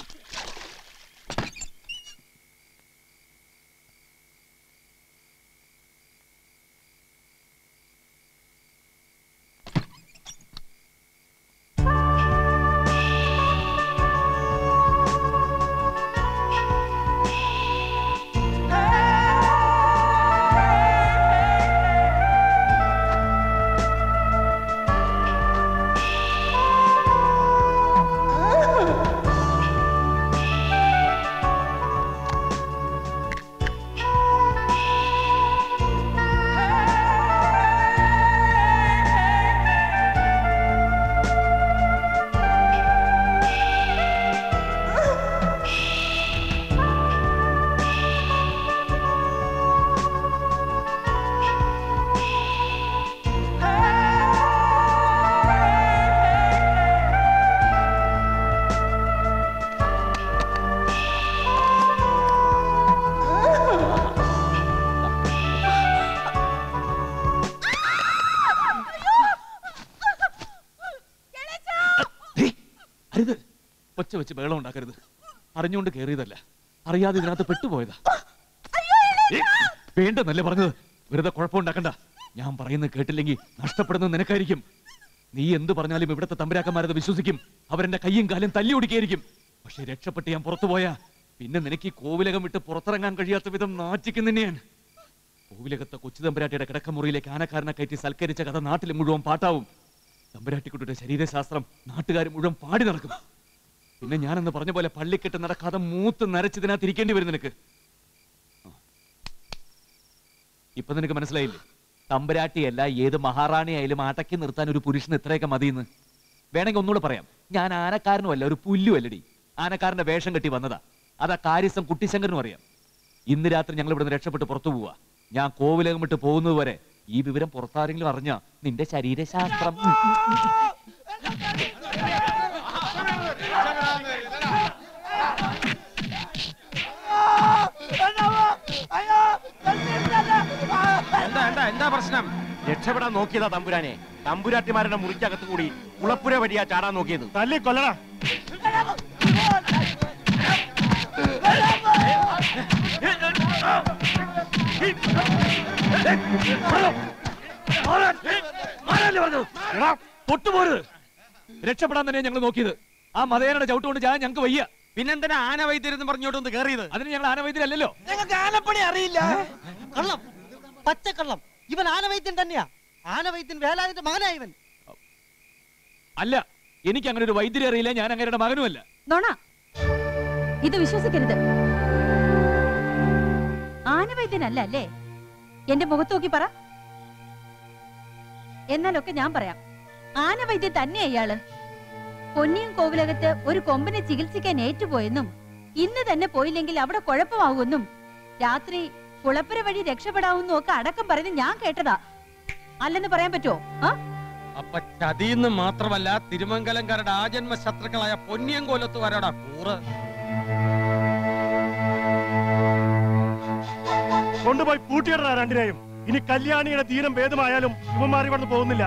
അരുത് ഒച്ച വെച്ച് ബഹളം ഉണ്ടാക്കരുത് അറിഞ്ഞുകൊണ്ട് കയറിയതല്ല അറിയാതെ ഇതിനകത്ത് പെട്ടുപോയതാ ഏ, വേണ്ടെന്നല്ലേ പറഞ്ഞത് വെറുതെ കുഴപ്പമുണ്ടാക്കണ്ട ഞാൻ പറയുന്നത് കേട്ടില്ലെങ്കിൽ നഷ്ടപ്പെടുന്നത് നിനക്കായിരിക്കും നീ എന്ത് പറഞ്ഞാലും ഇവിടുത്തെ തമ്പുരാക്കന്മാരത് വിശ്വസിക്കും അവരെന്റെ കയ്യും കാലും തല്ലി ഒടിക്കായിരിക്കും പക്ഷെ രക്ഷപ്പെട്ട് ഞാൻ പുറത്തു പോയാ പിന്നെ നിനക്ക് ഈ കോവിലകം വിട്ട് പുറത്തിറങ്ങാൻ കഴിയാത്ത വിധം നാറ്റിക്കും നിന്നെയാണ് കോവിലകത്തെ കൊച്ചു തമ്പുരാട്ടിയുടെ കിടക്കമുറിയിലേക്ക് ആനക്കാരനെ കയറ്റി സൽക്കരിച്ച കഥ നാട്ടിൽ മുഴുവൻ പാട്ടാവും തമ്പുരാട്ടിക്കുട്ടിയുടെ ശരീരശാസ്ത്രം നാട്ടുകാർ മുഴുവൻ പാടി നടക്കും പിന്നെ ഞാനെന്ന് പറഞ്ഞ പോലെ പള്ളിക്കെട്ട് നടക്കാതെ മൂത്ത് നരച്ചതിനകത്ത് ഇരിക്കേണ്ടി വരും നിനക്ക് ആ. ഇപ്പൊ നിനക്ക് മനസ്സിലായില്ലേ തമ്പുരാട്ടിയല്ല ഏത് മഹാറാണിയായാലും അടക്കി നിർത്താൻ ഒരു പുരുഷന് ഇത്രയൊക്കെ മതിയെന്ന് വേണമെങ്കിൽ ഒന്നുകൂടെ പറയാം ഞാൻ ആനക്കാരനുമല്ല ഒരു പുല്ലുമല്ലടി ആനക്കാരന്റെ വേഷം കെട്ടി വന്നതാ അതാ കാര്യസ്ഥം കുട്ടിശങ്കരനും അറിയാം ഇന്ന് രാത്രി ഞങ്ങൾ ഇവിടുന്ന് രക്ഷപ്പെട്ട് പുറത്തു പോവാ ഞാൻ കോവിലകം വിട്ട് പോകുന്നത് വരെ ഈ വിവരം പുറത്താരെങ്കിലും അറിഞ്ഞ നിന്റെ ശരീരശാസ്ത്രം എന്താ എന്താ എന്താ പ്രശ്നം രക്ഷപ്പെടാൻ നോക്കിയതാ തമ്പുരാനെ തമ്പുരാട്ടിമാരുടെ മുറിക്കകത്ത് കൂടി കുളപ്പുര വഴിയാ ചാടാൻ നോക്കിയത് തല്ലി കൊല്ലടാ പൊട്ടുപോരുത് രക്ഷപ്പെടാൻ തന്നെ ഞങ്ങൾ നോക്കിയത് ആ മതേനയുടെ ചവിട്ട് കൊണ്ട് ഞാൻ ഞങ്ങൾക്ക് വയ്യ പിന്നെന്തിനാ ആന വൈദ്യരെന്ന് പറഞ്ഞോട്ടൊന്ന് കയറിയത് അതിന് ഞങ്ങൾ ആനവൈദ്യരല്ലല്ലോ ഞങ്ങൾക്ക് ആനപ്പണി അറിയില്ല കള്ളം പച്ചക്കള്ളം ഇവൻ ആനവൈദ്യൻ തന്നെയാ ആനവൈദ്യൻ വേലാതിന്റെ മകനാ ഇവൻ അല്ല എനിക്ക് അങ്ങനെ ഒരു വൈദ്യരെ അറിയില്ല ഞാൻ അങ്ങയുടെ മകനുമല്ല നോണ ഇത് വിശ്വസിക്കരുത് ആനവൈദ്യനല്ല അല്ലേ എന്റെ മുഖത്ത് നോക്കി പറ എന്നാലൊക്കെ ഞാൻ പറയാം ആനവൈദ്യൻ തന്നെയാ ഇയാള് പൊന്നിയും കോവിലകത്ത് ഒരു കൊമ്പിനെ ചികിത്സിക്കാൻ ഏറ്റുപോയെന്നും ഇന്ന് തന്നെ പോയില്ലെങ്കിൽ അവിടെ കുഴപ്പമാകുമെന്നും രാത്രി കുളപ്പുര വഴി രക്ഷപ്പെടാവുന്നും ഒക്കെ അടക്കം പറയുന്നത് ഞാൻ കേട്ടതാ അല്ലെന്ന് പറയാൻ പറ്റുമോ ആ അപ്പൊ ചതിന്ന് മാത്രമല്ല തിരുമംഗലംകാരുടെ ആജന്മ ശത്രുക്കളായ പൊന്നിയങ്കോലത്തുകാരോടാ കൂറ് കൊണ്ടുപോയി പൂട്ടിയിടറാ രണ്ടിനെയും ഇനി കല്യാണിയുടെ ദീനം ഭേദമായാലും ഇവന്മാർ ഇവിടുന്ന് പോകുന്നില്ല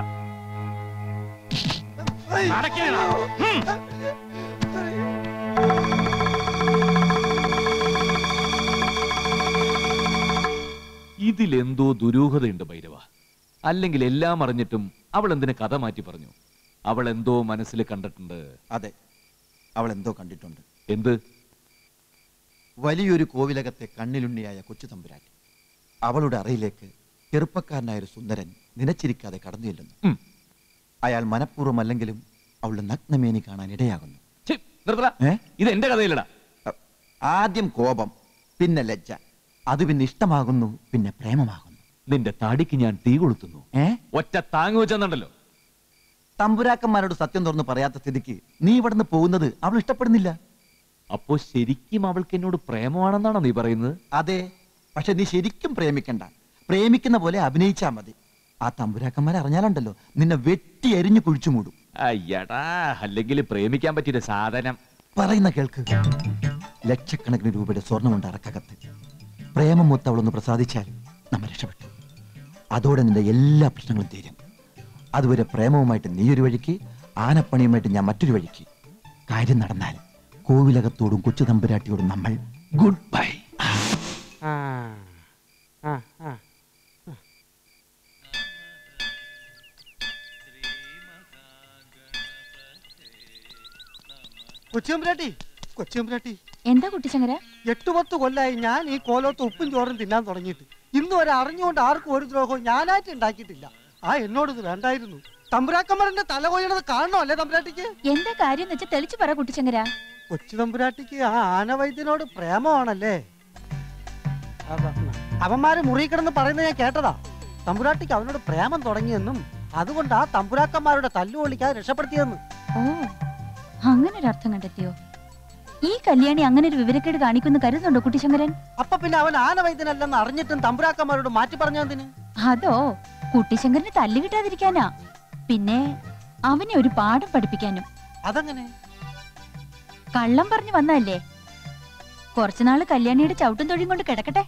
ഇതിലെന്തോ ദുരൂഹതയുണ്ട് ഭൈരവ അല്ലെങ്കിൽ എല്ലാം അറിഞ്ഞിട്ടും അവൾ എന്തിന് കഥ മാറ്റി പറഞ്ഞു അവൾ എന്തോ മനസ്സിൽ കണ്ടിട്ടുണ്ട് അതെ അവൾ എന്തോ കണ്ടിട്ടുണ്ട് എന്ത് വലിയൊരു കോവിലകത്തെ കണ്ണിലുണ്ണിയായ കൊച്ചു തമ്പുരാട്ടി അവളുടെ അറയിലേക്ക് ചെറുപ്പക്കാരനായ ഒരു സുന്ദരൻ നിലച്ചിരിക്കാതെ കടന്നു ചെല്ലുന്നു ഉം. അയാൾ മനഃപൂർവ്വമല്ലെങ്കിലും അവളുടെ നഗ്നമേനി കാണാൻ ഇടയാകുന്നു നിർത്തല ഏ? ഇത് എന്റെ കഥയിലടാ ആദ്യം കോപം പിന്നെ ലജ്ജ അത് പിന്നെ ഇഷ്ടമാകുന്നു പിന്നെ പ്രേമമാകുന്നു നിന്റെ താടിക്ക് ഞാൻ തീ കൊളുത്തുന്നു ഏ ഒറ്റ താങ്ങ് വെച്ചെന്നുണ്ടല്ലോ തമ്പുരാക്കന്മാരോട് സത്യം തുറന്ന് പറയാത്ത സ്ഥിതിക്ക് നീ ഇവിടുന്ന് പോകുന്നത് അവൾ ഇഷ്ടപ്പെടുന്നില്ല അപ്പോ ശരിക്കും അവൾക്ക് എന്നോട് പ്രേമമാണെന്നാണോ നീ പറയുന്നത് അതെ പക്ഷെ നീ ശരിക്കും പ്രേമിക്കണ്ട പ്രേമിക്കുന്ന പോലെ അഭിനയിച്ചാ മതി ആ തമ്പുരാക്കന്മാർ അറിഞ്ഞാലുണ്ടല്ലോ നിന്നെ വെട്ടി എരിഞ്ഞു കുഴിച്ചു മൂടും അയ്യടാ അല്ലെങ്കിൽ പ്രേമിക്കാൻ പറ്റിയ സാധനം പറയുന്ന കേൾക്ക് ലക്ഷക്കണക്കിന് രൂപയുടെ സ്വർണ്ണമുണ്ട് അറക്കകത്ത് പ്രേമം മൂത്ത് അവളൊന്ന് പ്രസാദിച്ചാൽ നമ്മൾ രക്ഷപ്പെട്ടു അതോടെ നിന്റെ എല്ലാ പ്രശ്നങ്ങളും തീരും അതുവരെ പ്രേമവുമായിട്ട് നീ ഒരു വഴിക്ക് ആനപ്പണിയുമായിട്ട് ഞാൻ മറ്റൊരു വഴിക്ക് കാര്യം നടന്നാൽ കോവിലകത്തോടും കൊച്ചു തമ്പുരാട്ടിയോടും നമ്മൾ ഗുഡ് ബൈ കൊച്ചിയമ്പുരാട്ടി കൊച്ചിയമ്പുരാട്ടി എന്താ കുട്ടിശങ്കര എട്ടു പത്ത് കൊല്ലായി ഞാൻ ഈ കോലോത്ത് ഉപ്പും ചോറും തിന്നാൻ തുടങ്ങിയിട്ട് ഇന്ന് വരെ അറിഞ്ഞുകൊണ്ട് ആർക്കും ഒരു ദ്രോഹവും ഞാനായിട്ട് ഉണ്ടാക്കിയിട്ടില്ല ആ എന്നോട് ഇത് വേണ്ടായിരുന്നു തമ്പുരാക്കന്മാരന്റെ തല കൊയ്യണത് കാണണോ അല്ലേ തമ്പുരാട്ടിക്ക് എന്താ കാര്യം എന്ന് വെച്ചാൽ തെളിച്ചു പറ കുട്ടിശങ്കര കൊച്ചു തമ്പുരാട്ടിക്ക് ആ ആനവൈദ്യനോട് പ്രേമമാണല്ലേ അവ- അവന്മാര് മുറി കിടന്ന് പറയുന്നത് ഞാൻ കേട്ടതാ തമ്പുരാട്ടിക്ക് അവനോട് പ്രേമം തുടങ്ങിയെന്നും അതുകൊണ്ട് ആ തമ്പുരാക്കന്മാരുടെ തല്ലു ഒളിക്കാതെ രക്ഷപ്പെടുത്തിയെന്ന് ഓ അങ്ങനെ ഒരു അർത്ഥം കണ്ടെത്തിയോ ഈ കല്യാണി അങ്ങനെ ഒരു വിവരക്കേട് കാണിക്കുന്നു കരുതുന്നുണ്ടോ കുട്ടിശങ്കരൻ അപ്പൊ പിന്നെ അവൻ ആനവൈദ്യനല്ലെന്ന് അറിഞ്ഞിട്ടും തമ്പുരാക്കന്മാരോട് മാറ്റി പറഞ്ഞതിന് അതോ കുട്ടിശങ്കരന് തല്ലു കിട്ടാതിരിക്കാനാ പിന്നെ അവനെ ഒരു പാഠം പഠിപ്പിക്കാനും അതങ്ങനെ കള്ളം പറഞ്ഞു വന്നതല്ലേ കുറച്ചുനാള് കല്യാണിയുടെ ചവിട്ടും തൊഴിയും കൊണ്ട് കിടക്കട്ടെ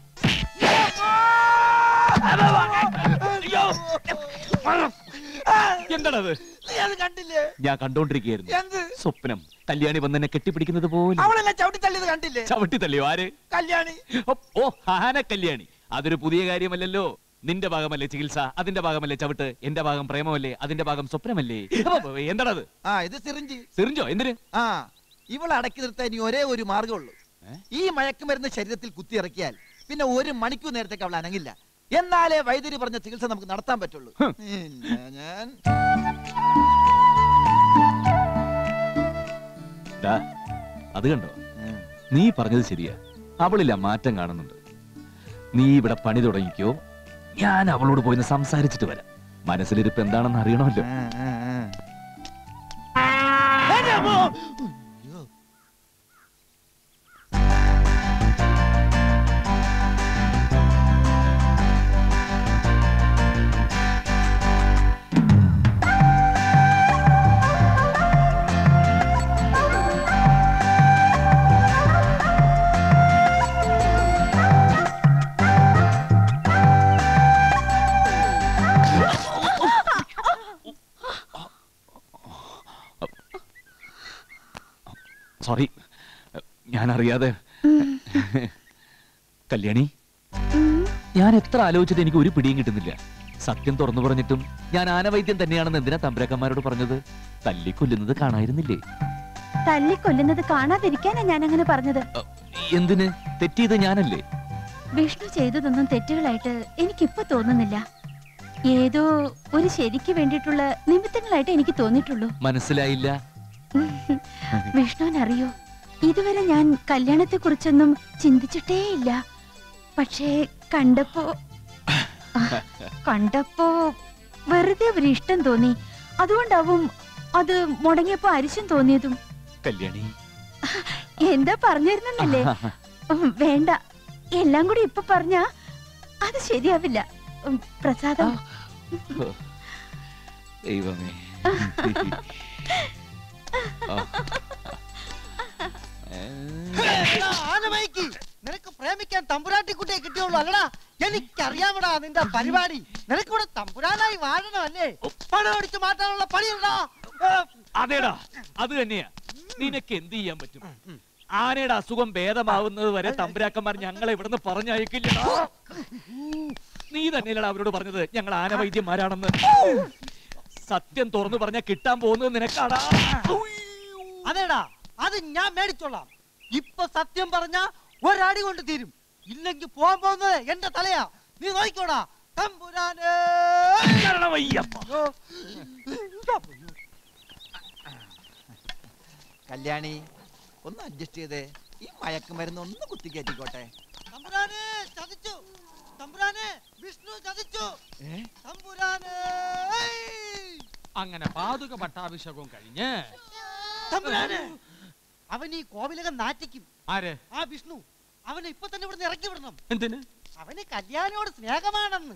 എന്താണത് കണ്ടില്ലേ ഞാൻ കണ്ടോണ്ടിരിക്കുകയായിരുന്നു എന്ത് സ്വപ്നം കല്യാണി വന്നെന്നെ കെട്ടിപ്പിടിക്കുന്നത് പോലെ അവളെന്നെ ചവിട്ടി തള്ളിയത് കണ്ടില്ലേ ചവിട്ടി തള്ളിയോ ആര് കല്യാണി ഓ, ഓ ആന കല്യാണി അതൊരു പുതിയ കാര്യമല്ലല്ലോ നിന്റെ ഭാഗമല്ലേ ചികിത്സ അതിന്റെ ഭാഗമല്ലേ ചവിട്ട് എന്റെ ഭാഗം പ്രേമമല്ലേ അതിന്റെ ഭാഗം സ്വപ്നമല്ലേ അപ്പൊ എന്താണത് ആ ഇത് സിറിഞ്ച് സിറിഞ്ചോ എന്തിന് ആ ഇവളെ അടക്കി നിർത്താൻ ഇനി ഒരേ ഒരു മാർഗമുള്ളൂ ഈ മയക്കുമരുന്ന് ശരീരത്തിൽ കുത്തിയിറക്കിയാൽ പിന്നെ ഒരു മണിക്കൂർ നേരത്തേക്ക് അവൾ അനങ്ങില്ല എന്നാലേ വൈദ്യുതി പറഞ്ഞ ചികിത്സ നമുക്ക് നടത്താൻ പറ്റുള്ളൂ ഇല്ല, ഞാൻ ദാ, അത് കണ്ടോ നീ പറഞ്ഞത് ശരിയാ അവളില്ല മാറ്റം കാണുന്നുണ്ട് നീ ഇവിടെ പണി തുടങ്ങിക്കോ ഞാൻ അവളോട് പോയി ഒന്ന് സംസാരിച്ചിട്ട് വരാം മനസ്സിലിരിപ്പ് എന്താണെന്ന് അറിയണമല്ലോ സോറി ഞാൻ അറിയാതെ കല്യാണി ഞാൻ എത്ര ആലോചിച്ചിട്ട് എനിക്ക് ഒരു പിടിയും കിട്ടുന്നില്ല സത്യം തുറന്നു പറഞ്ഞിട്ടും ഞാൻ ആനവൈദ്യം തന്നെയാണെന്ന് എന്തിനാ തമ്പുരാക്കന്മാരോട് പറഞ്ഞത് തല്ലിക്കൊല്ലുന്നത് കാണായിരുന്നില്ലേ തല്ലിക്കൊല്ലുന്നത് കാണാതിരിക്കാനാ ഞാൻ അങ്ങനെ പറഞ്ഞത് എന്തിന് തെറ്റിയത് ഞാനല്ലേ വിഷ്ണു ചെയ്തതൊന്നും തെറ്റുകളായിട്ട് എനിക്കിപ്പോ തോന്നുന്നില്ല ഏതോ ഒരു ശരിക്ക് വേണ്ടിയിട്ടുള്ള നിമിത്തങ്ങളായിട്ട് എനിക്ക് തോന്നിയിട്ടുള്ളൂ മനസ്സിലായില്ല വിഷ്ണുവിനറിയോ ഇതുവരെ ഞാൻ കല്യാണത്തെ കുറിച്ചൊന്നും ചിന്തിച്ചിട്ടേ ഇല്ല പക്ഷേ കണ്ടപ്പോ ആ, കണ്ടപ്പോ വെറുതെ ഒരു ഇഷ്ടം തോന്നി അതുകൊണ്ടാവും അത് മുടങ്ങിയപ്പോ അരിശം തോന്നിയതും കല്യാണി എന്താ പറഞ്ഞിരുന്നല്ലേ വേണ്ട എല്ലാം കൂടി ഇപ്പൊ പറഞ്ഞ അത് ശരിയാവില്ല ഉം, പ്രസാദം ദൈവമേ ആ. എടാ, ആനമൈക്ക് നിനക്ക് പ്രേമിക്കാൻ തമ്പുരാട്ടിക്കുട്ടിയെ കിട്ടിയുള്ളൂ അല്ലടാ എനിക്കറിയാമടാ നിന്റെ പരിപാടി നിനക്കിവിടെ തമ്പുരാനായി വാഴണമല്ലേ പണം അടിച്ചു മാറ്റാനുള്ള പണിയുണ്ടോ അതേടാ അത് തന്നെയാ നിനക്ക് എന്ത് ചെയ്യാൻ പറ്റും ആനയുടെ അസുഖം ഭേദമാവുന്നത് വരെ തമ്പുരാക്കന്മാർ ഞങ്ങളെ ഇവിടുന്ന് പറഞ്ഞയക്കില്ലടാ നീ തന്നെയല്ലടാ അവരോട് പറഞ്ഞത് ഞങ്ങൾ ആനവൈദ്യന്മാരാണെന്ന് സത്യം തുറന്നു പറഞ്ഞാൽ കിട്ടാൻ പോകുന്നത് നിനക്കാടാ അതേടാ അത് ഞാൻ മേടിച്ചോളാം ഇപ്പൊ സത്യം പറഞ്ഞ ഒരടി കൊണ്ട് തീരും ഇല്ലെങ്കിൽ പോകാൻ പോകുന്നത് എന്റെ തലയാ നീ നോക്കിക്കോടാ തമ്പുരാനേ ഓ, കല്യാണി ഒന്ന് അഡ്ജസ്റ്റ് ചെയ്തേ ഈ മയക്കുമരുന്ന് ഒന്ന് കുത്തിക്കയറ്റിക്കോട്ടെ തമ്പുരാനെ ചതിച്ചു തമ്പുരാനെ വിഷ്ണു ചതിച്ചു തമ്പുരാനെ അങ്ങനെ പാതുക പട്ടാഭിഷേകവും കഴിഞ്ഞ് തമ്പുരാനെ അവൻ ഈ കോവിലകം നാറ്റിക്കും ആര് ആ വിഷ്ണു അവനെ ഇപ്പൊ തന്നെ ഇവിടുന്ന് ഇറക്കി വിടണം എന്തിന് അവന് കല്യാണിയോട് സ്നേഹമാണെന്ന്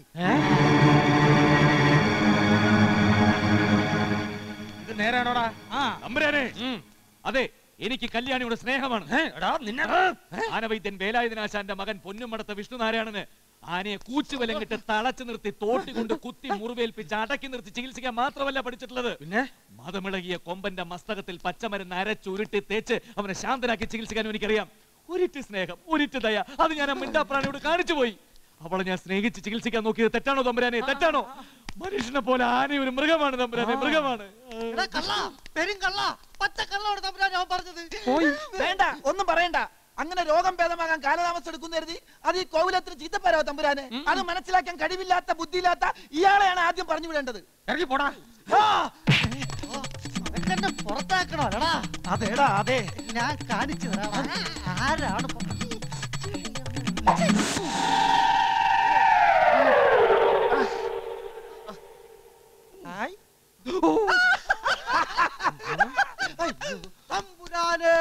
ഇത് നേരാണോടാ തമ്പുരാനെ അതെ എനിക്ക് കല്യാണിയുടെ സ്നേഹമാണ് ആനവൈദ്യൻ വേലായുധനാശാന്റെ മകൻ പൊന്നുമടത്ത വിഷ്ണുനാരായണന് ആനയെ കൂച്ചുവലങ്ങിട്ട് തളച്ചു നിർത്തി തോട്ടി കൊണ്ട് കുത്തി മുറിവേൽപ്പിച്ച് അടക്കി നിർത്തി ചികിത്സിക്കാൻ മാത്രമല്ല പഠിച്ചിട്ടുള്ളത് പിന്നെ മതമിളകിയ കൊമ്പന്റെ മസ്തകത്തിൽ പച്ചമരുന്ന് അരച്ചുരുട്ടി തേച്ച് അവനെ ശാന്തനാക്കി ചികിത്സിക്കാനും എനിക്കറിയാം ഒരിറ്റ് സ്നേഹം ഒരിറ്റ് ദയ അത് ഞാൻ ആ മിണ്ടാപ്രാണിയോട് കാണിച്ചു പോയി അവളെ ഞാൻ സ്നേഹിച്ച് ചികിത്സിക്കാൻ നോക്കിയത് തെറ്റാണോ തമ്പുരാനെ തെറ്റാണോ മനുഷ്യനെ പോലെ ആന ഒരു മൃഗമാണ് തമ്പുരാനെ മൃഗമാണ് എടാ കള്ള പെരും കള്ള പച്ച കള്ളോട് തമ്പുരാൻ അവൻ പറഞ്ഞത് വേണ്ട ഒന്നും പറയണ്ട അങ്ങനെ രോഗം ഭേദമാകാൻ കാലതാമസം എടുക്കുന്ന കരുതി അത് ഈ കോവിലത്തിന് ചീത്തപ്പരോ തമ്പുരാനെ അത് മനസ്സിലാക്കാൻ കഴിവില്ലാത്ത ബുദ്ധിയില്ലാത്ത ഇയാളെയാണ് ആദ്യം പറഞ്ഞു വിടേണ്ടത് ഇറങ്ങി പോടാ എന്നെ പുറത്താക്കണോ അല്ലടാ അതേടാ അതെ ഞാൻ കാണിച്ചു തരാം ആരാണ് പൊ- ഹായ്. അയ്യോ, തമ്പുരാനേ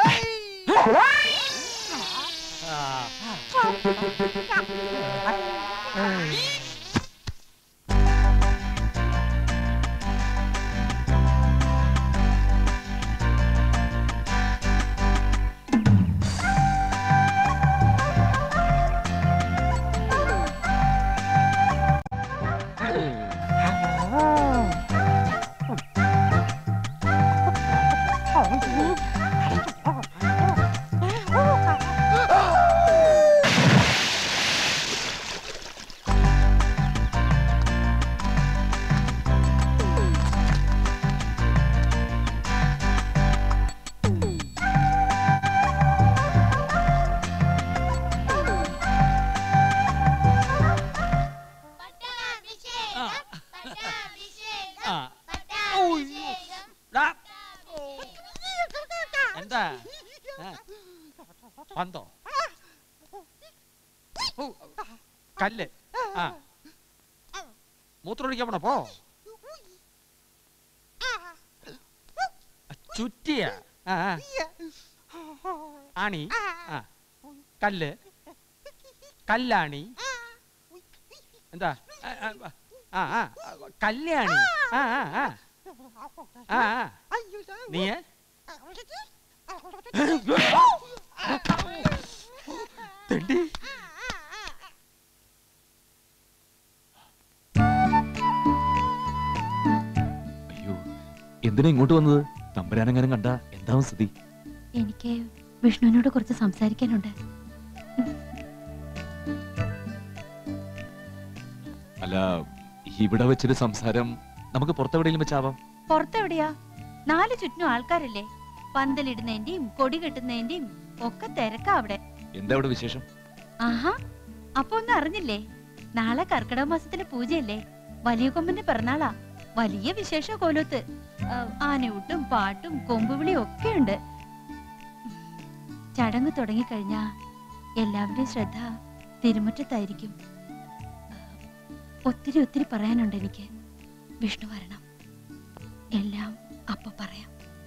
എന്താ ആ. പന്തോ ഓ, കല്ല് ആ മൂത്രമൊഴിക്കാൻ പോണ പോ ചുറ്റിയ ആ ആ. ആണി ആ കല്ല് കല്ലാണി എന്താ ആ, ആ, ആ ആ കല്യാണി ആ ആ ആ ആ ആ നീയേ തെണ്ടി അയ്യോ എന്തിനാ ഇങ്ങോട്ട് വന്നത് തമ്പുരാനെങ്ങാനും കണ്ട എന്താവും സ്ഥിതി എനിക്ക് വിഷ്ണുവിനോട് കുറച്ച് സംസാരിക്കാനുണ്ട് അല്ല ഇവിടെ വെച്ചൊരു സംസാരം നമുക്ക് പുറത്തെവിടെയെങ്കിലും വെച്ചാവാം പുറത്തെവിടെയാ നാല് ചുറ്റിനും ആൾക്കാരല്ലേ പന്തലിടുന്നതിന്റെയും കൊടി കെട്ടുന്നതിന്റെയും ഒക്കെ തിരക്കാ അവിടെ എന്താ അവിടെ വിശേഷം ആഹാ അപ്പൊ ഒന്നും അറിഞ്ഞില്ലേ നാളെ കർക്കിടക മാസത്തിലെ പൂജയല്ലേ വലിയ കൊമ്പന്റെ പിറന്നാളാ വലിയ വിശേഷ കോലത്ത് ആ, ആനയൂട്ടും പാട്ടും കൊമ്പുവിളിയും ഒക്കെ ഉണ്ട് ചടങ്ങ് തുടങ്ങിക്കഴിഞ്ഞാ എല്ലാവരുടെയും ശ്രദ്ധ തിരുമുറ്റത്തായിരിക്കും ഒത്തിരി ഒത്തിരി പറയാനുണ്ട് എനിക്ക് വിഷ്ണു വരണം എല്ലാം അപ്പൊ പറയാം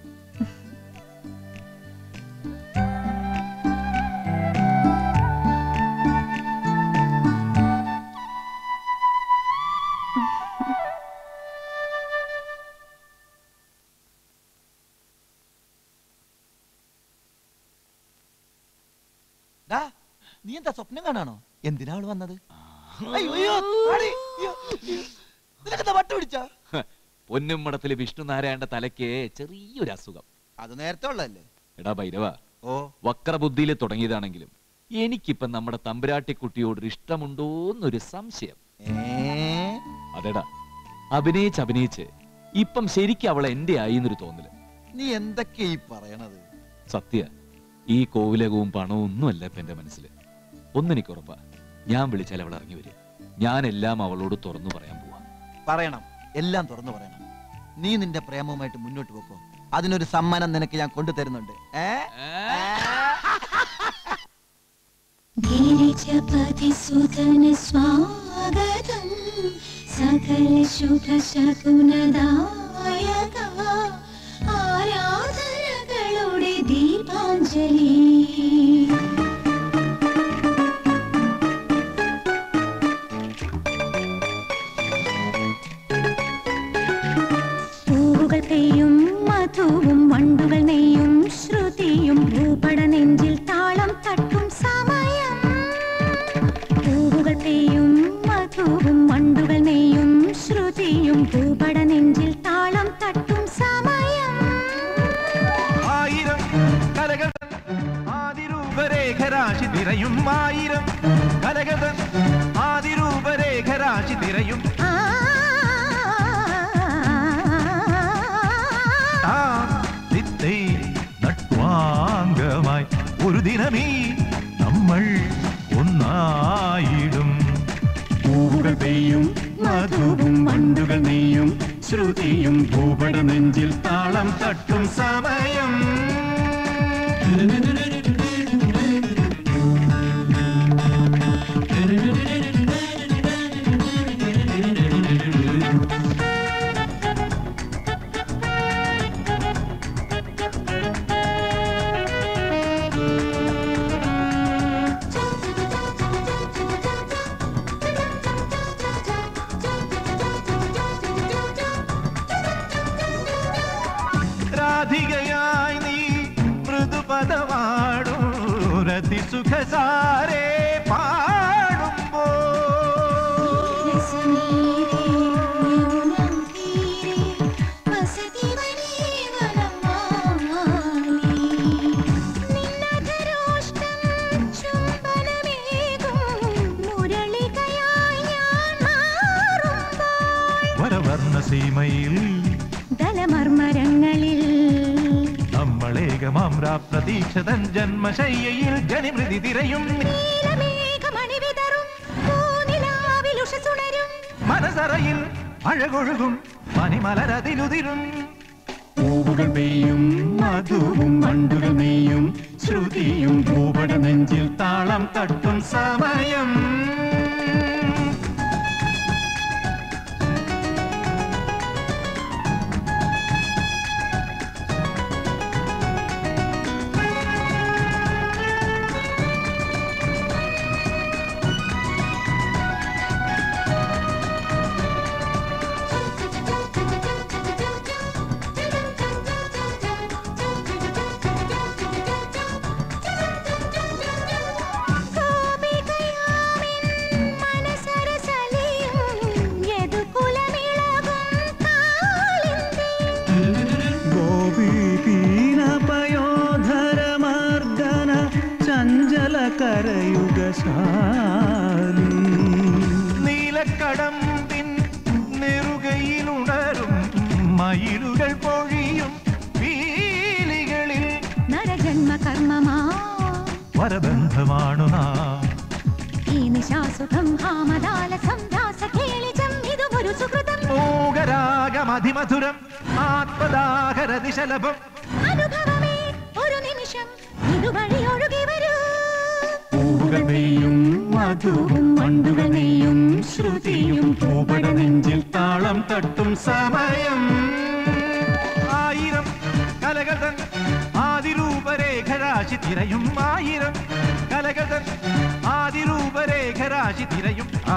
ഡാ, നീ എന്താ സ്വപ്നം കാണാണോ എന്തിനാ അവള് വന്നത് അയ്യോ, അയ്യോ, ആടി, അയ്യോ, അയ്യോ. നിനക്കെന്താ വട്ട് പിടിച്ചാ പൊന്നും മഠത്തിലെ വിഷ്ണു നാരായണന്റെ തലയ്ക്ക് ചെറിയൊരു അസുഖം അത് നേരത്തെ ഉള്ളതല്ലേ എടാ ഭൈരവ ഓ വക്രബുദ്ധിയിൽ തുടങ്ങിയതാണെങ്കിലും എനിക്കിപ്പം നമ്മുടെ തമ്പുരാട്ടിക്കുട്ടിയോട് ഇഷ്ടമുണ്ടോന്നൊരു സംശയം അതെടാ അഭിനയിച്ച് അഭിനയിച്ച് ഇപ്പം ശരിക്കും അവൾ എന്റെ ആയി എന്നൊരു തോന്നല് നീ എന്തൊക്കെയാ ഈ പറയണത് സത്യ ഈ കോവിലകവും പണവും ഒന്നുമല്ല ഇപ്പൊ എന്റെ മനസ്സിൽ ഒന്നെനിക്ക് ഉറപ്പാ ഞാൻ വിളിച്ചാൽ അവൾ ഇറങ്ങി വരും ഞാൻ എല്ലാം അവളോട് തുറന്നു പറയാൻ പോവാ പറയണം എല്ലാം തുറന്നു പറയണം നീ നിന്റെ പ്രേമവുമായിട്ട് മുന്നോട്ട് പോക്കോ അതിനൊരു സമ്മാനം നിനക്ക് ഞാൻ കൊണ്ടുതരുന്നുണ്ട് ഏ गिरिजपतिसुतन स्वागतं सकल शुभ ശകുനദായക ആരാധനകളുടെ ദീപാഞ്ജലി പൂവുകൾ പെയ്യും മധുവും വണ്ടുകൾ നെയ്യും ശ്രുതിയും ഭൂപട നെഞ്ചിൽ താളം തട്ടും സമയം പൂവുകൾ പെയ്യും മധുവും വണ്ടുകൾ നെയ്യും ശ്രുതിയും ഭൂപട നെഞ്ചിൽ താളം തട്ടും സമയം ആയിരം കലകൾ ആദിരൂപരേഖരാശി നിറയും ആയിരം കലകതൻ ആദിരൂപരേഖരാശി നിറയും ആ വിത്തേ നട്വാംഗമായി ഒരു ദിനമേ നമ്മൾ ഒന്നായിടും പൂവുകൾ പെയ്യും മധുവും വണ്ടുകൾ നെയ്യും ശ്രുതിയും ഭൂപട നെഞ്ചിൽ താളം തട്ടും സമയം രാധികയായി നീ മൃദുപദമാടും രതിസുഖസാരേ പാടുമ്പോ വരവർണ്ണ സീമയിൽ ദലമർമരങ്ങളിൽ നമ്മളേകമാം പ്രതീക്ഷതൻ ജന്മശയ്യയിൽ ജനിമൃതി തിരയും നീലമേഘമണി വിതറും പൂനിലാവിലുഷസുണരും മനസറയിൽ അഴകൊഴുകും പനിമലരതിലുതിരും പൂവുകൾ പെയ്യും മധുവും വണ്ടുകൾ നെയ്യും ശ്രുതിയും ഭൂപട നെഞ്ചിൽ താളം തട്ടും സമയം ഗോപികയാമിൻ വരയുഗശാലി നീലക്കടമ്പിൻ നെറുകയിലുണരും മയിലുകൾ പൊഴിയും പീലികളിൽ നരജന്മ കർമ്മമാ വരബന്ധമാണു നാം ഈ നിശാസുഖം ഹാമദാലസം രാസകേളിജം ഇതുമൊരു സുഹൃതം മൂകരാഗമതിമധുരം ആത്മദാഹരതിശലഭം അനുഭവമേ ഒരു നിമിഷം ഇതുവഴി ഒഴുകി വരൂ പൂവുകൾ നെയ്യും മധുവും വണ്ടുകൾ നെയ്യും ശ്രുതിയും പൂപട നെഞ്ചിൽ താളം തട്ടും സമയം ആയിരം കലകൾ തൻ ആദിരൂപരേഖരാശി തിരയും ആയിരം കലകൾ തൻ ആദിരൂപരേഖരാശി തിരയും ആ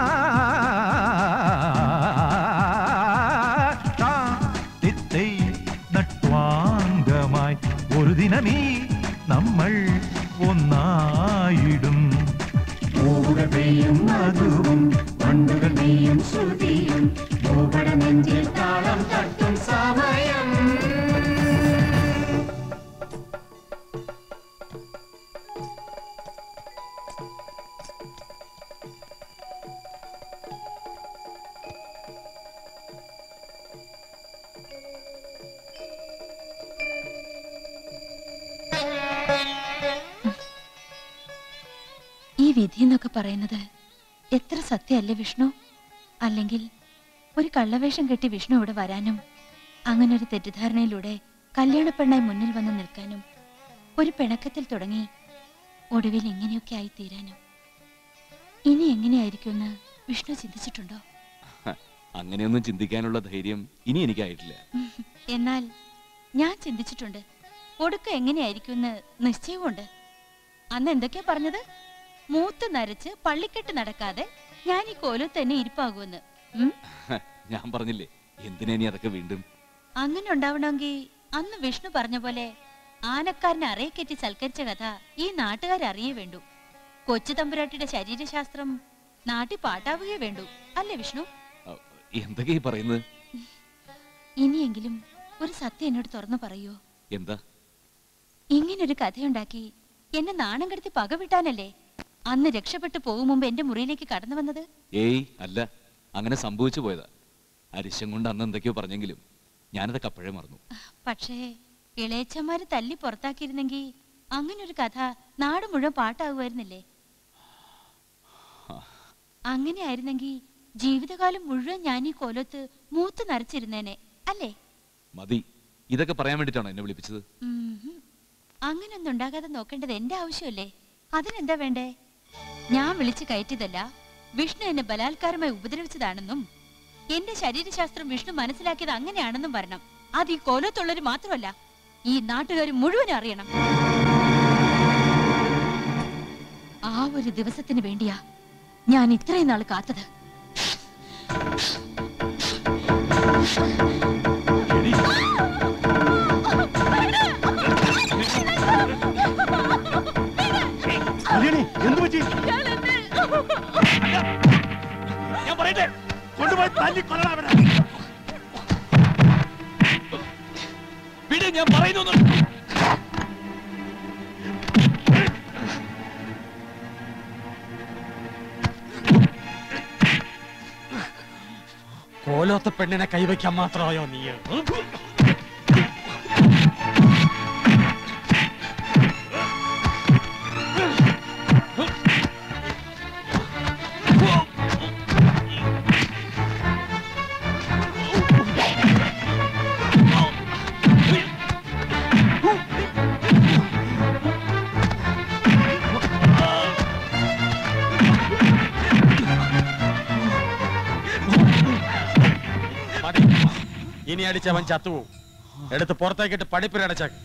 താ, തിത്തൈ, നട്വാംഗമായി ഒരു ദിനമീ നമ്മൾ ഒന്നായിടും പൂവുകൾ പെയ്യും മധുവും വണ്ടുകൾ നെയ്യും ശ്രുതിയും ഭൂപട നെഞ്ചിൽ താളം തട്ടും സമയം ഈ വിധി എന്നൊക്കെ പറയുന്നത് എത്ര സത്യമല്ലേ വിഷ്ണു അല്ലെങ്കിൽ ഒരു കള്ളവേഷം കെട്ടി വിഷ്ണു ഇവിടെ വരാനും അങ്ങനെ ഒരു തെറ്റിദ്ധാരണയിലൂടെ കല്യാണപ്പെണ്ണായി മുന്നിൽ വന്ന് നിൽക്കാനും ഒരു പിണക്കത്തിൽ തുടങ്ങി ഒടുവിൽ ഇങ്ങനെയൊക്കെ ആയി തീരാനും ഇനി എങ്ങനെയായിരിക്കുമെന്ന് വിഷ്ണു ചിന്തിച്ചിട്ടുണ്ടോ അങ്ങനെയൊന്നും ചിന്തിക്കാനുള്ള ധൈര്യം ഇനി എനിക്കായിട്ടില്ല എന്നാൽ ഞാൻ ചിന്തിച്ചിട്ടുണ്ട് ഒടുക്കം എങ്ങനെയായിരിക്കുമെന്ന് നിശ്ചയമുണ്ട് അന്ന് എന്തൊക്കെയാ പറഞ്ഞത് മൂത്ത് നരച്ച് പള്ളിക്കെട്ട് നടക്കാതെ ഞാൻ ഈ കോലം തന്നെ ഇരിപ്പാകുമെന്ന് ഉം? ഞാൻ പറഞ്ഞില്ലേ എന്തിനാ ഇനി അതൊക്കെ വീണ്ടും അങ്ങനെ ഉണ്ടാവണമെങ്കിൽ അന്ന് വിഷ്ണു പറഞ്ഞ പോലെ ആനക്കാരനെ അറയെ സൽക്കരിച്ച കഥ ഈ നാട്ടുകാരറിയേ വേണ്ടു കൊച്ചു തമ്പുരാട്ടിയുടെ ശരീരശാസ്ത്രം നാട്ടിൽ പാട്ടാവുകയേ വേണ്ടു അല്ലേ വിഷ്ണു എന്തൊക്കെയാ ഈ പറയുന്നത് ഇനിയെങ്കിലും ഒരു സത്യം എന്നോട് തുറന്നു പറയൂ എന്താ ഇങ്ങനൊരു കഥയുണ്ടാക്കി എന്നെ നാണം കെടുത്തി പകവിട്ടാനല്ലേ അന്ന് രക്ഷപ്പെട്ടു പോകും മുമ്പ് എന്റെ മുറിയിലേക്ക് കടന്നു വന്നത് ഏയ് അല്ല അങ്ങനെ സംഭവിച്ചു പോയതാ അരിശം കൊണ്ട് അന്ന് എന്തൊക്കെയോ പറഞ്ഞെങ്കിലും ഞാനതൊക്കെ അപ്പോഴേ മറന്നു പക്ഷേ ഇളയച്ചന്മാര് തല്ലി പുറത്താക്കിയിരുന്നെങ്കിൽ അങ്ങനൊരു കഥ നാട് മുഴുവൻ പാട്ടാകുമായിരുന്നില്ലേ അങ്ങനെ ആയിരുന്നെങ്കിൽ ജീവിതകാലം മുഴുവൻ ഞാൻ ഈ കോലത്ത് മൂത്ത് നരച്ചിരുന്നേനെ അല്ലേ മതി ഇതൊക്കെ പറയാൻ വേണ്ടിട്ടാണോ എന്നെ വിളിപ്പിച്ചത് ഉംഹും. അങ്ങനൊന്നും ഉണ്ടാകാതെ നോക്കേണ്ടത് എന്റെ ആവശ്യമല്ലേ അതിനെന്താ വേണ്ടേ ഞാൻ വിളിച്ചു കയറ്റിയതല്ല വിഷ്ണു എന്നെ ബലാത്കാരമായി ഉപദ്രവിച്ചതാണെന്നും എന്റെ ശരീരശാസ്ത്രം വിഷ്ണു മനസ്സിലാക്കിയത് അങ്ങനെയാണെന്നും വരണം അത് ഈ കോലത്തുള്ളവര് മാത്രമല്ല ഈ നാട്ടുകാർ മുഴുവൻ അറിയണം ആ ഒരു ദിവസത്തിന് വേണ്ടിയാ ഞാൻ ഇത്രയും നാൾ കാത്തത് എന്ത് പറ്റി ഞാൻ പറയട്ടെ കൊണ്ടുപോയി തല്ലി കൊല്ലണം അവനെ വിട് ഞാൻ പറയുന്നു കോലോത്ത പെണ്ണിനെ കൈവയ്ക്കാൻ മാത്രമായോ നീ മതി ഇനി അടിച്ചവൻ ചത്തുപോകും എടുത്ത് പുറത്തേക്കിട്ട് പഠിപ്പിനടച്ചാക്ക്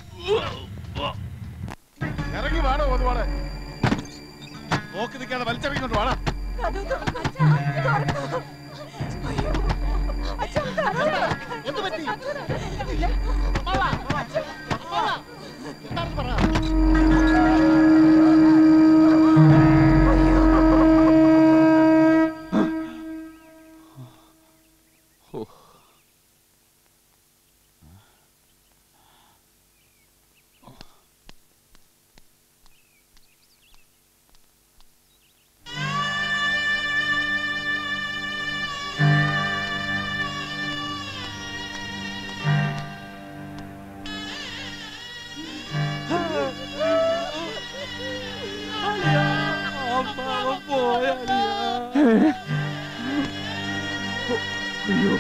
ഇറങ്ങി വേണോ ഒന്നുവാടെ നോക്കി നിൽക്കാതെ വലിച്ചെറിയുന്നുണ്ട് വേണം എന്ത് പറ്റി അയ്യോ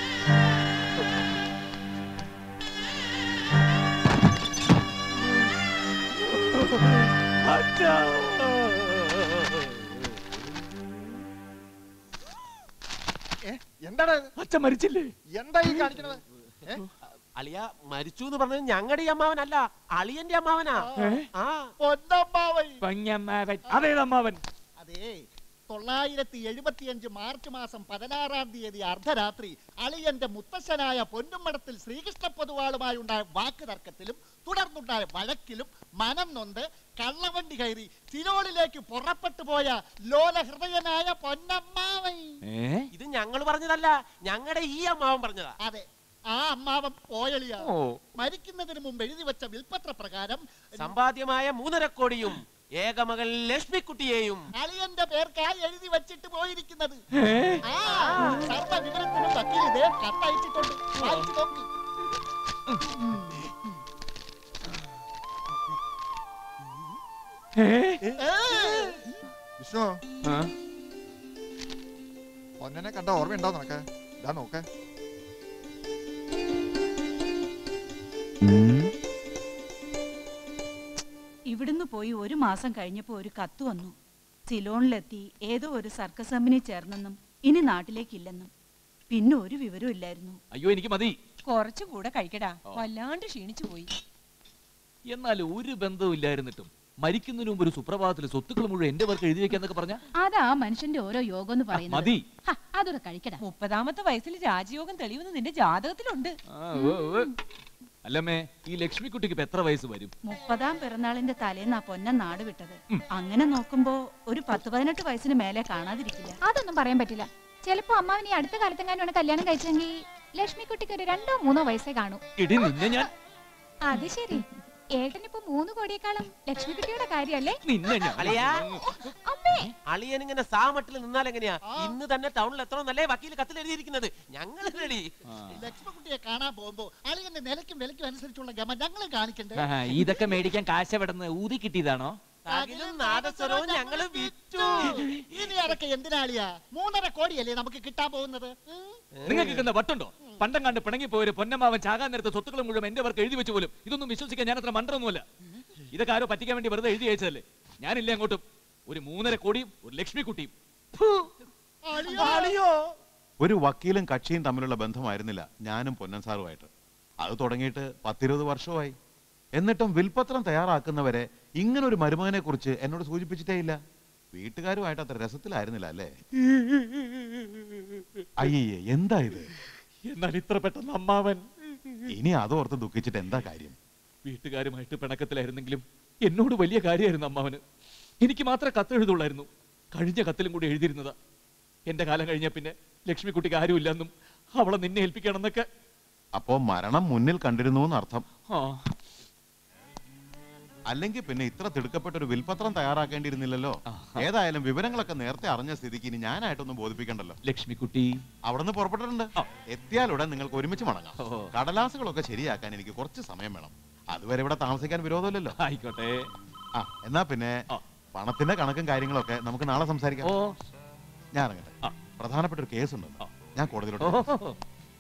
എന്താണ് അച്ഛൻ മരിച്ചില്ലേ എന്താ ഈ കാണിക്കണത് ഏ? അളിയ മരിച്ചു എന്ന് പറഞ്ഞത് ഞങ്ങളുടെ ഈ അമ്മാവനല്ല അളിയന്റെ അമ്മാവനാ ആ പൊന്നമ്മാവൻ പഞ്ഞമ്മാവൻ അതേതമ്മാവൻ അതേ തൊള്ളായിരത്തി എഴുപത്തിയഞ്ച് മാർച്ച് മാസം പതിനാറാം തീയതി അർദ്ധരാത്രി അളിയന്റെ മുത്തശ്ശനായ പൊന്നുമടത്തിൽ ശ്രീകൃഷ്ണ പൊതുവാളുമായി ഉണ്ടായ വാക്ക് തർക്കത്തിലും തുടർന്നുണ്ടായ വഴക്കിലും മനം നൊന്ത് കള്ളവണ്ടി കയറി സിലോളിലേക്ക് പുറപ്പെട്ടു പോയ ലോലഹൃദയനായ പൊന്നമ്മാവൻ ഇത് ഞങ്ങൾ പറഞ്ഞതല്ല ഞങ്ങളുടെ ഈ അമ്മാവൻ പറഞ്ഞതാ അതെ ആ അമ്മാവൻ പോയളിയ ഓ. മരിക്കുന്നതിന് മുമ്പ് എഴുതി വെച്ച വിൽപ്പത്ര പ്രകാരം സമ്പാദ്യമായ മൂന്നര കോടിയും ഏകമകൾ ലക്ഷ്മിക്കുട്ടിയെയും അളിയന്റെ പേർക്കായി എഴുതി വെച്ചിട്ട് പോയിരിക്കുന്നത് ആ സർവ വിവരത്തിനും വക്കീൽ ഇതേ കത്തയച്ചിട്ടുണ്ട് വായിച്ചു നോക്ക് വിഷ്ണു പൊന്നനെ കണ്ട ഓർമ്മയുണ്ടോ നിനക്ക് ഇതാ നോക്ക് ഇവിടുന്ന് പോയി ഒരു മാസം കഴിഞ്ഞപ്പോൾ ഒരു കത്ത് വന്നു സിലോണിലെത്തി ഏതോ ഒരു സർക്കസ് കമ്പനി ചേർന്നെന്നും ഇനി നാട്ടിലേക്കില്ലെന്നും പിന്നെ ഒരു വിവരവും ഇല്ലായിരുന്നു അയ്യോ എനിക്ക് മതി കുറച്ചുകൂടെ കഴിക്കടാ വല്ലാണ്ട് ക്ഷീണിച്ചു പോയി എന്നാൽ ഒരു ബന്ധവും ഇല്ലായിരുന്നിട്ടും മരിക്കുന്നതിന് മുമ്പ് ഒരു സുപ്രഭാതത്തിൽ സ്വത്തുക്കൾ മുഴുവൻ എന്റെ പേർക്ക് എഴുതി വെക്കാന്നൊക്കെ പറഞ്ഞ അതാ മനുഷ്യന്റെ ഓരോ യോഗം എന്ന് പറയുന്നത് മതി. ഹ, അതൊക്കെ കഴിക്കടാ മുപ്പതാമത്തെ വയസ്സിൽ രാജയോഗം തെളിയുമെന്ന് നിന്റെ ജാതകത്തിലുണ്ട് അല്ലമ്മേ ഈ ലക്ഷ്മിക്കുട്ടിക്ക് ഇപ്പൊ എത്ര വയസ്സ് വരും മുപ്പതാം പിറന്നാളിന്റെ തലേന്നാ പൊന്നൻ നാട് വിട്ടത് അങ്ങനെ നോക്കുമ്പോ ഒരു പത്ത് പതിനെട്ട് വയസ്സിന് മേലെ കാണാതിരിക്കില്ല അതൊന്നും പറയാൻ പറ്റില്ല ചിലപ്പോ അമ്മാവൻ ഈ അടുത്ത കാലത്തെങ്ങാനും കല്യാണം കഴിച്ചെങ്കിൽ ലക്ഷ്മിക്കുട്ടിക്ക് ഒരു രണ്ടോ മൂന്നോ വയസ്സേ കാണൂ ഇടി നിന്നെ ഞാൻ അത് ശരി ഏട്ടനിപ്പോ മൂന്ന് കോടിയേക്കാളും ലക്ഷ്മിക്കുട്ടിയുടെ കാര്യല്ലേ നിന്നെ ഞാൻ അളിയാ അമ്മേ അളിയൻ ഇങ്ങനെ സാമട്ടിൽ നിന്നാൽ എങ്ങനെയാ ഇന്ന് തന്നെ ടൗണിൽ എത്തണമെന്നല്ലേ വക്കീൽ കത്തിൽ എഴുതിയിരിക്കുന്നത് ഞങ്ങൾ റെഡി ലക്ഷ്മക്കുട്ടിയെ കാണാൻ പോകുമ്പോ അളിയന്റെ നിലയ്ക്കും വിലയ്ക്കും അനുസരിച്ചുള്ള ഗമ ഞങ്ങൾ കാണിക്കണ്ടേ ആഹാ, ഇതൊക്കെ മേടിക്കാൻ കാശ് എവിടുന്ന് ഊതി കിട്ടിയതാണോ തകിലും നാദസ്വരവും ഞങ്ങൾ വിറ്റു ഇനി അതൊക്കെ എന്തിനാളിയാ മൂന്നര കോടിയല്ലേ നമുക്ക് കിട്ടാൻ പോകുന്നത് ഉം? നിങ്ങൾക്ക് കിട്ടുന്ന വട്ടുണ്ടോ പണ്ടം കണ്ട് പിണങ്ങി പോയൊരു പൊന്നമാവൻ ചാകാൻ നേരത്തെ സ്വത്തുക്കൾ മുഴുവൻ എന്റെ പേർക്ക് എഴുതി വെച്ച് പോലും ഇതൊന്നും വിശ്വസിക്കാൻ ഞാൻ അത്ര മന്ത്രമൊന്നുമല്ല ഇതൊക്കെ ആരോ പറ്റിക്കാൻ വേണ്ടി വെറുതെ എഴുതി അയച്ചതല്ലേ ഞാനില്ല അങ്ങോട്ടും ഒരു മൂന്നര കോടിയും ഒരു ലക്ഷ്മി കുട്ടിയും ഒരു വക്കീലും കക്ഷിയും തമ്മിലുള്ള ബന്ധമായിരുന്നില്ല ഞാനും പൊന്നൻ സാറുമായിട്ട് അത് തുടങ്ങിയിട്ട് പത്തിരുപത് വർഷമായി എന്നിട്ടും വിൽപത്രം തയ്യാറാക്കുന്നവരെ ഇങ്ങനെ ഒരു മരുമകനെ കുറിച്ച് എന്നോട് സൂചിപ്പിച്ചിട്ടേ ഇല്ല വീട്ടുകാരുമായിട്ട് അത്ര രസത്തിലായിരുന്നില്ല അല്ലേ അയ്യേ എന്താ ഇത് എന്നാൽ ഇത്ര പെട്ടെന്ന് അമ്മാവൻ ഇനി അതോർത്ത് ദുഃഖിച്ചിട്ട് എന്താ കാര്യം വീട്ടുകാരുമായിട്ട് പിണക്കത്തിലായിരുന്നെങ്കിലും എന്നോട് വലിയ കാര്യമായിരുന്നു അമ്മാവന് എനിക്ക് മാത്രമേ കത്ത് എഴുതുള്ളായിരുന്നു കഴിഞ്ഞ കത്തിലും കൂടി എഴുതിയിരുന്നതാ എന്റെ കാലം കഴിഞ്ഞ പിന്നെ ലക്ഷ്മിക്കുട്ടിക്ക് ആരുമില്ലെന്നും അവളെ നിന്നെ ഏൽപ്പിക്കണമെന്നൊക്കെ അപ്പോ മരണം മുന്നിൽ കണ്ടിരുന്നു എന്നർത്ഥം ആ അല്ലെങ്കിൽ പിന്നെ ഇത്ര തിടുക്കപ്പെട്ട ഒരു വിൽപത്രം തയ്യാറാക്കേണ്ടിയിരുന്നില്ലല്ലോ ഏതായാലും വിവരങ്ങളൊക്കെ നേരത്തെ അറിഞ്ഞ സ്ഥിതിക്ക് ഇനി ഞാനായിട്ടൊന്നും ബോധിപ്പിക്കണ്ടല്ലോ ലക്ഷ്മിക്കുട്ടി അവിടെ നിന്ന് പുറപ്പെട്ടിട്ടുണ്ട് എത്തിയാലുടൻ നിങ്ങൾക്ക് ഒരുമിച്ച് മടങ്ങാം ഓ. കടലാസുകളൊക്കെ ശരിയാക്കാൻ എനിക്ക് കുറച്ച് സമയം വേണം അതുവരെ ഇവിടെ താമസിക്കാൻ വിരോധമില്ലല്ലോ ആയിക്കോട്ടെ ആ എന്നാ പിന്നെ പണത്തിന്റെ കണക്കും കാര്യങ്ങളൊക്കെ നമുക്ക് നാളെ സംസാരിക്കാം ഓ. ഞാൻ ഇറങ്ങട്ടെ പ്രധാനപ്പെട്ട ഒരു കേസ് ഉണ്ട് ഞാൻ കോടതിയിലോട്ട് ഓ. പോകാം.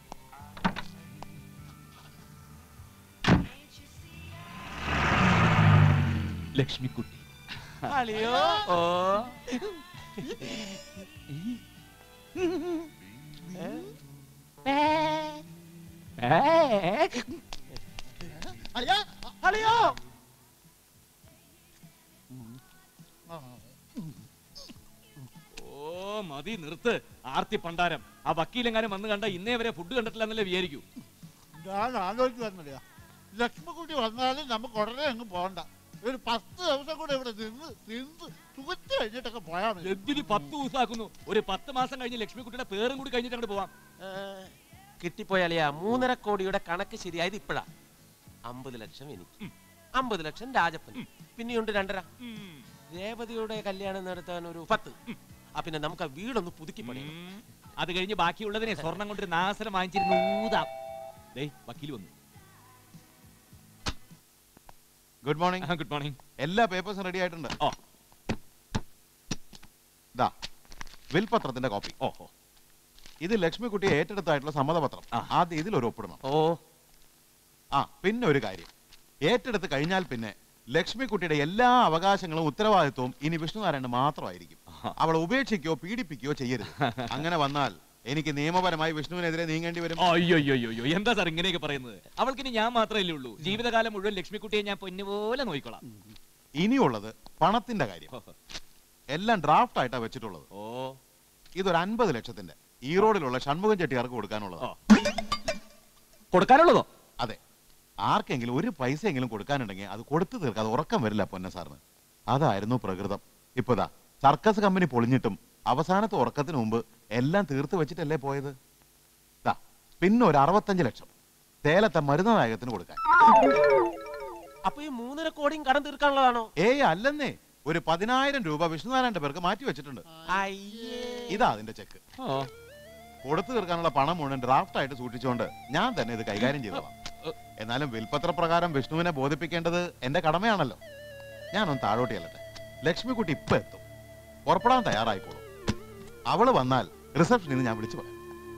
ലക്ഷ്മിക്കുട്ടി അളിയോ ഓ അളിയാ അളിയോ ഓ മതി നിർത്ത് ആർത്തി പണ്ടാരം ആ വക്കീലെങ്ങാനും വന്ന് കണ്ട ഇന്നേ വരെ ഫുഡ് കണ്ടിട്ടില്ല എന്നല്ലേ വിചാരിക്കൂ ഞാൻ ആലോചിച്ചു വന്നില്ല ലക്ഷ്മക്കുട്ടി വന്നാലും നമുക്ക് ഉടനെ അങ്ങ് പോകണ്ട ഒരു പത്ത് ദിവസം കൂടെ ഇവിടെ നിന്ന് നിന്ന് തുകച്ചു കഴിഞ്ഞിട്ടൊക്കെ പോയാൽ മതി എന്തിന് പത്ത് ദിവസമാക്കുന്നു ഒരു പത്ത് മാസം കഴിഞ്ഞ് ലക്ഷ്മിക്കുട്ടിയുടെ പേരും കൂടി കഴിഞ്ഞിട്ട് അങ്ങോട്ട് പോവാം കിട്ടിപ്പോയാളിയാ മൂന്നര കോടിയുടെ കണക്ക് ശരിയായത് ഇപ്പഴാ അമ്പത് ലക്ഷം എനിക്ക് അമ്പത് ലക്ഷം രാജപ്പൻ പിന്നെയുണ്ട് രണ്ടര രേവതിയുടെ കല്യാണം നടത്താൻ ഒരു പത്ത് ആ പിന്നെ നമുക്ക് ആ വീടൊന്ന് പുതുക്കി പണിയണം അത് കഴിഞ്ഞ് ബാക്കിയുള്ളതിനെ സ്വർണം കൊണ്ടൊരു നാസരം വാങ്ങിച്ചിരുന്നു ഊതാം ദേ വക്കീൽ വന്നു ഗുഡ് മോർണിംഗ് ഗുഡ് മോർണിംഗ് എല്ലാ പേപ്പേഴ്സും റെഡി ആയിട്ടുണ്ട് ഓ ദാ വിൽപത്രത്തിന്റെ കോപ്പി ഓഹോ ഇത് ലക്ഷ്മിക്കുട്ടി ഏറ്റെടുത്തായിട്ടുള്ള സമ്മതപത്രം ആദ്യം ഇതിലൊരു ഒപ്പിടണം ഓ ആ പിന്നെ ഒരു കാര്യം ഏറ്റെടുത്ത് കഴിഞ്ഞാൽ പിന്നെ ലക്ഷ്മിക്കുട്ടിയുടെ എല്ലാ അവകാശങ്ങളും ഉത്തരവാദിത്വവും ഇനി വിഷ്ണുനാരായണൻ മാത്രമായിരിക്കും അവളെ ഉപേക്ഷിക്കുകയോ പീഡിപ്പിക്കുകയോ ചെയ്യരുത് അങ്ങനെ വന്നാൽ എനിക്ക് നിയമപരമായി വിഷ്ണുവിനെതിരെ നീങ്ങേണ്ടി വരും അയ്യോ അയ്യോ അയ്യോ എന്താ സാർ ഇങ്ങനെയൊക്കെ പറയുന്നത് അവൾക്കിനി ഞാൻ മാത്രമല്ലേ ഉള്ളൂ ജീവിതകാലം മുഴുവൻ ലക്ഷ്മിക്കുട്ടിയെ ഞാൻ പൊന്നുപോലെ നോക്കിക്കോളാം ഇനിയുള്ളത് പണത്തിന്റെ കാര്യം എല്ലാം ഡ്രാഫ്റ്റ് ആയിട്ടാ വെച്ചിട്ടുള്ളത് ഓ ഇതൊരു അൻപത് ലക്ഷത്തിന്റെ ഈറോഡിലുള്ള ഷൺമുഖം ചെട്ടിയാർക്ക് കൊടുക്കാനുള്ളത് കൊടുക്കാനുള്ളതോ അതെ ആർക്കെങ്കിലും ഒരു പൈസയെങ്കിലും കൊടുക്കാനുണ്ടെങ്കിൽ അത് കൊടുത്തു തീർക്കാതെ ഉറക്കം വരില്ല പൊന്ന സാറിന് അതായിരുന്നു പ്രകൃതം ഇപ്പതാ സർക്കസ് കമ്പനി പൊളിഞ്ഞിട്ടും അവസാനത്തെ ഉറക്കത്തിന് മുമ്പ് എല്ലാം തീർത്ത് വെച്ചിട്ടല്ലേ പോയത് ദാ പിന്നെ ഒരു അറുപത്തഞ്ച് ലക്ഷം തേലത്തെ മരുന്ന് നായകത്തിന് കൊടുക്കാൻ അപ്പൊ ഈ മൂന്നര കോടിയും കടം തീർക്കാനുള്ളതാണോ ഏയ് അല്ലെന്നേ ഒരു പതിനായിരം രൂപ വിഷ്ണുനാരായണന്റെ പേർക്ക് മാറ്റി വെച്ചിട്ടുണ്ട് ഇതാ അതിന്റെ ചെക്ക് കൊടുത്തു തീർക്കാനുള്ള പണം മുഴുവൻ ഡ്രാഫ്റ്റ് ആയിട്ട് സൂക്ഷിച്ചുകൊണ്ട് ഞാൻ തന്നെ ഇത് കൈകാര്യം ചെയ്തോളാം എന്നാലും വിൽപ്പത്ര പ്രകാരം വിഷ്ണുവിനെ ബോധിപ്പിക്കേണ്ടത് എന്റെ കടമയാണല്ലോ ഞാനൊന്ന് താഴോട്ട് ചെല്ലട്ടെ ലക്ഷ്മിക്കുട്ടി ഇപ്പൊ എത്തും പുറപ്പെടാൻ തയ്യാറായിക്കോളൂ അവള് വന്നാൽ റിസപ്ഷനിൽ നിന്ന് ഞാൻ വിളിച്ചു പറയാം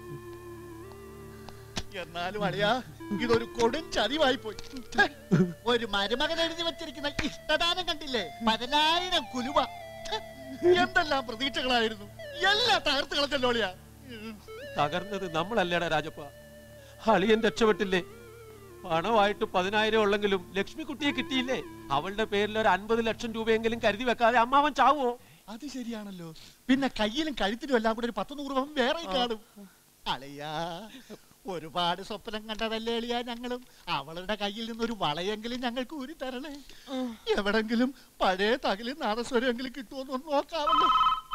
എന്നാലും അളിയാ ഇതൊരു കൊടും ചതിവായി പോയി ഛെ, ഒരു മരുമകൻ എഴുതി വെച്ചിരിക്കുന്ന ഇഷ്ടദാനം കണ്ടില്ലേ പതിനായിരം കുലുവ ഛെ, എന്തെല്ലാം പ്രതീക്ഷകളായിരുന്നു എല്ലാം തകർത്ത് കളഞ്ഞല്ലോ അളിയാ തകർന്നത് നമ്മളല്ലേടാ രാജപ്പ അളിയൻ രക്ഷപ്പെട്ടില്ലേ പണമായിട്ട് പതിനായിരം ഉള്ളെങ്കിലും ലക്ഷ്മിക്കുട്ടിയെ കിട്ടിയില്ലേ അവളുടെ പേരിൽ ഒരു അൻപത് ലക്ഷം രൂപയെങ്കിലും കരുതി വെക്കാതെ അമ്മാവൻ ചാവോ അത് ശരിയാണല്ലോ പിന്നെ കയ്യിലും കഴുത്തിലും എല്ലാം കൂടെ ഒരു പത്ത് നൂറ് പവൻ വേറെ കാണും അളിയാ ഒരുപാട് സ്വപ്നം കണ്ടതല്ലേ എളിയാ ഞങ്ങളും അവളുടെ കയ്യിൽ നിന്നൊരു വളയെങ്കിലും ഞങ്ങൾക്ക് ഊരി തരണേ എവിടെങ്കിലും പഴയ തകിലും നാദസ്വരമെങ്കിലും കിട്ടുമെന്ന് ഒന്ന് നോക്കാമല്ലോ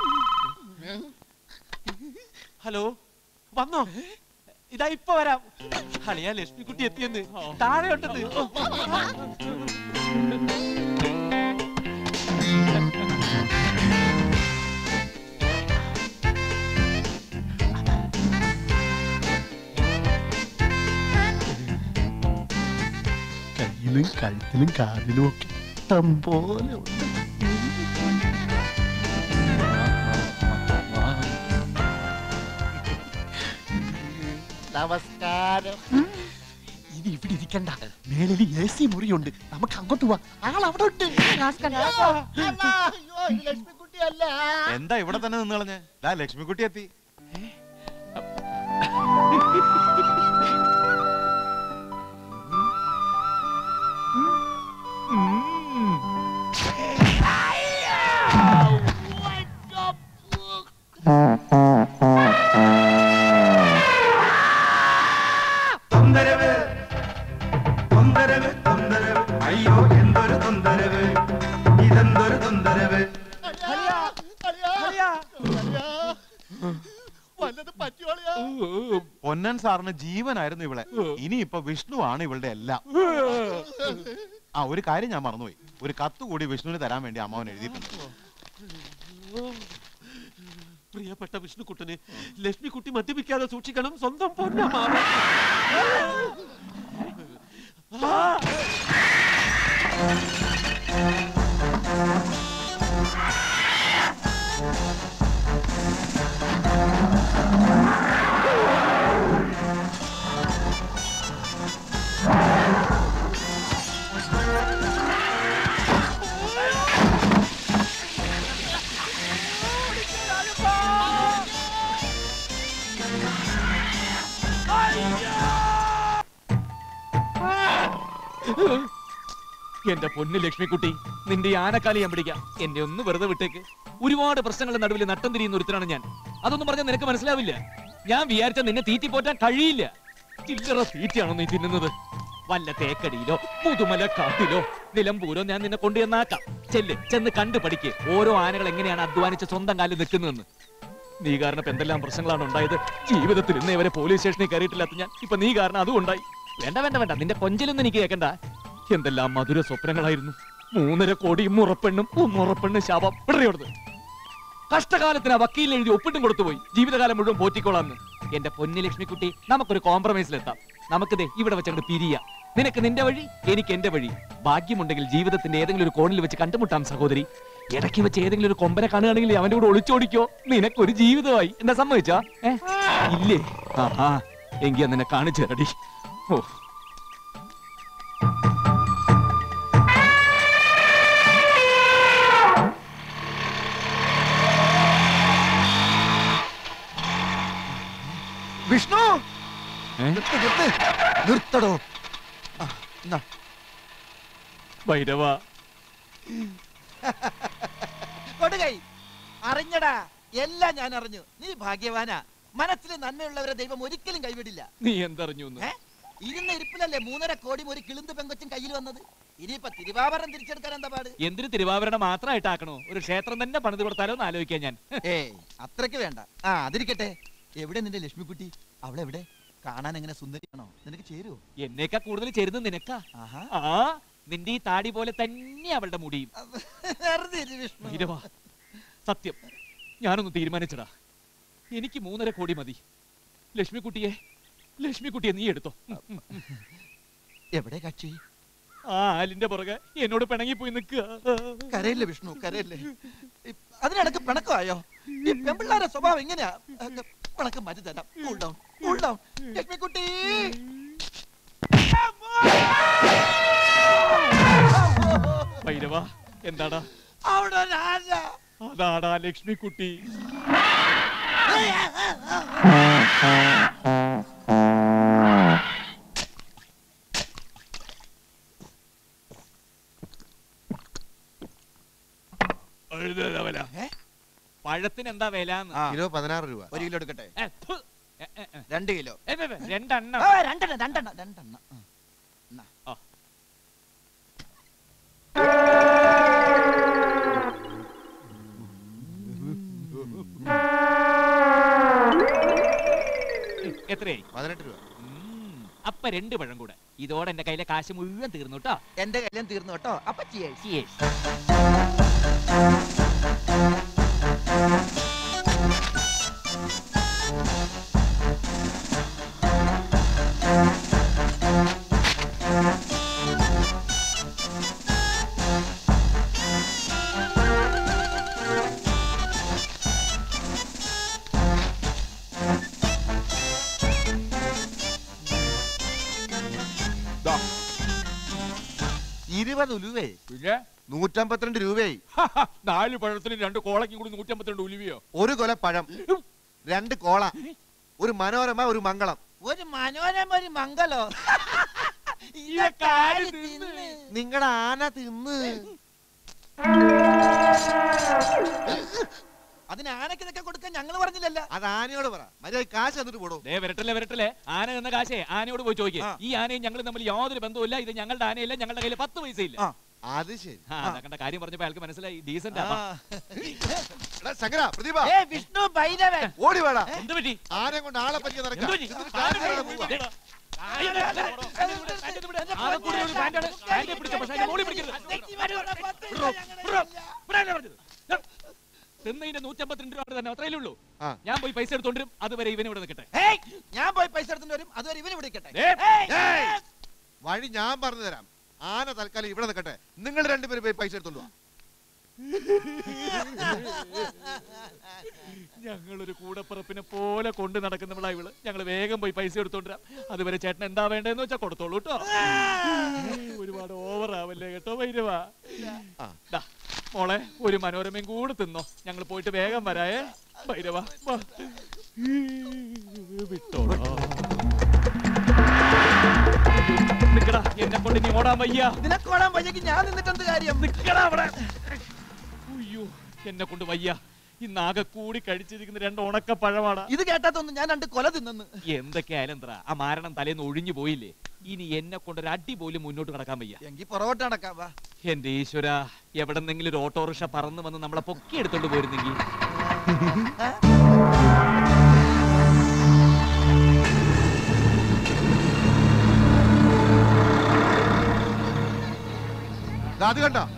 ഹലോ വന്നോ ഇതാ ഇപ്പൊ വരാം അളിയാ ലക്ഷ്മിക്കുട്ടി എത്തിയെന്ന് താഴെ ഉണ്ടെന്ന് കയ്യിലും കഴുത്തിലും കാലിലും ഒക്കെ ഇഷ്ടം പോലെ ഉണ്ട് നമസ്കാരം ഇനി ഇവിടെ ഇരിക്കണ്ട മേളിൽ എ സി മുറിയുണ്ട് നമുക്ക് അങ്ങോട്ട് പോവാം ആൾ അവിടെ ഉണ്ട് അല്ലാ, അയ്യോ, ഇത് ലക്ഷ്മിക്കുട്ടിയല്ല എന്താ ഇവിടെ തന്നെ നിന്ന് കളഞ്ഞ് ദാ ലക്ഷ്മിക്കുട്ടി എത്തി തൊന്തരവ് തൊന്തരവ് തൊന്തരവ് അയ്യോ എന്തൊരു തൊന്തരവ് ഇതെന്തൊരു തൊന്തരവ് വല്ലത് പറ്റിയോളിയാ പൊന്നൻ സാറിന് ജീവനായിരുന്നു ഇവളെ ഇനി ഇപ്പൊ വിഷ്ണു ആണ് ഇവളുടെ എല്ലാം ആ ഒരു കാര്യം ഞാൻ മറന്നുപോയി ഒരു കത്ത് കൂടി വിഷ്ണുവിന് തരാൻ വേണ്ടി അമ്മാവൻ എഴുതിയിട്ടുണ്ട് പ്രിയപ്പെട്ട വിഷ്ണുക്കുട്ടന് ലക്ഷ്മിക്കുട്ടി മദ്യപിക്കാതെ സൂക്ഷിക്കണം സ്വന്തം പൊന്നമ്മാവൻ ആ! എന്റെ പൊന്ന് ലക്ഷ്മിക്കുട്ടി നിന്റെ ഈ ആനക്കാലി ഞാൻ പിടിക്കാം എന്നെ ഒന്ന് വെറുതെ വിട്ടേക്ക് ഒരുപാട് പ്രശ്നങ്ങളുടെ നടുവിൽ നട്ടം തിരിയുന്ന ഒരുത്തരാണ് ഞാൻ അതൊന്നും പറഞ്ഞാൽ നിനക്ക് മനസ്സിലാവില്ല ഞാൻ വിചാരിച്ച നിന്നെ തീറ്റി പോറ്റാൻ കഴിയില്ല ചില്ലറ തീറ്റയാണോ നീ തിന്നുന്നത് വല്ല തേക്കടിയിലോ മുതുമല കാട്ടിലോ നിലമ്പൂരോ ഞാൻ നിന്നെ കൊണ്ടുവന്നാക്കാം ചെല്ല് ചെന്ന് കണ്ടു പഠിക്ക് ഓരോ ആനകൾ എങ്ങനെയാണ് അധ്വാനിച്ച് സ്വന്തം കാലിൽ നിൽക്കുന്നതെന്ന് നീ കാരണം ഇപ്പൊ എന്തെല്ലാം പ്രശ്നങ്ങളാണ് ഉണ്ടായത് ജീവിതത്തിൽ ഇന്നേ വരെ പോലീസ് സ്റ്റേഷനിൽ കയറിയിട്ടില്ലാത്ത ഞാൻ ഇപ്പൊ നീ കാരണം അതും ഉണ്ടായി വേണ്ട വേണ്ട വേണ്ട നിന്റെ കൊഞ്ചലൊന്നും എനിക്ക് കേൾക്കണ്ട എന്തെല്ലാം മധുര സ്വപ്നങ്ങളായിരുന്നു മൂന്നര കോടിയും മുറപ്പെണ്ണും മുറപ്പെണ്ണും ശാപം വിടറിയോടുന്നത് കഷ്ടകാലത്തിന് ആ വക്കീലിന് എഴുതി ഒപ്പിട്ടും കൊടുത്തുപോയി ജീവിതകാലം മുഴുവൻ പോറ്റിക്കോളാന്ന് എന്റെ പൊന്നി ലക്ഷ്മിക്കുട്ടി നമുക്കൊരു കോംപ്രമൈസിലെത്താം നമുക്കിതേ ഇവിടെ വെച്ചങ്ങോട്ട് പിരിയാം നിനക്ക് നിന്റെ വഴി എനിക്ക് എന്റെ വഴി ഭാഗ്യമുണ്ടെങ്കിൽ ജീവിതത്തിന്റെ ഏതെങ്കിലും ഒരു കോണിൽ വെച്ച് കണ്ടുമുട്ടാം സഹോദരി ഇടയ്ക്ക് വെച്ച് ഏതെങ്കിലും ഒരു കൊമ്പനെ കാണുകയാണെങ്കിൽ അവന്റെ കൂടെ ഒളിച്ചോടിക്കോ നിനക്കൊരു ജീവിതമായി എന്താ സമ്മതിച്ചാ ഏ? ഇല്ലേ ആഹാ എങ്കി അന്ന് എന്നെ കാണിച്ചു തരടി ഓ വിഷ്ണു ഏ? നിർത്ത് നിർത്ത് നിർത്തടോ ആ, എന്നാ. ഭൈരവ കൊടുകൈ അറിഞ്ഞടാ എല്ലാം ഞാൻ അറിഞ്ഞു നീ ഭാഗ്യവാനാ മനസ്സിൽ നന്മയുള്ളവരെ ദൈവം ഒരിക്കലും കൈവിടില്ല നീ എന്തറിഞ്ഞു ഏ? ഇരുന്ന ഇരിപ്പിലല്ലേ മൂന്നര കോടി ഒരു കിളുന്ത് പെങ്കൊച്ചും കയ്യിൽ വന്നത് ഇനിയിപ്പൊ തിരുവാഭരണം തിരിച്ചെടുക്കാൻ എന്താ പാട് എന്തിന് തിരുവാഭരണം മാത്രമായിട്ടാക്കണോ ഒരു ക്ഷേത്രം തന്നെ പണിത് കൊടുത്താലോ എന്ന് ആലോചിക്കാൻ ഞാൻ ഏയ് അത്രയ്ക്ക് വേണ്ട ആ അതിരിക്കട്ടെ എവിടെ നിന്റെ ലക്ഷ്മിക്കുട്ടി അവളെവിടെ കാണാൻ എങ്ങനെ സുന്ദരിയാണോ നിനക്ക് ചേരുവോ എന്നേക്കാ കൂടുതൽ ചേരുന്നത് നിനക്കാ ആ നിന്റെ ഈ താടി പോലെ തന്നെ അവളുടെ മുടിയും വെറുതെ ഇരി വിഷ്ണു. ഭൈരവ സത്യം ഞാനൊന്ന് തീരുമാനിച്ചടാ എനിക്ക് മൂന്നര കോടി മതി ലക്ഷ്മിക്കുട്ടിയെ ലക്ഷ്മിക്കുട്ടിയെ നീ എടുത്തോ എവിടെ കക്ഷി ആ ആലിന്റെ പുറകെ എന്നോട് പിണങ്ങിപ്പോയി നിൽക്കുക കരയില്ലേ വിഷ്ണു കരയില്ലേ ഇ- അതിനിടക്ക് പിണക്കമായോ ഈ പെമ്പിള്ളാരെ സ്വഭാവം എങ്ങനെയാ അഹ് പിണക്കം മാറ്റി തരാം cool down cool down Lakshmikutty Bhairava എന്താടാ അവിടെ ഒരു ആന. അതാടാ ലക്ഷ്മിക്കുട്ടി പഴത്തിന് എന്താ വില കിലോ പതിനാറ് രൂപ ഒരു കിലോ എടുക്കട്ടെ ഏ, ഥു. ഏ, ഏ, ഏ. രണ്ട് കിലോ ഏ, ഏ, ഏ, രണ്ടെണ്ണം ആ, രണ്ടെണ്ണം രണ്ടെണ്ണം രണ്ടെണ്ണം ആ. എന്നാ. ആ. എത്രയായി പതിനെട്ട് രൂപ ഉം, അപ്പൊ രണ്ട് പഴം കൂടെ ഇതോടെ എന്റെ കയ്യിലെ കാശ് മുഴുവൻ തീർന്നു കേട്ടോ എന്റെ കല്യാണം തീർന്നു കേട്ടോ അപ്പൊ cheers. Cheers. ദാ. ഇരുപത് ഉലുവേ പിന്നെ നൂറ്റമ്പത്തിരണ്ട് രൂപയായി നാല് പഴത്തിന് രണ്ട് കോളയ്ക്കും കൂടി നൂറ്റമ്പത്തിരണ്ട് ഉലുവിയോ ഒരു കൊല പഴം രണ്ട് കോള ഒരു മനോരമ ഒരു മംഗളം ഒരു മനോരമ ഒരു മംഗലോ നിങ്ങളുടെ ആന തിന്ന് അതിന് ആനക്ക് ഇതൊക്കെ കൊടുക്കാൻ ഞങ്ങൾ പറഞ്ഞില്ലല്ലോ അത് ആനയോട് പറ മര്യാദ കാശ് തന്നിട്ട് പോടോ ദേ വരട്ടല്ലേ വരട്ടല്ലേ ആന എന്ന കാശേ ആനയോട് പോയി ചോദിക്കുക ഈ ആനയും ഞങ്ങൾ തമ്മിൽ യാതൊരു ബന്ധവുമില്ല ഇത് ഞങ്ങളുടെ ആനയല്ല ഞങ്ങളുടെ കയ്യിൽ പത്ത് പൈസ ഇല്ല അത് ശരി ആ, അതാ കണ്ട കാര്യം പറഞ്ഞപ്പോ അയാൾക്ക് മനസ്സിലായി ഡീസന്റ് എടാ, ശങ്കര പ്രദീപ ഏ വിഷ്ണു ഭൈരവൻ ഓടി വേടാ എന്ത് പറ്റി ആനയെ കൊണ്ട് ആളെ പറ്റിയ നടക്കാം എന്ത് പറ്റി? എന്നിട്ട് കാര്യം പറയാതെ പോവാ. ആകെക്കൂടി ഒരു പാന്റാണ്. പാന്റിൽ പിടിച്ച പക്ഷേ അതിന്റെ മുകളിൽ പിടിക്കരുത്. വിടറോ, വിടറോ, വിടാനല്ലേ പറഞ്ഞത്? തിന്നതിന്റെ നൂറ്റമ്പത്തിരണ്ട് രൂപ തന്നെ അത്രയല്ലേ ഉള്ളൂ ആ. ഞാൻ പോയി പൈസ എടുത്തോണ്ടിരും അതുവരെ ഇവനെ ഇവിടെ നിൽക്കട്ടെ ഏയ് ഞാൻ പോയി പൈസ എടുത്തിട്ട് വരും അതുവരെ ഇവന് വിളിക്കട്ടെ ദേ, ഏയ്! വഴി ഞാൻ പറഞ്ഞു തരാം ആന തൽക്കാലം ഇവിടെ നിൽക്കട്ടെ നിങ്ങൾ രണ്ടുപേരും പോയി പൈസ എടുത്തോണ്ട് വാ ഞങ്ങളൊരു കൂടപ്പിറപ്പിനെ പോലെ കൊണ്ട് നടക്കുന്നവളാ ഇവള് ഞങ്ങൾ വേഗം പോയി പൈസ എടുത്തോണ്ടിരാം അതുവരെ ചേട്ടൻ എന്താ വേണ്ടതെന്ന് വെച്ചാ കൊടുത്തോളൂ കേട്ടോ ഒരുപാട് ഓവർ ആവല്ലേ കേട്ടോ ഭൈരവ ദാ, മോളെ ഒരു മനോരമയും കൂടെ തിന്നോ ഞങ്ങൾ പോയിട്ട് വേഗം വരായേ ഭൈരവ വാ. വിട്ടോളാ നിക്കടാ എന്നെ കൊണ്ട് നീ ഓടാൻ വയ്യ നിനക്ക് ഓടാൻ വയ്യെങ്കിൽ ഞാൻ നിന്നിട്ട് എന്ത് കാര്യം നിക്കടാ അവിടെ അയ്യോ എന്നെ കൊണ്ട് വയ്യ ഇന്നാകെ കൂടി കഴിച്ചിരിക്കുന്ന രണ്ട് ഉണക്ക പഴമാണ് ഇത് കേട്ടാത്തൊന്നും ഞാൻ രണ്ട് കൊല തിന്നെന്ന് എന്തൊക്കെയായാലും എന്താ ആ മാരണം തലേന്ന് ഒഴിഞ്ഞു പോയില്ലേ ഇനി എന്നെ കൊണ്ട് ഒരു അടി പോലും മുന്നോട്ട് കടക്കാൻ വയ്യ എങ്കിൽ പുറകോട്ട് നടക്കാം വാ എന്റെ ഈശ്വര എവിടെന്നെങ്കിലും ഒരു ഓട്ടോറിക്ഷ പറന്ന് വന്ന് നമ്മളെ പൊക്കി എടുത്തോണ്ട് പോയിരുന്നെങ്കിൽ ദാ അത് കണ്ട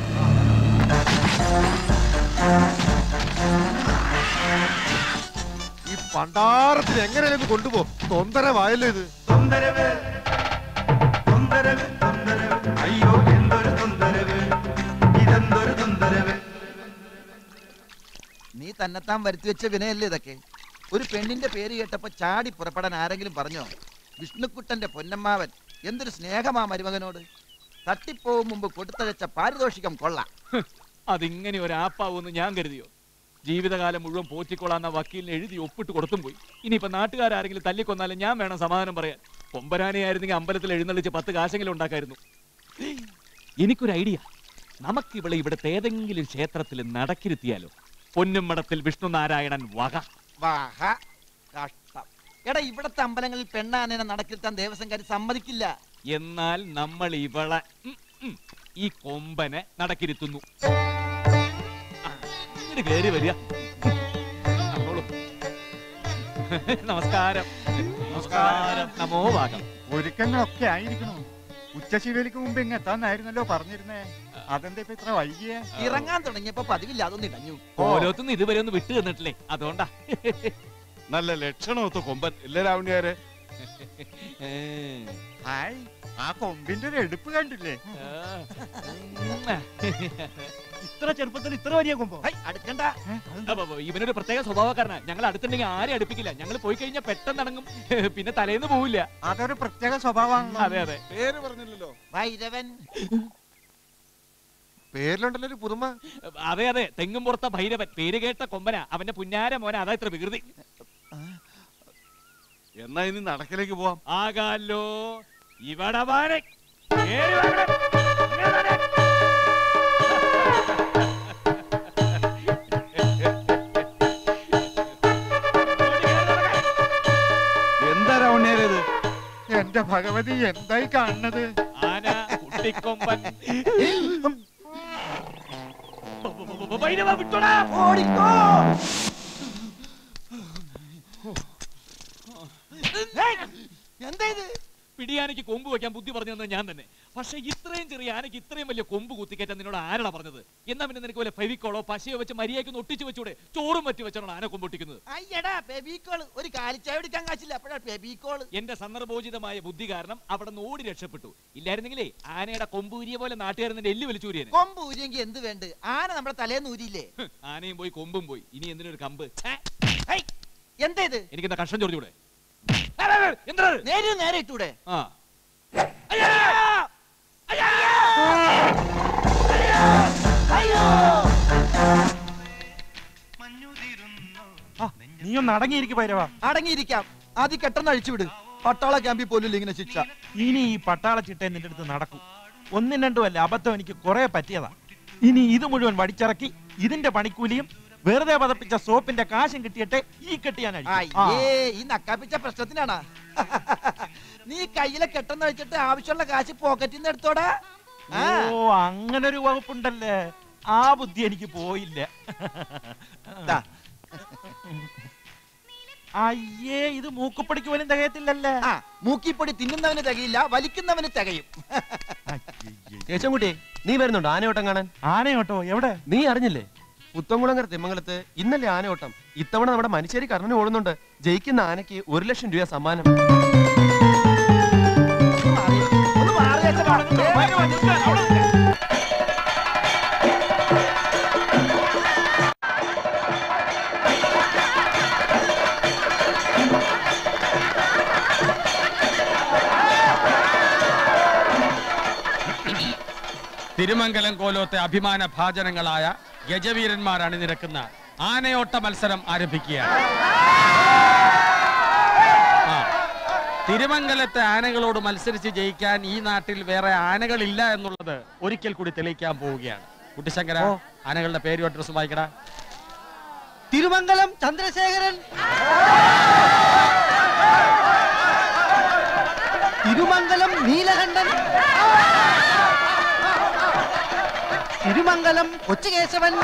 ഈ പണ്ടാരത്തിന് എങ്ങനെയാലും കൊണ്ടുപോ തൊന്തരമായല്ലോ ഇത് തൊന്തരവ് തൊന്തരവ് തൊന്തരവ് അയ്യോ എന്തൊരു തൊന്തരവ് ഇതെന്തൊരു തൊന്തരവ് നീ തന്നെത്താൻ വരുത്തി വെച്ച വിനയല്ലേ ഇതൊക്കെ ഒരു പെണ്ണിന്റെ പേര് കേട്ടപ്പോ ചാടി പുറപ്പെടാൻ ആരെങ്കിലും പറഞ്ഞോ വിഷ്ണുക്കുട്ടന്റെ പൊന്നമ്മാവൻ എന്തൊരു സ്നേഹമാ മരുമകനോട് തട്ടിപ്പോവും മുമ്പ് കൊടുത്തഴച്ച പാരിതോഷികം കൊള്ളാം അതിങ്ങനെ ഒരു ആപ്പാവൂന്ന് ഞാൻ കരുതിയോ ജീവിതകാലം മുഴുവൻ പോറ്റിക്കൊള്ളാന്ന വക്കീലിന് എഴുതി ഒപ്പിട്ട് കൊടുത്തും പോയി ഇനിയിപ്പോ നാട്ടുകാരെങ്കിലും തല്ലിക്കൊന്നാലും ഞാൻ വേണം സമാധാനം പറയാൻ കൊമ്പരാനെയായിരുന്നെങ്കിൽ അമ്പലത്തിൽ എഴുന്നള്ളിച്ച് പത്ത് കാശെങ്കിലും ഉണ്ടാക്കായിരുന്നു എനിക്കൊരു ഐഡിയ നമുക്കിവളെ ഇവിടുത്തെ ഏതെങ്കിലും ക്ഷേത്രത്തിൽ നടക്കിരുത്തിയാലോ പൊന്നുമടത്തിൽ വിഷ്ണു നാരായണൻ വക വാഹ കഷ്ടം എടാ ഇവിടത്തെ അമ്പലങ്ങളിൽ പെണ്ണാനേനെ നടക്കിരുത്താൻ ദേവസ്വംകാർ സമ്മതിക്കില്ല എന്നാൽ നമ്മൾ ഇവളെ ഉം, ഉം, ഈ കൊമ്പനെ നടക്കിരുത്തുന്നു ഇങ്ങോട്ട് കേറി വരിക നടന്നോളൂ. നമസ്കാരം നമസ്കാരം നമോ ഭാഗം ഒരുക്കങ്ങളൊക്കെ ആയിരിക്കണോ ഉച്ചശീലക്ക് മുമ്പ് ഇങ്ങ് എത്താന്നായിരുന്നല്ലോ പറഞ്ഞിരുന്നേ അതെന്താ ഇപ്പൊ ഇത്ര വൈകിയേ ഇറങ്ങാൻ തുടങ്ങിയപ്പോ പതിവില്ല അതൊന്നും ഇടഞ്ഞു ഓരോത്തുനിന്ന് ഇതുവരെ ഒന്ന് വിട്ടു തന്നിട്ടില്ലേ അതുകൊണ്ടാ നല്ല ലക്ഷണമൊത്ത കൊമ്പൻ ഇല്ല രാവണിയാരെ ഹായ് ആ കൊമ്പിന്റെ ഒരു എടുപ്പ് കണ്ടില്ലേ ഇത്ര ചെറുപ്പത്തിൽ ഇത്ര വലിയ കൊമ്പോ അടുക്കണ്ട അപ്പൊ ഇവനൊരു പ്രത്യേക സ്വഭാവക്കാരനാ ഞങ്ങൾ അടുത്തുണ്ടെങ്കിൽ ആരെയും അടുപ്പിക്കില്ല ഞങ്ങൾ പോയി കഴിഞ്ഞാൽ പെട്ടെന്ന് അടങ്ങും പിന്നെ തലേന്ന് പോവില്ല അതൊരു പ്രത്യേക സ്വഭാവമാണല്ലോ അതെ അതെ പേര് പറഞ്ഞില്ലല്ലോ ഭൈരവൻ പേരിലുണ്ടല്ലോ ഒരു പുതുമ അതെ അതെ തെങ്ങും പുറത്ത ഭൈരവൻ പേര് കേട്ട കൊമ്പന അവന്റെ പുന്നാര മോന അതാ ഇത്ര വികൃതി എന്നാ ഇനി നടക്കിലേക്ക് പോവാം ആകാലോ ഇവിടെ വാരെ. കേറി വാ ഇവിടെ. ഇങ്ങനെ വാരെ. എന്താ രാവണിയാരത് എന്റെ ഭഗവതി എന്തായി കാണുന്നത് ആന കുട്ടിക്കൊമ്പൻ ഭൈരവ വിട്ടോടാ ഓടിക്കോ എന്താ ഇത് പിടിയാനയ്ക്ക് കൊമ്പ് വെക്കാൻ ബുദ്ധി പറഞ്ഞു തന്നെ ഞാൻ തന്നെ പക്ഷെ ഇത്രയും ചെറിയ ആനയ്ക്ക് ഇത്രയും വലിയ കൊമ്പ് കുത്തിക്കയറ്റാൻ നിന്നോട് ആരാടാ പറഞ്ഞത് എന്നാ പിന്നെ നിനക്ക് വല്ല ഫെവിക്കോളോ പശയോ വെച്ച് മരിയാക്കി ഒട്ടിച്ചു വെച്ചൂടെ ചോറും മറ്റു വെച്ചാണ് ആന കൊമ്പ് ഒട്ടിക്കുന്നത് അയ്യടാ ബേബിക്കോള് ഒരു കാലിച്ചായ എടുക്കാൻ കാശില്ല അപ്പോഴാ ബേബിക്കോള് എന്റെ സന്ദർഭോചിതമായ ബുദ്ധി കാരണം അവിടെ നിന്ന് ഓടി രക്ഷപ്പെട്ടു ഇല്ലായിരുന്നെങ്കിലേ ആനയുടെ കൊമ്പ് ഊരിയ പോലെ നാട്ടുകാരൻ നിന്റെ എല്ല് വലിച്ചൂരിയനെ കൊമ്പ് ഊരിയെങ്കിൽ എന്ത് വേണ്ട ആന നമ്മുടെ തലേന്ന് ഊരിയില്ലേ ഹ്, ആനയും പോയി കൊമ്പും പോയി ഇനി എന്തിനൊരു കമ്പ് ഛേ, എന്താ ഇത് എനിക്കെന്താ കഷ്ടം ചോദിച്ചൂടെ നേരെ നേരെ ഇട്ടൂടെ ആ നീ ഒന്ന് അടങ്ങിയിരിക്കും ഭൈരവ അടങ്ങിയിരിക്കാം ആദ്യം കെട്ടെന്ന് അഴിച്ചുവിട് പട്ടാള ക്യാമ്പിൽ പോലും ഇങ്ങനെ ശിക്ഷ ഇനി ഈ പട്ടാള ചിട്ട നിന്റെ അടുത്ത് നടക്കും ഒന്നും രണ്ടും അല്ല അബദ്ധം എനിക്ക് കുറെ പറ്റിയതാ ഇനി ഇത് മുഴുവൻ വടിച്ചിറക്കി ഇതിന്റെ പണിക്കൂലിയും വെറുതെ പതപ്പിച്ച സോപ്പിന്റെ കാശും കിട്ടിയിട്ടെ ഈ കെട്ടിയാനായി അയ്യേ ഈ നക്കാപ്പിച്ച പ്രശ്നത്തിനാണ് നീ കയ്യിലെ കെട്ടെന്ന് വെച്ചിട്ട് ആവശ്യമുള്ള കാശ് പോക്കറ്റിൽ നിന്ന് എടുത്തോടാ ആ. ഓ അങ്ങനെ ഒരു വകുപ്പുണ്ടല്ലേ ആ ബുദ്ധി എനിക്ക് പോയില്ല ദാ. അയ്യേ ഇത് മൂക്കുപ്പടിക്ക് പോലും തികയത്തില്ലല്ലേ ആ മൂക്കിപ്പൊടി തിന്നുന്നവന് തികയില്ല വലിക്കുന്നവന് തികയും കേശവൻകുട്ടി നീ വരുന്നുണ്ടോ ആനയോട്ടം കാണാൻ ആനയോട്ടോ എവിടെ നീ അറിഞ്ഞില്ലേ പുത്തംകുളങ്ങര തിമ്മംഗലത്ത് ഇന്നലെ ആനയോട്ടം ഇത്തവണ നമ്മുടെ മനുഷ്യരി കർണന് ഓടുന്നുണ്ട് ജയിക്കുന്ന ആനയ്ക്ക് ഒരു ലക്ഷം രൂപ സമ്മാനം തിരുമംഗലം കോലോത്തെ അഭിമാന ഭാജനങ്ങളായ ഗജവീരന്മാർ അണിനിരക്കുന്ന ആനയോട്ട മത്സരം ആരംഭിക്കുകയാണ് ആ, തിരുമംഗലത്തെ ആനകളോട് മത്സരിച്ച് ജയിക്കാൻ ഈ നാട്ടിൽ വേറെ ആനകളില്ല എന്നുള്ളത് ഒരിക്കൽ കൂടി തെളിയിക്കാൻ പോവുകയാണ് കുട്ടിശങ്കര ആനകളുടെ പേരും അഡ്രസ്സും വായിക്കടാ തിരുമംഗലം ചന്ദ്രശേഖരൻ തിരുമംഗലം നീലകണ്ഠൻ തിരുമംഗലം കൊച്ചുകേശവൻ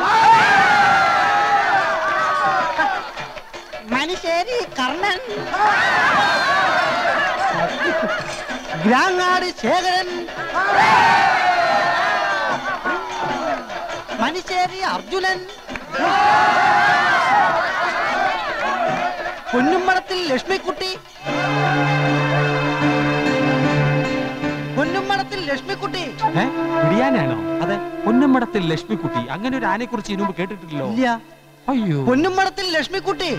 മനുശ്ശേരി കർണൻ ഗ്രാങ്ങാട് ശേഖരൻ മനുശ്ശേരി അർജുനൻ പൊന്നുമ്മടത്തിൽ ലക്ഷ്മിക്കുട്ടി പൊന്നുമ്മടത്തിൽ ലക്ഷ്മിക്കുട്ടി പിടിയാനാണോ അതെ പൊന്നമ്മടത്തിൽ ലക്ഷ്മിക്കുട്ടി അങ്ങനെ ഒരു ആനയെ കുറിച്ച് ഇതിനു മുമ്പ് കേട്ടിട്ടില്ലല്ലോ ഇല്ല അയ്യോ പൊന്നുമടത്തിൽ ലക്ഷ്മിക്കുട്ടി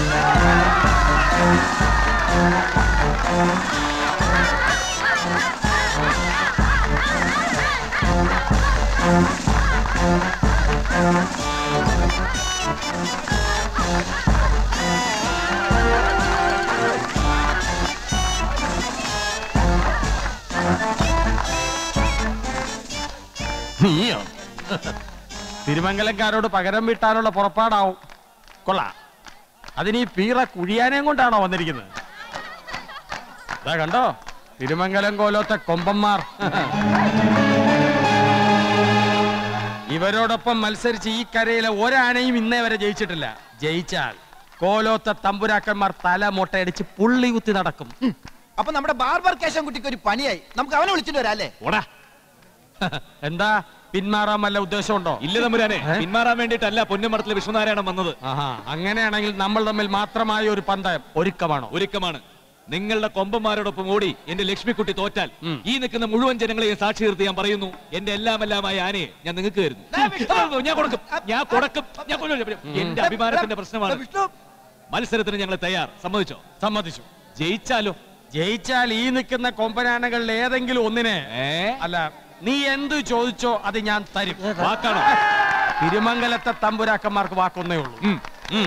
നീയോ തിരുമംഗലക്കാരോട് പകരം വീട്ടാനുള്ള പുറപ്പാടാവും കൊള്ളാം അതിന് ഈ പീറ കുഴിയാനേം കൊണ്ടാണോ വന്നിരിക്കുന്നത് ഇതാ കണ്ടോ തിരുമംഗലം കോലോത്തെ കൊമ്പന്മാർ ഇവരോടൊപ്പം മത്സരിച്ച് ഈ കരയിലെ ഒരാനയും ഇന്നേ വരെ ജയിച്ചിട്ടില്ല ജയിച്ചാൽ കോലോത്തെ തമ്പുരാക്കന്മാർ തല മുട്ടയടിച്ച് പുള്ളി കുത്തി നടക്കും അപ്പൊ നമ്മുടെ ബാർബർ കേശവൻകുട്ടിക്ക് ഒരു പണിയായി നമുക്ക് അവനെ വിളിച്ചിട്ട് വരാം അല്ലേ ഓടാ എന്താ പിന്മാറാൻ വല്ല ഉദ്ദേശമുണ്ടോ ഇല്ല തമ്പുരാനെ പിന്മാറാൻ വേണ്ടിയിട്ടല്ല പൊന്നുമടത്തിലെ വിശ്വനാരായണൻ വന്നത് ആഹാ അങ്ങനെയാണെങ്കിൽ നമ്മൾ തമ്മിൽ മാത്രമായ ഒരു പന്തയം ഒരുക്കമാണോ ഒരുക്കമാണ് നിങ്ങളുടെ കൊമ്പന്മാരോടൊപ്പം ഓടി എന്റെ ലക്ഷ്മിക്കുട്ടി തോറ്റാൽ ഈ നിൽക്കുന്ന മുഴുവൻ ജനങ്ങളെയും സാക്ഷി നിർത്തി ഞാൻ പറയുന്നു എന്റെ എല്ലാം എല്ലാമായ ആനയെ ഞാൻ നിങ്ങൾക്ക് തരുന്നു ഞാൻ കൊടുക്കും ഞാൻ കൊടുക്കും ഞാൻ കൊടുക്കും. എന്റെ അഭിമാനത്തിന്റെ പ്രശ്നമാണ് മത്സരത്തിന് ഞങ്ങൾ തയ്യാർ സമ്മതിച്ചോ സമ്മതിച്ചു ജയിച്ചാലോ ജയിച്ചാൽ ഈ നിൽക്കുന്ന കൊമ്പനാനകളിൽ ഏതെങ്കിലും ഒന്നിനെ അല്ല നീ എന്ത് ചോദിച്ചോ അത് ഞാൻ തരും വാക്കാണോ തിരുമംഗലത്തെ തമ്പുരാക്കന്മാർക്ക് വാക്കൊന്നേ ഉള്ളൂ ഉം.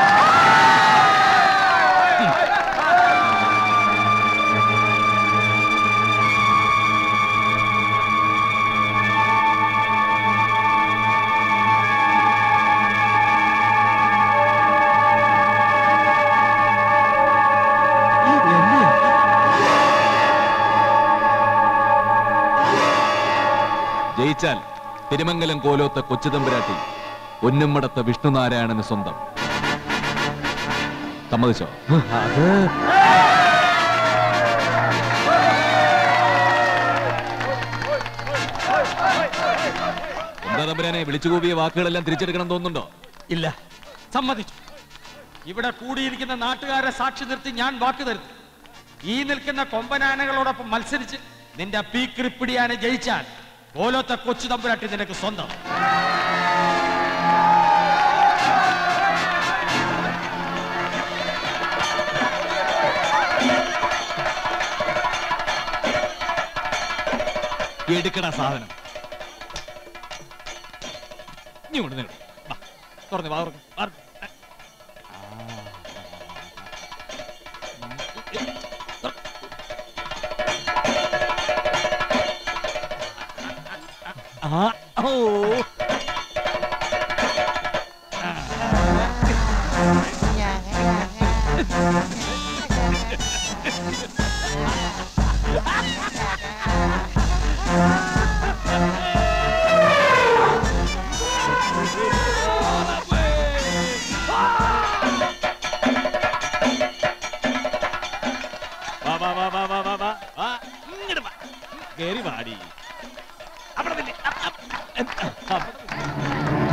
ജയിച്ചാൽ തിരുമംഗലം കോലോത്ത കൊച്ചുതമ്പുരാട്ടി പൊന്നുമ്മടത്ത വിഷ്ണുനാരായണന് സ്വന്തം സമ്മതിച്ചോ അത് എന്താ തമ്പുരാനെ വിളിച്ചുകൂവിയ വാക്കുകളെല്ലാം തിരിച്ചെടുക്കണം തോന്നുന്നുണ്ടോ ഇല്ല സമ്മതിച്ചു ഇവിടെ കൂടിയിരിക്കുന്ന നാട്ടുകാരെ സാക്ഷി നിർത്തി ഞാൻ വാക്ക് തരുന്നു ഈ നിൽക്കുന്ന കൊമ്പനാനകളോടൊപ്പം മത്സരിച്ച് നിന്റെ പീക്കിറിപ്പിടിയാനെ ജയിച്ചാൽ ഓലോത്തെ കൊച്ചു തമ്പുരാട്ടി നിനക്ക് സ്വന്തം എടുക്കടാ സാധനം നീ കൊണ്ട് നേടും തുറന്ന് വാ തുറന്ന്. വാ. ആ ഓ വാ വാ വാ വാ വാ വാ വാ വാ ഇങ്ങട് വാ കേറി വാടി അവിടെ നില്ല്. Up, up, up, up.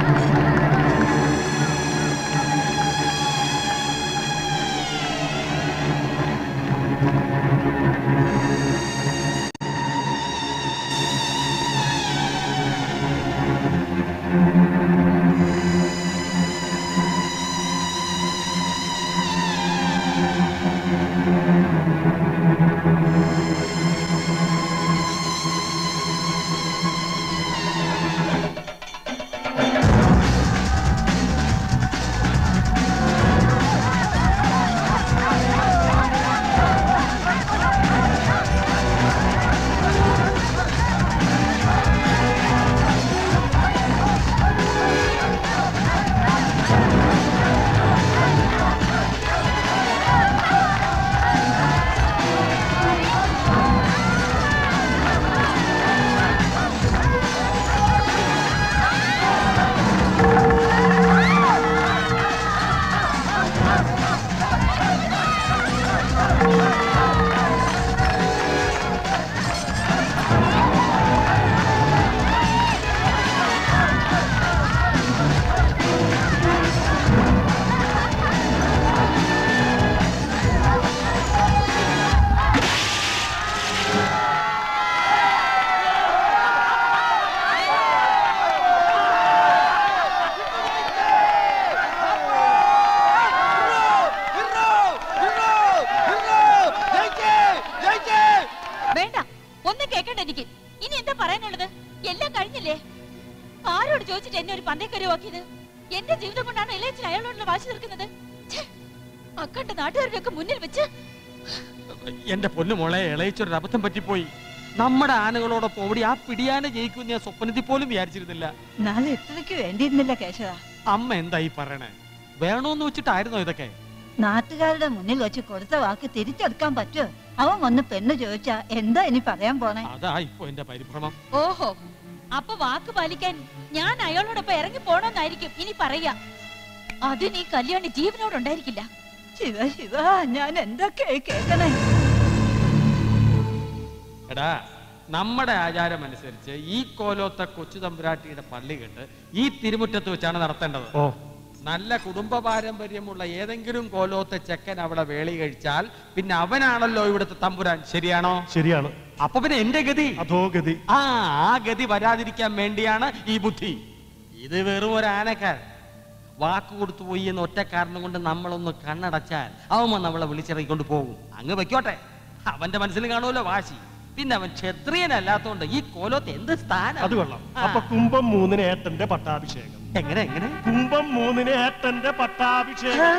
എനിക്ക് ഇനി എന്താ പറയാനുള്ളത് എല്ലാം കഴിഞ്ഞില്ലേ ആരോട് ചോദിച്ചിട്ട് എന്നെ ഒരു പന്തേക്കരുവാക്കിയത് എന്റെ ജീവിതം കൊണ്ടാണ് ഇളയച്ചൻ അയാളോടുള്ള വാശി തീർക്കുന്നത് ഛെ, അക്കണ്ട നാട്ടുകാരുടെ ഒക്കെ മുന്നിൽ വെച്ച് എന്റെ പൊന്നു മോളെ ഇളയിച്ചൊരു അബദ്ധം പറ്റിപ്പോയി നമ്മുടെ ആനകളോടൊപ്പം ഓടി ആ പിടിയാന ജയിക്കും ഞാൻ സ്വപ്നത്തിൽ പോലും വിചാരിച്ചിരുന്നില്ല എന്നാലും ഇത്രയ്ക്ക് വേണ്ടിയിരുന്നില്ല കേശവ അമ്മ എന്താ ഈ പറയണേ വേണോന്ന് വെച്ചിട്ടായിരുന്നോ ഇതൊക്കെ നാട്ടുകാരുടെ മുന്നിൽ വെച്ച് കൊടുത്ത വാക്ക് തിരിച്ചെടുക്കാൻ പറ്റുമോ അവൻ വന്ന് പെണ്ണ് ചോദിച്ചാ എന്താ ഇനി പറയാൻ പോണേ അതാ ഇപ്പൊ എന്റെ പരിഭ്രമം ഓഹോ അപ്പൊ വാക്ക് പാലിക്കാൻ ഞാൻ അയാളോടൊപ്പം ഇറങ്ങി പോണോന്നായിരിക്കും ഇനി പറയാ അതിന് ഈ കല്യാണി ജീവനോടുണ്ടായിരിക്കില്ല ശിവ ശിവ ഞാൻ എന്തൊക്കെ കേൾക്കണേ എടാ നമ്മുടെ ആചാരം അനുസരിച്ച് ഈ കോലോത്ത കൊച്ചു തമ്പുരാട്ടിയുടെ പള്ളി കെട്ട് ഈ തിരുമുറ്റത്ത് വെച്ചാണ് നടത്തേണ്ടത് ഓ നല്ല കുടുംബ പാരമ്പര്യമുള്ള ഏതെങ്കിലും കോലോത്ത ചെക്കൻ അവിടെ വേളി കഴിച്ചാൽ പിന്നെ അവനാണല്ലോ ഇവിടുത്തെ തമ്പുരാൻ ശരിയാണോ ശരിയാണ് അപ്പൊ പിന്നെ എന്റെ ഗതി അതോ ഗതി ആ ആ ഗതി വരാതിരിക്കാൻ വേണ്ടിയാണ് ഈ ബുദ്ധി ഇത് വെറും ഒരു ആനക്കാരൻ വാക്ക് കൊടുത്തു പോയി എന്ന ഒറ്റ കാരണം കൊണ്ട് നമ്മളൊന്ന് കണ്ണടച്ചാൽ അവൻ നമ്മളെ വിളിച്ചിറങ്ങിക്കൊണ്ട് പോകും അങ്ങ് വെക്കോട്ടെ അവന്റെ മനസ്സിൽ കാണുമല്ലോ വാശി പിന്നെ അവൻ ക്ഷത്രിയനല്ലാത്തോണ്ട് ഈ കോലത്ത് എന്ത് സ്ഥാനം അത് കൊള്ളാം അപ്പൊ കുംഭം മൂന്നിന് ഏട്ടന്റെ പട്ടാഭിഷേകം എങ്ങനെ എങ്ങനെ കുംഭം മൂന്നിന് ഏട്ടന്റെ പട്ടാഭിഷേകം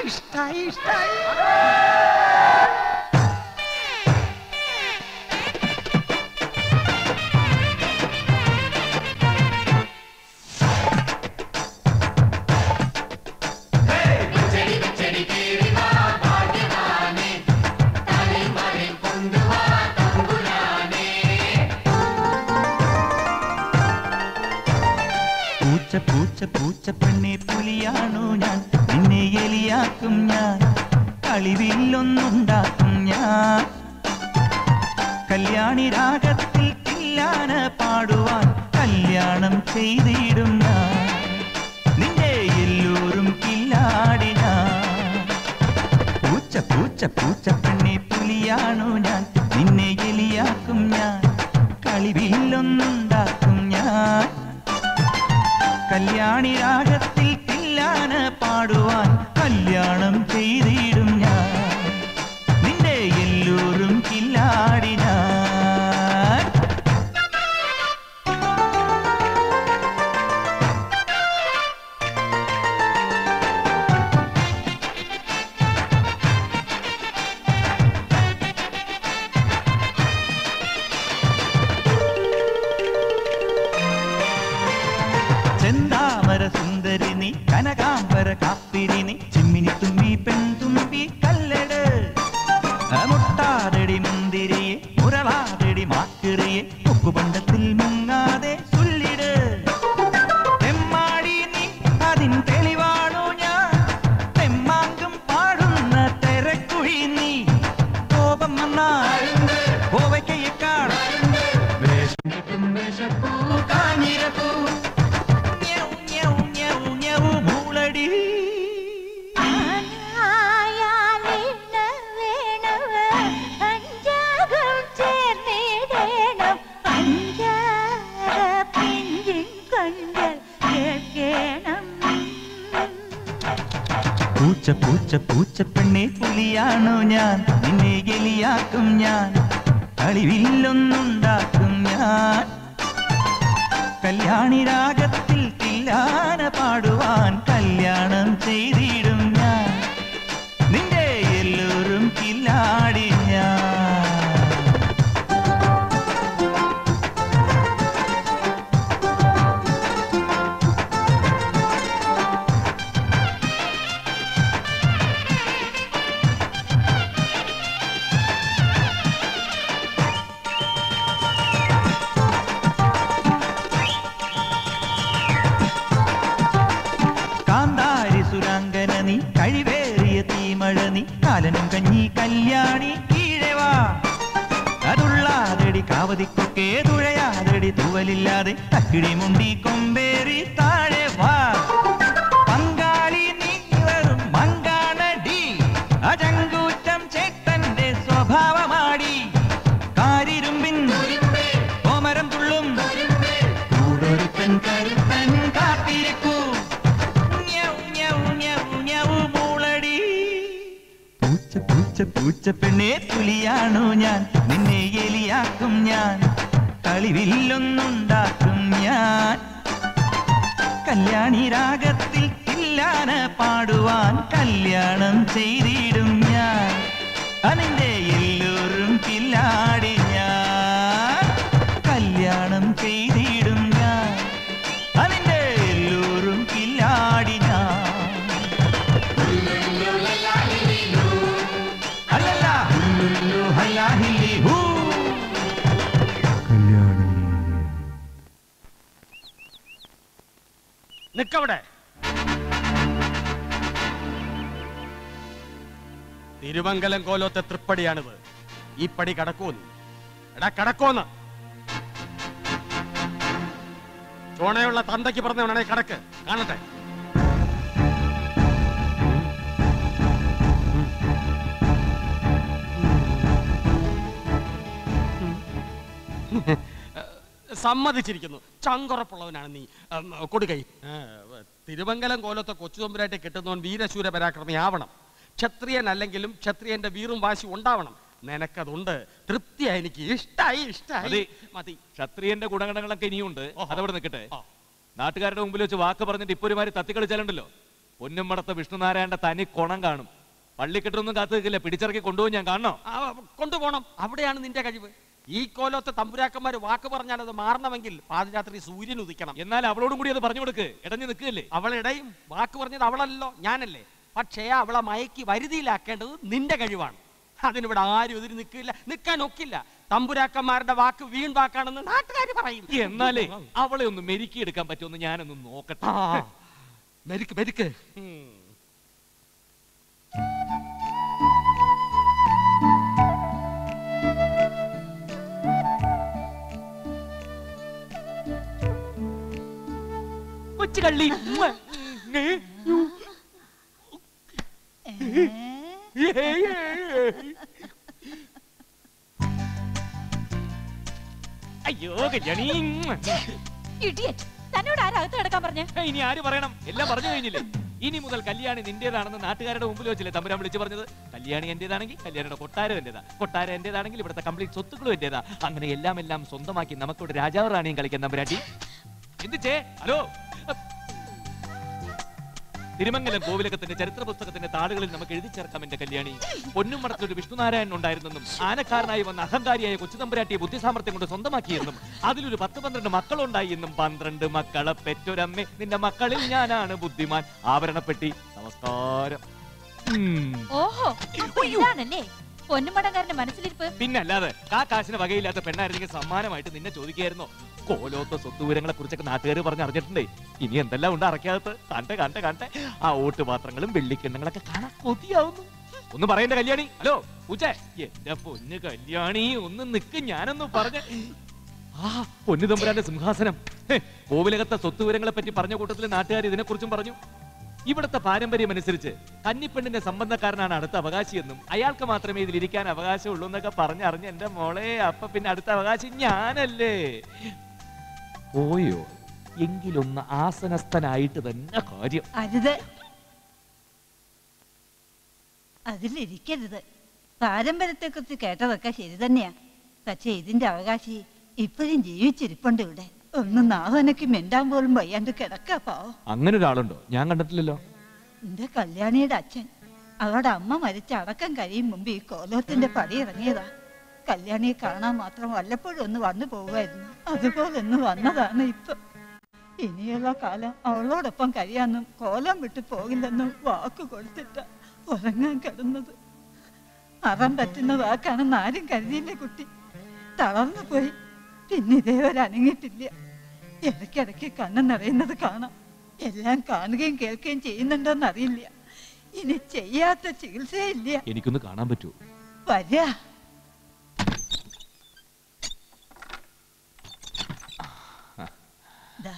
പൂച്ച പൂച്ച പൂച്ച പെണ്ണെ പുലിയാണു ഞാൻ നിന്നെ എലിയാക്കും ഞാൻ കളിവില്ലൊന്നുണ്ടാക്കും ഞാൻ കല്യാണി രാഗത്തിൽ തില്ലാന പാടുവാൻ കല്യാണം ചെയ്തിടും ഞാൻ നിന്റെ എല്ലാവരും കില്ലാടി ഞാൻ പൂച്ച പൂച്ച പൂച്ച പെണ്ണെ പുലിയാണു ഞാൻ നിന്നെ എലിയാക്കും ഞാൻ കളിവില്ലൊന്നുണ്ടാക്കും ഞാൻ കല്യാണി രാഗത്തിൽ തില്ലാന പാടുവാൻ കല്യാണം ചെയ്തിടും ഞാൻ നിന്റെ എല്ലാവരും കില്ലാടി ഞാൻ ചെന്താമര സുന്ദരി നീ കനകാംബര കാപ്പിരി നീ ചിമ്മിനി തുമ്പി പെൺതുമ്പി കല്ലട് മുട്ടാതടി മുന്തിരിയെ മുരളാതടി മാക്കിറിയെ കൊക്കുപണ്ടത്തിൽ മുങ്ങാതെ ചൊല്ലിട് തെമ്മാടി നീ അതിൻ തെളിവാണു ഞാൻ തെമ്മാങ്കം പാടുന്ന തെരക്കുഴി നീ കോപം വന്നാൽ കോവയ്ക്കയേക്കാൾ വേഷം കിട്ടും വേഷപ്പൂ കാഞ്ഞിരപ്പൂ മൂളടി പൂച്ച പൂച്ച പൂച്ച പെണ്ണെ പുലിയാണോ ഞാൻ നിന്നെ എലിയാക്കും ഞാൻ കളിവില്ലൊന്നുണ്ടാക്കും ഞാൻ കല്യാണി രാഗത്തിൽ തില്ലാന പാടുവാൻ കല്യാണം ചെയ്തിടും ഞാൻ നിന്റെ എല്ലാവരും കില്ലാടി ഞാൻ കാന്താരി സുരാങ്കന നീ കഴിവേറിയ തീമഴ നീ കാലനും കഞ്ഞി കല്യാണി കീഴവാ അതുള്ളാതടി കാവതിക്കൊക്കെ തുഴയാതടി തൂവലില്ലാതെ തക്കിടി മുണ്ടി കൊമ്പേറി താഴെ വാ പങ്കാളി നീ വെറും മങ്കാണടി അജങ്കൂറ്റം ചേട്ടന്റെ സ്വഭാവമാടി കാരിരുമ്പിൻ കോമരം തുള്ളും കൂടൊരുത്തൻ കരുത്തൻ കാത്തിരിക്കൂ ഞൗ, ഞൗ, ഞൗ, ഞൗ, മൂളടി പൂച്ച പൂച്ച പൂച്ച പെണ്ണെ പുലിയാണു ഞാൻ നിന്നെ എലിയാക്കും ഞാൻ കളിവില്ലൊന്നുണ്ടാക്കും ഞാൻ കല്യാണി രാഗത്തിൽ തില്ലാന പാടുവാൻ കല്യാണം ചെയ്തിടും ഞാൻ അതിന്റെ എല്ലാവരും കില്ലാടി ഞാൻ കല്യാണം ചെയ്തിടും ഞാൻ അതിന്റെ എല്ലാവരും കില്ലാടി ഞാൻ അല്ലല്ല ഹുല്ലുല്ലു ഹല്ലാഹില്ലി ഹൂ. നിക്കവിടെ തിരുമംഗലം കോലോത്തെ തൃപ്പടിയാണിത് ഈ പടി കടക്കൂന്ന് എടാ കടക്കോന്ന് ചോണയുള്ള തന്തയ്ക്ക് പറഞ്ഞവനാണെ കടക്ക് കാണട്ടെ സമ്മതിച്ചിരിക്കുന്നു ചങ്കുറപ്പുള്ളവനാണ് നീ ഉം, കൊടുകൈ ആ, തിരുമംഗലം കോലത്തെ കൊച്ചുതമ്പുരായിട്ട് കിട്ടുന്നവൻ വീരശൂര പരാക്രമി ആവണം ക്ഷത്രിയൻ അല്ലെങ്കിലും ക്ഷത്രിയന്റെ വീറും വാശി ഉണ്ടാവണം നിനക്കതുണ്ട് തൃപ്തിയായി എനിക്ക് ഇഷ്ടായി ഇഷ്ടായി മതി. മതി ക്ഷത്രിയന്റെ ഗുണഗണങ്ങളൊക്കെ ഇനിയുണ്ട് അതവിടെ നിൽക്കട്ടെ നാട്ടുകാരുടെ മുമ്പിൽ വെച്ച് വാക്ക് പറഞ്ഞിട്ട് ഇപ്പൊ ഒരുമാതിരി തത്തിക്കളിച്ചാലുണ്ടല്ലോ പൊന്നുമ്മടത്തെ വിഷ്ണുനാരായണന്റെ തനി കുണം കാണും പള്ളിക്കെട്ടൊന്നും കാത്തു നിൽക്കില്ല പിടിച്ചിറക്കി കൊണ്ടുപോയി ഞാൻ കാണണോ ആ, കൊണ്ടുപോകണം അവിടെയാണ് നിന്റെ കഴിവ് ഈ കോലത്തെ തമ്പുരാക്കന്മാര് വാക്ക് പറഞ്ഞാൽ അത് മാറണമെങ്കിൽ പാതിരാത്രി സൂര്യൻ ഉദിക്കണം എന്നാൽ അവളോടും കൂടി അത് പറഞ്ഞു കൊടുക്ക് ഇടഞ്ഞു നിൽക്കുകയല്ലേ അവളിടയും വാക്ക് പറഞ്ഞത് അവളല്ലോ ഞാനല്ലേ പക്ഷേ അവളെ മയക്കി വരുതിയിലാക്കേണ്ടത് നിന്റെ കഴിവാണ് അതിനിവിടെ ആരും എതിര് നിൽക്കില്ല നിൽക്കാൻ ഒക്കില്ല തമ്പുരാക്കന്മാരുടെ വാക്ക് വീൺ വാക്കാണെന്ന് നാട്ടുകാർ പറയും എന്നാലേ അവളെ ഒന്ന് മെരുക്കിയെടുക്കാൻ പറ്റുമെന്ന് ഞാനൊന്ന് നോക്കട്ടെ ആ, മെരുക്ക് മെരുക്ക് ഉം. കൊച്ചുകള്ളി ഉമ്മ. ഏ? അയ്യോ കല്യാണി ഉമ്മ. ഇഡിയറ്റ് തന്നോട് ആരകത്ത് കിടക്കാൻ പറഞ്ഞ ഏയ്, ഇനി ആര് പറയണം എല്ലാം പറഞ്ഞു കഴിഞ്ഞില്ലേ ഇനി മുതൽ കല്യാണി നിന്റേതാണെന്ന് നാട്ടുകാരുടെ മുമ്പിൽ വെച്ചില്ലേ തമ്പുരാൻ വിളിച്ചു പറഞ്ഞത് കല്യാണി എന്റേതാണെങ്കിൽ കല്യാണിയുടെ കൊട്ടാരം എന്റേതാ കൊട്ടാരം എന്റേതാണെങ്കിൽ ഇവിടുത്തെ കംപ്ലീറ്റ് സ്വത്തുക്കളും എന്റേതാ അങ്ങനെ എല്ലാം എല്ലാം സ്വന്തമാക്കി നമുക്കിവിടെ രാജാവ് റാണിയും കളിക്കാൻ തമ്പുരാട്ടി എന്ത് ചേ ഹലോ തിരുമംഗലം കോവിലകത്തിന്റെ ചരിത്ര പുസ്തകത്തിന്റെ താളുകളിൽ നമുക്ക് എഴുതി ചേർക്കാം എന്റെ കല്യാണി പൊന്നും മടത്തൊരു വിഷ്ണുനാരായണൻ ഉണ്ടായിരുന്നെന്നും ആനക്കാരനായി വന്ന അഹങ്കാരിയായ കൊച്ചുതമ്പുരാട്ടിയെ ബുദ്ധിസാമർത്ഥ്യം കൊണ്ട് സ്വന്തമാക്കിയെന്നും അതിലൊരു പത്ത് പന്ത്രണ്ട് മക്കളുണ്ടായി എന്നും പന്ത്രണ്ട് മക്കളെ പെറ്റൊരമ്മ നിന്റെ മക്കളിൽ ഞാനാണ് ബുദ്ധിമാൻ ആഭരണപ്പെട്ടി നമസ്കാരം ഉം. ഓഹോ ഇതാണല്ലേ പൊന്നുമടങ്കാരന്റെ മനസ്സിലിരിപ്പ് പിന്നല്ലാതെ കാ കാശിന് വകയില്ലാത്ത പെണ്ണായിരുന്നെങ്കിൽ സമ്മാനമായിട്ട് നിന്നെ ചോദിക്കായിരുന്നോ കോലോത്ത സ്വത്തുവിവരങ്ങളെ കുറിച്ചൊക്കെ നാട്ടുകാർ പറഞ്ഞ് അറിഞ്ഞിട്ടുണ്ടേ ഇനി എന്തെല്ലാം ഉണ്ട് അറക്കാത്ത കണ്ടെ കണ്ടെ കണ്ടെ ആ ഓട്ടുപാത്രങ്ങളും വെള്ളിക്കിണ്ണങ്ങളൊക്കെ കാണാൻ കൊതിയാവുന്നു ഒന്ന് പറയണ്ട കല്യാണി ഹലോ പൂച്ച എന്റെ പൊന്ന് കല്യാണി ഒന്ന് നിക്ക് ഞാനൊന്ന് പറഞ്ഞ ആ പൊന്നു തമ്പുരാന്റെ സിംഹാസനം ഹേ, കോവിലകത്തെ സ്വത്തുവിവരങ്ങളെ പറ്റി പറഞ്ഞ കൂട്ടത്തിൽ നാട്ടുകാർ ഇതിനെക്കുറിച്ചും പറഞ്ഞു ഇവിടുത്തെ പാരമ്പര്യം അനുസരിച്ച് കന്നിപ്പെണ്ണിന്റെ സംബന്ധക്കാരനാണ് അടുത്ത അവകാശിയെന്നും അയാൾക്ക് മാത്രമേ ഇതിൽ ഇരിക്കാൻ അവകാശമുള്ളൂ എന്നൊക്കെ പറഞ്ഞറിഞ്ഞ് എന്റെ മോളെ അപ്പൊ പിന്നെ അടുത്ത അവകാശി ഞാനല്ലേ പോയോ എങ്കിലൊന്ന് ആസനസ്ഥനായിട്ട് തന്നെ കാര്യം അരുത് അതിലിരിക്കരുത് പാരമ്പര്യത്തെക്കുറിച്ച് കേട്ടതൊക്കെ ശരി തന്നെയാ പക്ഷെ ഇതിന്റെ അവകാശി ഇപ്പോഴും ജീവിച്ചിരിപ്പുണ്ട് ഇവിടെ ഒന്ന് നാവനക്ക് മെണ്ടാൻ പോലും വയ്യാണ്ട് കിടക്കാ പാവോ അങ്ങനെ ഒരാളുണ്ടോ ഞാൻ കണ്ടിട്ടില്ലല്ലോ എന്റെ കല്യാണിയുടെ അച്ഛൻ അവരുടെ അമ്മ മരിച്ച അടക്കം കഴിയും മുമ്പ് ഈ കോലോത്തിന്റെ പടി ഇറങ്ങിയതാ കല്യാണിയെ കാണാൻ മാത്രം വല്ലപ്പോഴും ഒന്ന് വന്നു പോവുമായിരുന്നു അതുപോലെ ഒന്ന് വന്നതാണ് ഇപ്പൊ ഇനിയുള്ള കാലം അവളോടൊപ്പം കഴിയാന്നും കോലം വിട്ടു പോകില്ലെന്നും വാക്ക് കൊടുത്തിട്ട ഉറങ്ങാൻ കിടന്നത് അറം പറ്റുന്ന വാക്കാണെന്ന് ആരും കരുതിയില്ലേ കുട്ടി തളർന്നു പോയി പിന്നെ ഇതേവരെ അനങ്ങിയിട്ടില്ല ഇടയ്ക്കിടയ്ക്ക് കണ്ണ് നിറയുന്നത് കാണാം എല്ലാം കാണുകയും കേൾക്കുകയും ചെയ്യുന്നുണ്ടോന്ന് അറിയില്ല ഇനി ചെയ്യാത്ത ചികിത്സയില്ല എനിക്കൊന്ന് കാണാൻ പറ്റുമോ വരാ ദാ.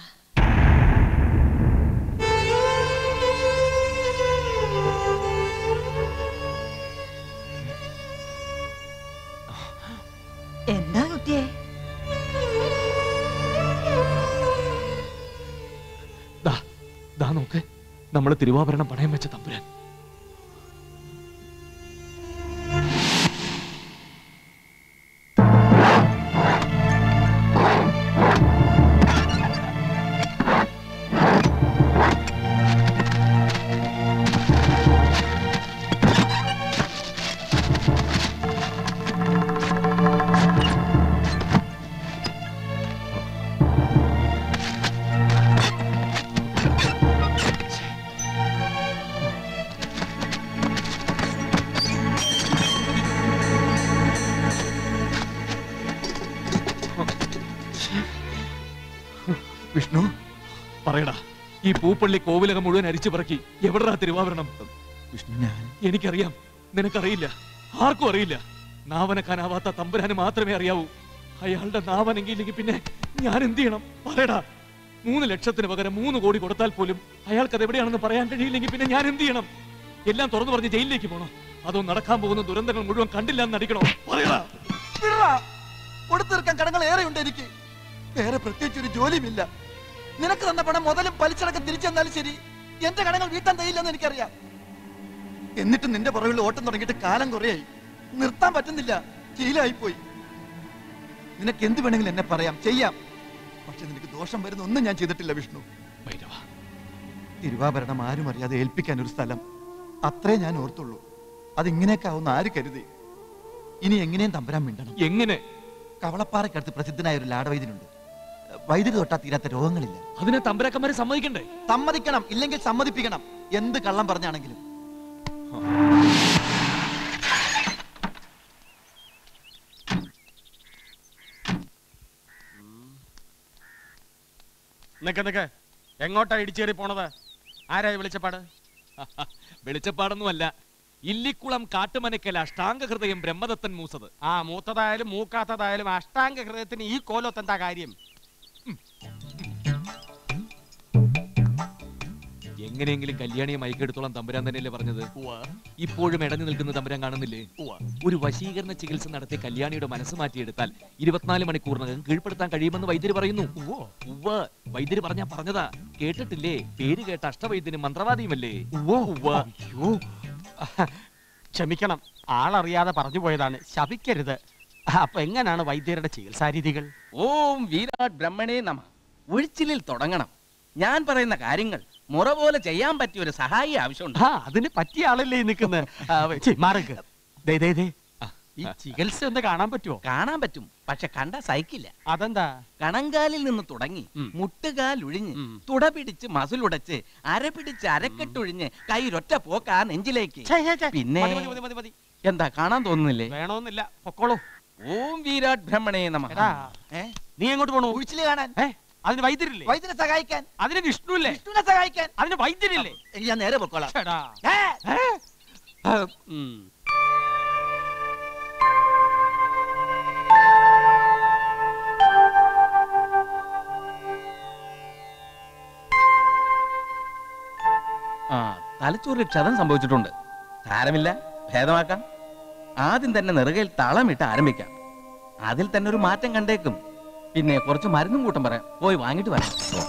എന്താ കുട്ടിയെ ദാ ദാ നോക്ക് നമ്മള് തിരുവാഭരണം പണയം വെച്ച തമ്പുരാൻ പറയടാ ഈ പൂപ്പള്ളി കോവിലകം മുഴുവൻ അരിച്ചു പറക്കി എവിടാ തിരുവാഭരണം വിഷ്ണു ഞാൻ എനിക്കറിയാം നിനക്കറിയില്ല ആർക്കും അറിയില്ല നാവനക്കാനാവാത്ത തമ്പുരാന് മാത്രമേ അറിയാവൂ അയാളുടെ നാവനെങ്കില്ലെങ്കിൽ പിന്നെ ഞാൻ എന്ത് ചെയ്യണം പറയടാ മൂന്ന് ലക്ഷത്തിന് പകരം മൂന്ന് കോടി കൊടുത്താൽ പോലും അയാൾക്ക് അത് എവിടെയാണെന്ന് പറയാൻ കഴിയില്ലെങ്കിൽ പിന്നെ ഞാൻ എന്ത് ചെയ്യണം എല്ലാം തുറന്നു പറഞ്ഞ് ജയിലിലേക്ക് പോകണം അതോ നടക്കാൻ പോകുന്ന ദുരന്തങ്ങൾ മുഴുവൻ കണ്ടില്ല എന്ന് നടിക്കണോ പറയടാ കൊടുത്തീർക്കാൻ കടങ്ങൾ ഏറെയുണ്ട് എനിക്ക് വേറെ പ്രത്യേകിച്ച് ഒരു ജോലിയുമില്ല നിനക്ക് തന്ന പണം മുതലും പലിശടക്കം തിരിച്ചു തന്നാലും ശരി എന്റെ കടങ്ങൾ വീട്ടാൻ തയ്യില്ലെന്ന് എനിക്കറിയാം എന്നിട്ട് നിന്റെ പുറകിൽ ഓട്ടം തുടങ്ങിയിട്ട് കാലം കുറയായി നിർത്താൻ പറ്റുന്നില്ല ശീലമായി പോയി നിനക്ക് എന്ത് വേണമെങ്കിലും എന്നെ പറയാം ചെയ്യാം പക്ഷെ നിനക്ക് ദോഷം വരുന്ന ഒന്നും ഞാൻ ചെയ്തിട്ടില്ല വിഷ്ണു തിരുവാഭരണം ആരും അറിയാതെ ഏൽപ്പിക്കാൻ ഒരു സ്ഥലം അത്രേ ഞാൻ ഓർത്തുള്ളൂ അതിങ്ങനെയൊക്കെ ആവുന്ന ആര് കരുതി ഇനി എങ്ങനെയും തമ്പരാൻ മിണ്ടണം എങ്ങനെ കവളപ്പാറയ്ക്കടുത്ത് പ്രസിദ്ധനായ ഒരു ലാടവൈദ്യനുണ്ട് വൈദ്യുതി തൊട്ടാ തീരാത്ത രോഗങ്ങളില്ല അതിനെ തമ്പരാക്കന്മാരെ സമ്മതിക്കണ്ടേ സമ്മതിക്കണം ഇല്ലെങ്കിൽ സമ്മതിപ്പിക്കണം എന്ത് കള്ളം പറഞ്ഞാണെങ്കിലും നിക്ക് നിക്ക് എങ്ങോട്ടാ ഇടിച്ചേറി പോണത് ആരായി വിളിച്ചപ്പാട് വെളിച്ചപ്പാടൊന്നുമല്ല ഇല്ലിക്കുളം കാട്ടുമനക്കൽ അഷ്ടാംഗ ഹൃദയം ബ്രഹ്മദത്തൻ മൂസത് ആ മൂത്തതായാലും മൂക്കാത്തതായാലും അഷ്ടാംഗ ഹൃദയത്തിന് ഈ കോലത്ത് എന്താ കാര്യം എങ്ങനെയെങ്കിലും കല്യാണിയെ മയക്കെടുത്തോളം തമ്പുരാൻ തന്നെയല്ലേ പറഞ്ഞത് ഇപ്പോഴും ഇടഞ്ഞു നിൽക്കുന്ന തമ്പുരാൻ കാണുന്നില്ലേ ഒരു വശീകരണ ചികിത്സ നടത്തി കല്യാണിയുടെ മനസ്സ് മാറ്റിയെടുത്താൽ ഇരുപത്തിനാല് മണിക്കൂറിനകം കീഴ്പ്പെടുത്താൻ കഴിയുമെന്ന് വൈദ്യര് പറയുന്നു ഉവ്വ് വൈദ്യര് പറഞ്ഞാ പറഞ്ഞതാ കേട്ടിട്ടില്ലേ പേര് കേട്ട അഷ്ടവൈദ്യനും മന്ത്രവാദിയുമല്ലേ ഉവ്വ് ക്ഷമിക്കണം ആളറിയാതെ പറഞ്ഞു പോയതാണ് ശപിക്കരുത് അപ്പൊ എങ്ങനെയാണ് വൈദ്യരുടെ ചികിത്സാ രീതികൾ ഓം വീരാട് ബ്രഹ്മണേ നമ ഒഴിച്ചിലിൽ തുടങ്ങണം ഞാൻ പറയുന്ന കാര്യങ്ങൾ മുറ പോലെ ചെയ്യാൻ പറ്റിയ ഒരു സഹായി ആവശ്യമുണ്ട് ആ അതിന് പറ്റിയ ആളല്ലേ ഈ നിൽക്കുന്നത് മാർക്ക് ദേ ദേ ദേ ഈ ചികിത്സ ഒന്ന് കാണാൻ പറ്റുമോ കാണാൻ പറ്റും പക്ഷെ കണ്ട സഹിക്കില്ല അതെന്താ കണങ്കാലിൽ നിന്ന് തുടങ്ങി മുട്ടുകാൽ ഒഴിഞ്ഞ് തുട പിടിച്ച് മസിലുടച്ച് അര പിടിച്ച് അരക്കെട്ടൊഴിഞ്ഞ് കൈരൊറ്റ പോക്കാ നെഞ്ചിലേക്ക് പിന്നെ മതി, മതി, മതി, മതി, മതി. എന്താ കാണാൻ തോന്നുന്നില്ലേ വേണമെന്നില്ല പൊക്കോളൂ ഓം വീരാട് ബ്രഹ്മണേ നമ എടാ, നീ എങ്ങോട്ട് പോണു ഉഴിച്ചില് കാണാൻ അതിന് വൈദ്യരില്ലേ വൈദ്യനെ സഹായിക്കാൻ അതിന് വിഷ്ണുല്ലേ വിഷ്ണുവിനെ സഹായിക്കാൻ അതിന് വൈദ്യരില്ലേ എങ്കിൽ ഞാൻ നേരെ പൊക്കോളാം എടാ. ഏ? ആ, ഉം. ആ തലച്ചോറിൽ ക്ഷതം സംഭവിച്ചിട്ടുണ്ട് സാരമില്ല ഭേദമാക്കാം ആദ്യം തന്നെ നെറുകയിൽ തളമിട്ട് ആരംഭിക്കാം അതിൽ തന്നെ ഒരു മാറ്റം കണ്ടേക്കും പിന്നെ കുറച്ച് മരുന്നും കൂട്ടം പറയാം പോയി വാങ്ങിട്ട് വരാം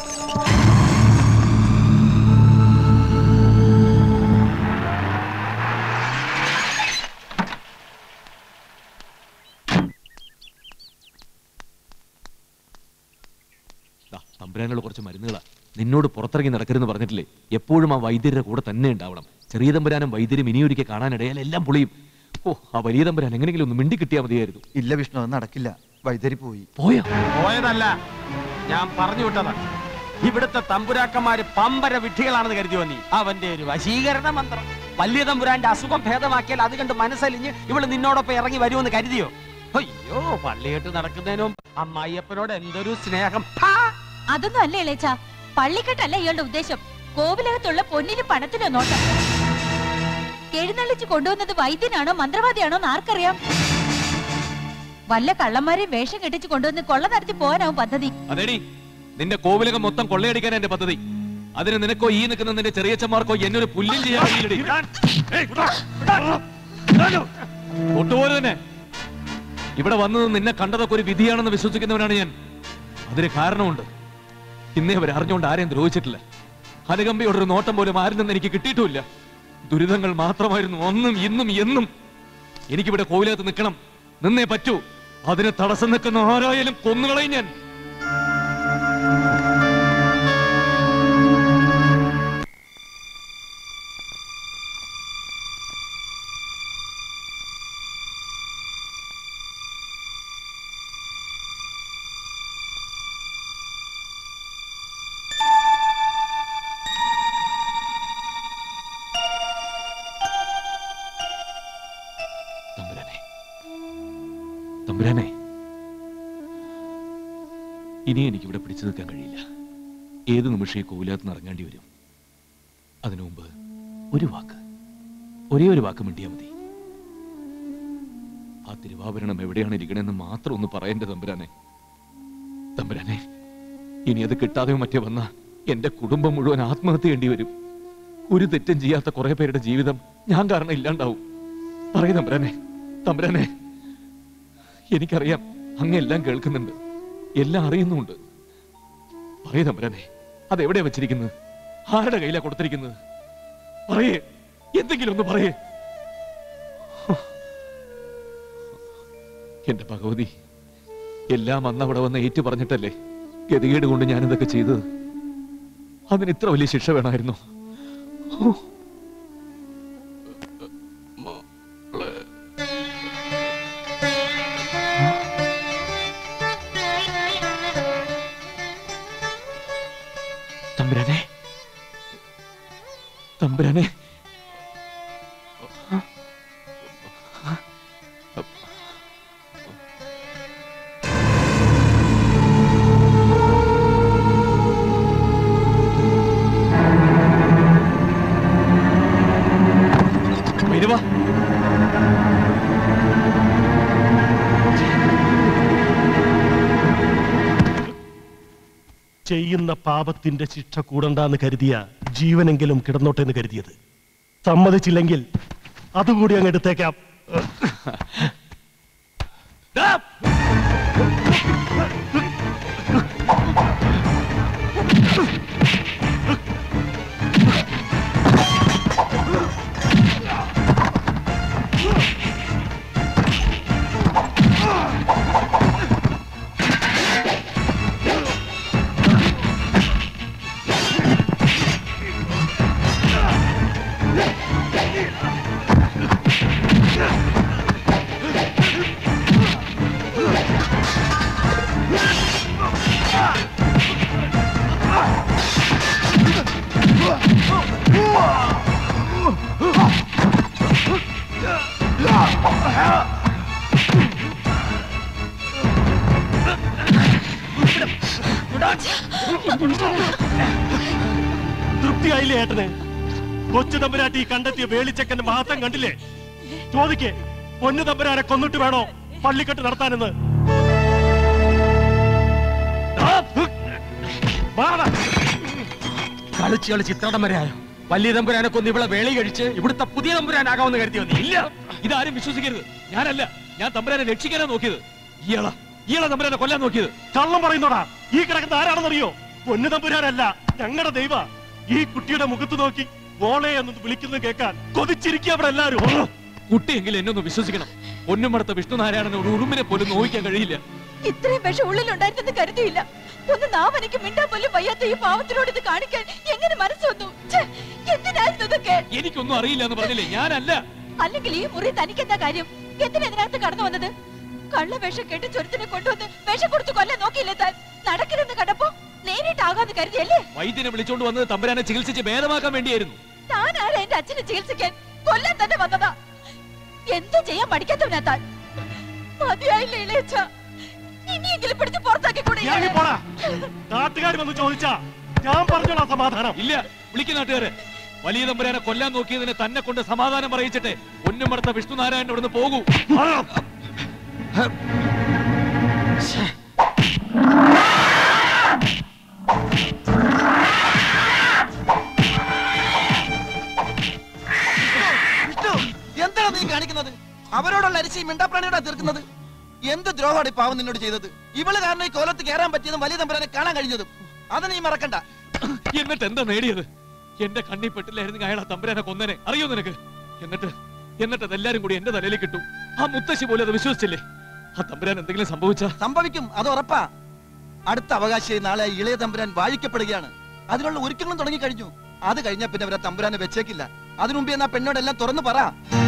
ദാ, തമ്പുരാനുള്ള കുറച്ച് മരുന്നുകളാ നിന്നോട് പുറത്തിറങ്ങി നടക്കരുതെന്ന് പറഞ്ഞിട്ടില്ലേ എപ്പോഴും ആ വൈദ്യരുടെ കൂടെ തന്നെ ഉണ്ടാവണം ചെറിയ തമ്പുരാനും വൈദ്യരും ഇനിയൊരിക്കൽ കാണാനിടയാൽ എല്ലാം പൊളിയും ഓ ആ വലിയ തമ്പുരാൻ എങ്ങനെയെങ്കിലും ഒന്ന് മിണ്ടി കിട്ടിയാൽ മതിയായിരുന്നു ഇല്ല വിഷ്ണു അത് നടക്കില്ല വൈദ്യരി പോയി പോയോ പോയതല്ല ഞാൻ പറഞ്ഞു വിട്ടതാ ഇവിടുത്തെ തമ്പുരാക്കന്മാര് പമ്പര വിഡ്ഢികളാണെന്ന് കരുതി വന്നി അവന്റെ ഒരു വശീകരണ മന്ത്രം വലിയ തമ്പുരാന്റെ അസുഖം ഭേദമാക്കിയാൽ അത് കണ്ട് മനസ്സലിഞ്ഞ് ഇവള് നിന്നോടൊപ്പം ഇറങ്ങി വരുമെന്ന് കരുതിയോ അയ്യോ പള്ളിയിട്ട് നടക്കുന്നതിനും അമ്മായിയപ്പനോട് എന്തൊരു സ്നേഹം അതൊന്നും അല്ല ഇളയച്ച പള്ളിക്കെട്ടല്ല ഇയാളുടെ ഉദ്ദേശം കോവിലകത്തുള്ള പൊന്നിനും പണത്തിനോ നോട്ടം എഴുന്നള്ളിച്ച് കൊണ്ടുവന്നത് വൈദ്യനാണോ മന്ത്രവാദിയാണോ എന്ന് ആർക്കറിയാം വല്ല കള്ളന്മാരെയും വേഷം കെട്ടിച്ച് കൊണ്ടുവന്ന് കൊള്ള നടത്തി പോകാനാവും പദ്ധതി അതേടി നിന്റെ കോവിലകം മൊത്തം കൊള്ളയടിക്കാൻ എന്റെ പദ്ധതി അതിന് നിനക്കോ ഈ നിൽക്കുന്ന നിന്റെ ചെറിയച്ചന്മാർക്കോ എന്നൊരു പുല്ലും ചെയ്യാൻ കഴിയില്ലടി. ഒട്ടുപോലെ തന്നെ ഇവിടെ വന്നത് നിന്നെ കണ്ടതൊക്കെ ഒരു വിധിയാണെന്ന് വിശ്വസിക്കുന്നവനാണ് ഞാൻ അതിന് കാരണമുണ്ട് ഇന്നേ വരെ അറിഞ്ഞുകൊണ്ട് ആരെയും ദ്രോഹിച്ചിട്ടില്ല അനുകമ്പയോടൊരു നോട്ടം പോലും ആരിൽ നിന്ന് എനിക്ക് കിട്ടിയിട്ടുമില്ല ദുരിതങ്ങൾ മാത്രമായിരുന്നു ഒന്നും ഇന്നും എന്നും എനിക്കിവിടെ കോവിലകത്ത് നിൽക്കണം നിന്നേ പറ്റൂ അതിന് തടസ്സം നിൽക്കുന്ന ആരായാലും കൊന്നുകളയും ഞാൻ തമ്പുരാനെ തമ്പുരാനെ ഇനി എനിക്കിവിടെ പിടിച്ചു നിൽക്കാൻ കഴിയില്ല ഏത് നിമിഷം ഈ കോവിലകത്ത് നിന്ന് ഇറങ്ങേണ്ടി വരും അതിനു മുമ്പ് ഒരു വാക്ക് ഒരേ ഒരു വാക്ക് മിണ്ടിയാൽ മതി ആ തിരുവാഭരണം എവിടെയാണ് ഇരിക്കണമെന്ന് മാത്രം ഒന്ന് പറയേണ്ട തമ്പുരാനെ തമ്പുരാനെ ഇനി അത് കിട്ടാതെയോ മറ്റേ വന്ന എന്റെ കുടുംബം മുഴുവൻ ആത്മഹത്യ ചെയ്യേണ്ടി വരും ഒരു തെറ്റും ചെയ്യാത്ത കുറെ പേരുടെ ജീവിതം ഞാൻ കാരണം ഇല്ലാണ്ടാവും പറയ തമ്പുരാനെ തമ്പുരാനെ എനിക്കറിയാം അങ്ങെല്ലാം കേൾക്കുന്നുണ്ട് എല്ലാം അറിയുന്നുമുണ്ട് പറയ തമ്പുരാനെ അതെവിടെയാ വെച്ചിരിക്കുന്നത് ആരുടെ കയ്യിലാ കൊടുത്തിരിക്കുന്നത് പറയേ എന്തെങ്കിലും ഒന്ന് പറയേ എന്റെ ഭഗവതി എല്ലാം അന്ന് അവിടെ വന്ന് ഏറ്റു പറഞ്ഞിട്ടല്ലേ ഗതികേട് കൊണ്ട് ഞാനിതൊക്കെ ചെയ്തത് അതിന് ഇത്ര വലിയ ശിക്ഷ വേണമായിരുന്നു തമ്പുരാനെ തമ്പുരാനെ ഭൈരവ ചെയ്യുന്ന പാപത്തിന്റെ ശിക്ഷ കൂടണ്ടെന്ന് കരുതിയ ജീവനെങ്കിലും കിടന്നോട്ടെ എന്ന് കരുതിയത് സമ്മതിച്ചില്ലെങ്കിൽ അതുകൂടി അങ്ങ് എടുത്തേക്കാം തൃപ്തിയായില്ലേ ഏട്ടന് കൊച്ചു തമ്പുരാട്ടി ഈ കണ്ടെത്തിയ വേളിച്ചക്കന്റെ മഹത്വം കണ്ടില്ലേ ചോദിക്കേ പൊന്നു തമ്പുരാനെ കൊന്നിട്ട് വേണോ പള്ളിക്കെട്ട് നടത്താനെന്ന് കളിച്ച് കളിച്ച് ഇത്ര തമ്പുരാനോ വലിയ തമ്പുരാനെ കൊന്ന് ഇവിടെ വേളി കഴിച്ച് ഇവിടുത്തെ പുതിയ തമ്പുരാനാകാമെന്ന് കരുതി വന്നി ഇല്ല ഇതാരും വിശ്വസിക്കരുത് ഞാനല്ല ഞാൻ തമ്പുരാനെ രക്ഷിക്കാനാ നോക്കിയത് ഇയാളാ ഇയാളാ തമ്പുരാനെ കൊല്ലാൻ നോക്കിയത് കള്ളം പറയുന്നോടാ ഈ കിടക്കുന്ന ആരാണെന്നറിയോ പൊന്നു തമ്പുരാനല്ല ഞങ്ങളുടെ ദൈവ ഈ കുട്ടിയുടെ മുഖത്ത് നോക്കി മോളെ എന്ന് വിളിക്കുന്നത് കേൾക്കാൻ കൊതിച്ചിരിക്കുക അവിടെ എല്ലാരും കുട്ടിയെങ്കിലും എന്നെ ഒന്ന് വിശ്വസിക്കണം പൊന്നുമടത്ത വിഷ്ണുനാരായണന് ഒരു ഉറുമ്പിനെ പോലും നോവിക്കാൻ കഴിയില്ല ഇത്രയും വിഷം ഉള്ളിലുണ്ടായിരുന്നെന്ന് കരുതിയില്ല ഒന്ന് നാം എനിക്ക് മിണ്ടാൻ പോലും വയ്യാത്ത ഈ പാവത്തിനോട് ഇത് കാണിക്കാൻ എങ്ങനെ മനസ്സ് വന്നു ഛെ, എന്തിനായിരുന്നു ഇതൊക്കെ എനിക്കൊന്നും അറിയില്ല എന്ന് പറഞ്ഞില്ലേ ഞാനല്ല അല്ലെങ്കിൽ ഈ മുറി തനിക്കെന്താ കാര്യം എന്തിനാ ഇതിനകത്ത് കടന്നു വന്നത് കള്ള വേഷം കെട്ടി ചുരത്തിനെ കൊണ്ടുവന്ന് വേഷം കൊടുത്ത് കൊല്ലാൻ നോക്കിയില്ലേ താൻ നടക്കരുന്ന് കണ്ടപ്പോ നേരിട്ടാകാന്ന് കരുതിയല്ലേ വൈദ്യനെ വിളിച്ചോണ്ട് വന്നത് തമ്പുരാനെ ചികിത്സിച്ച് ഭേദമാക്കാൻ വേണ്ടിയായിരുന്നു താൻ ആരാ എന്റെ അച്ഛനെ ചികിത്സിക്കാൻ കൊല്ലാൻ തന്നെ വന്നതാ എന്ത് ചെയ്യാൻ പഠിക്കാത്തവനാ താൻ മതിയായില്ലേ ഇളയച്ച ഇനിയെങ്കിലും പിടിച്ച് പുറത്താക്കി കൂടെ ഇറങ്ങി പോടാ നാട്ടുകാർ വന്ന് ചോദിച്ചാ ഞാൻ പറഞ്ഞോളാം സമാധാനം ഇല്ല വിളിക്കുന്ന നാട്ടുകാരെ വലിയ തമ്പുരാനെ കൊല്ലാൻ നോക്കിയതിന് തന്നെ കൊണ്ട് സമാധാനം പറയിച്ചിട്ട് പൊന്നുമടത്ത വിഷ്ണുനാരായണൻ ഇവിടുന്ന് പോകൂ വിഷ്ണു എന്താണ് നീ കാണിക്കുന്നത് അവരോടുള്ള അരിശി മിണ്ടാപ്രാണിയോടാ തീർക്കുന്നത് എന്ത് ദ്രോഹമാണ് ഈ പാവം നിന്നോട് ചെയ്തത് ഇവള് കാരണം ഈ കോലത്ത് കയറാൻ പറ്റിയതും വലിയ തമ്പുരാനെ കാണാൻ കഴിഞ്ഞതും അത് നീ മറക്കണ്ട എന്നിട്ട് എന്താ നേടിയത് എന്റെ കണ്ണി പെട്ടില്ലായിരുന്നെങ്കിൽ അയാൾ ആ തമ്പുരാനെ കൊന്നനെ അറിയോ നിനക്ക് എന്നിട്ട് എന്നിട്ട് അതെല്ലാരും കൂടി എന്റെ തലയിൽ കിട്ടും ആ മുത്തശ്ശി പോലും അത് വിശ്വസിച്ചില്ലേ ആ തമ്പുരാൻ എന്തെങ്കിലും സംഭവിച്ച സംഭവിക്കും അത് ഉറപ്പാ അടുത്ത അവകാശിയായി നാളെ ഇളയ തമ്പുരാൻ വാഴിക്കപ്പെടുകയാണ് അതിനുള്ള ഒരുക്കങ്ങളും തുടങ്ങി കഴിഞ്ഞു അത് കഴിഞ്ഞാൽ പിന്നെ അവരെ തമ്പുരാനെ വെച്ചേക്കില്ല അതിനു മുമ്പ് എന്നാ പെണ്ണോടെല്ലാം തുറന്നു പറ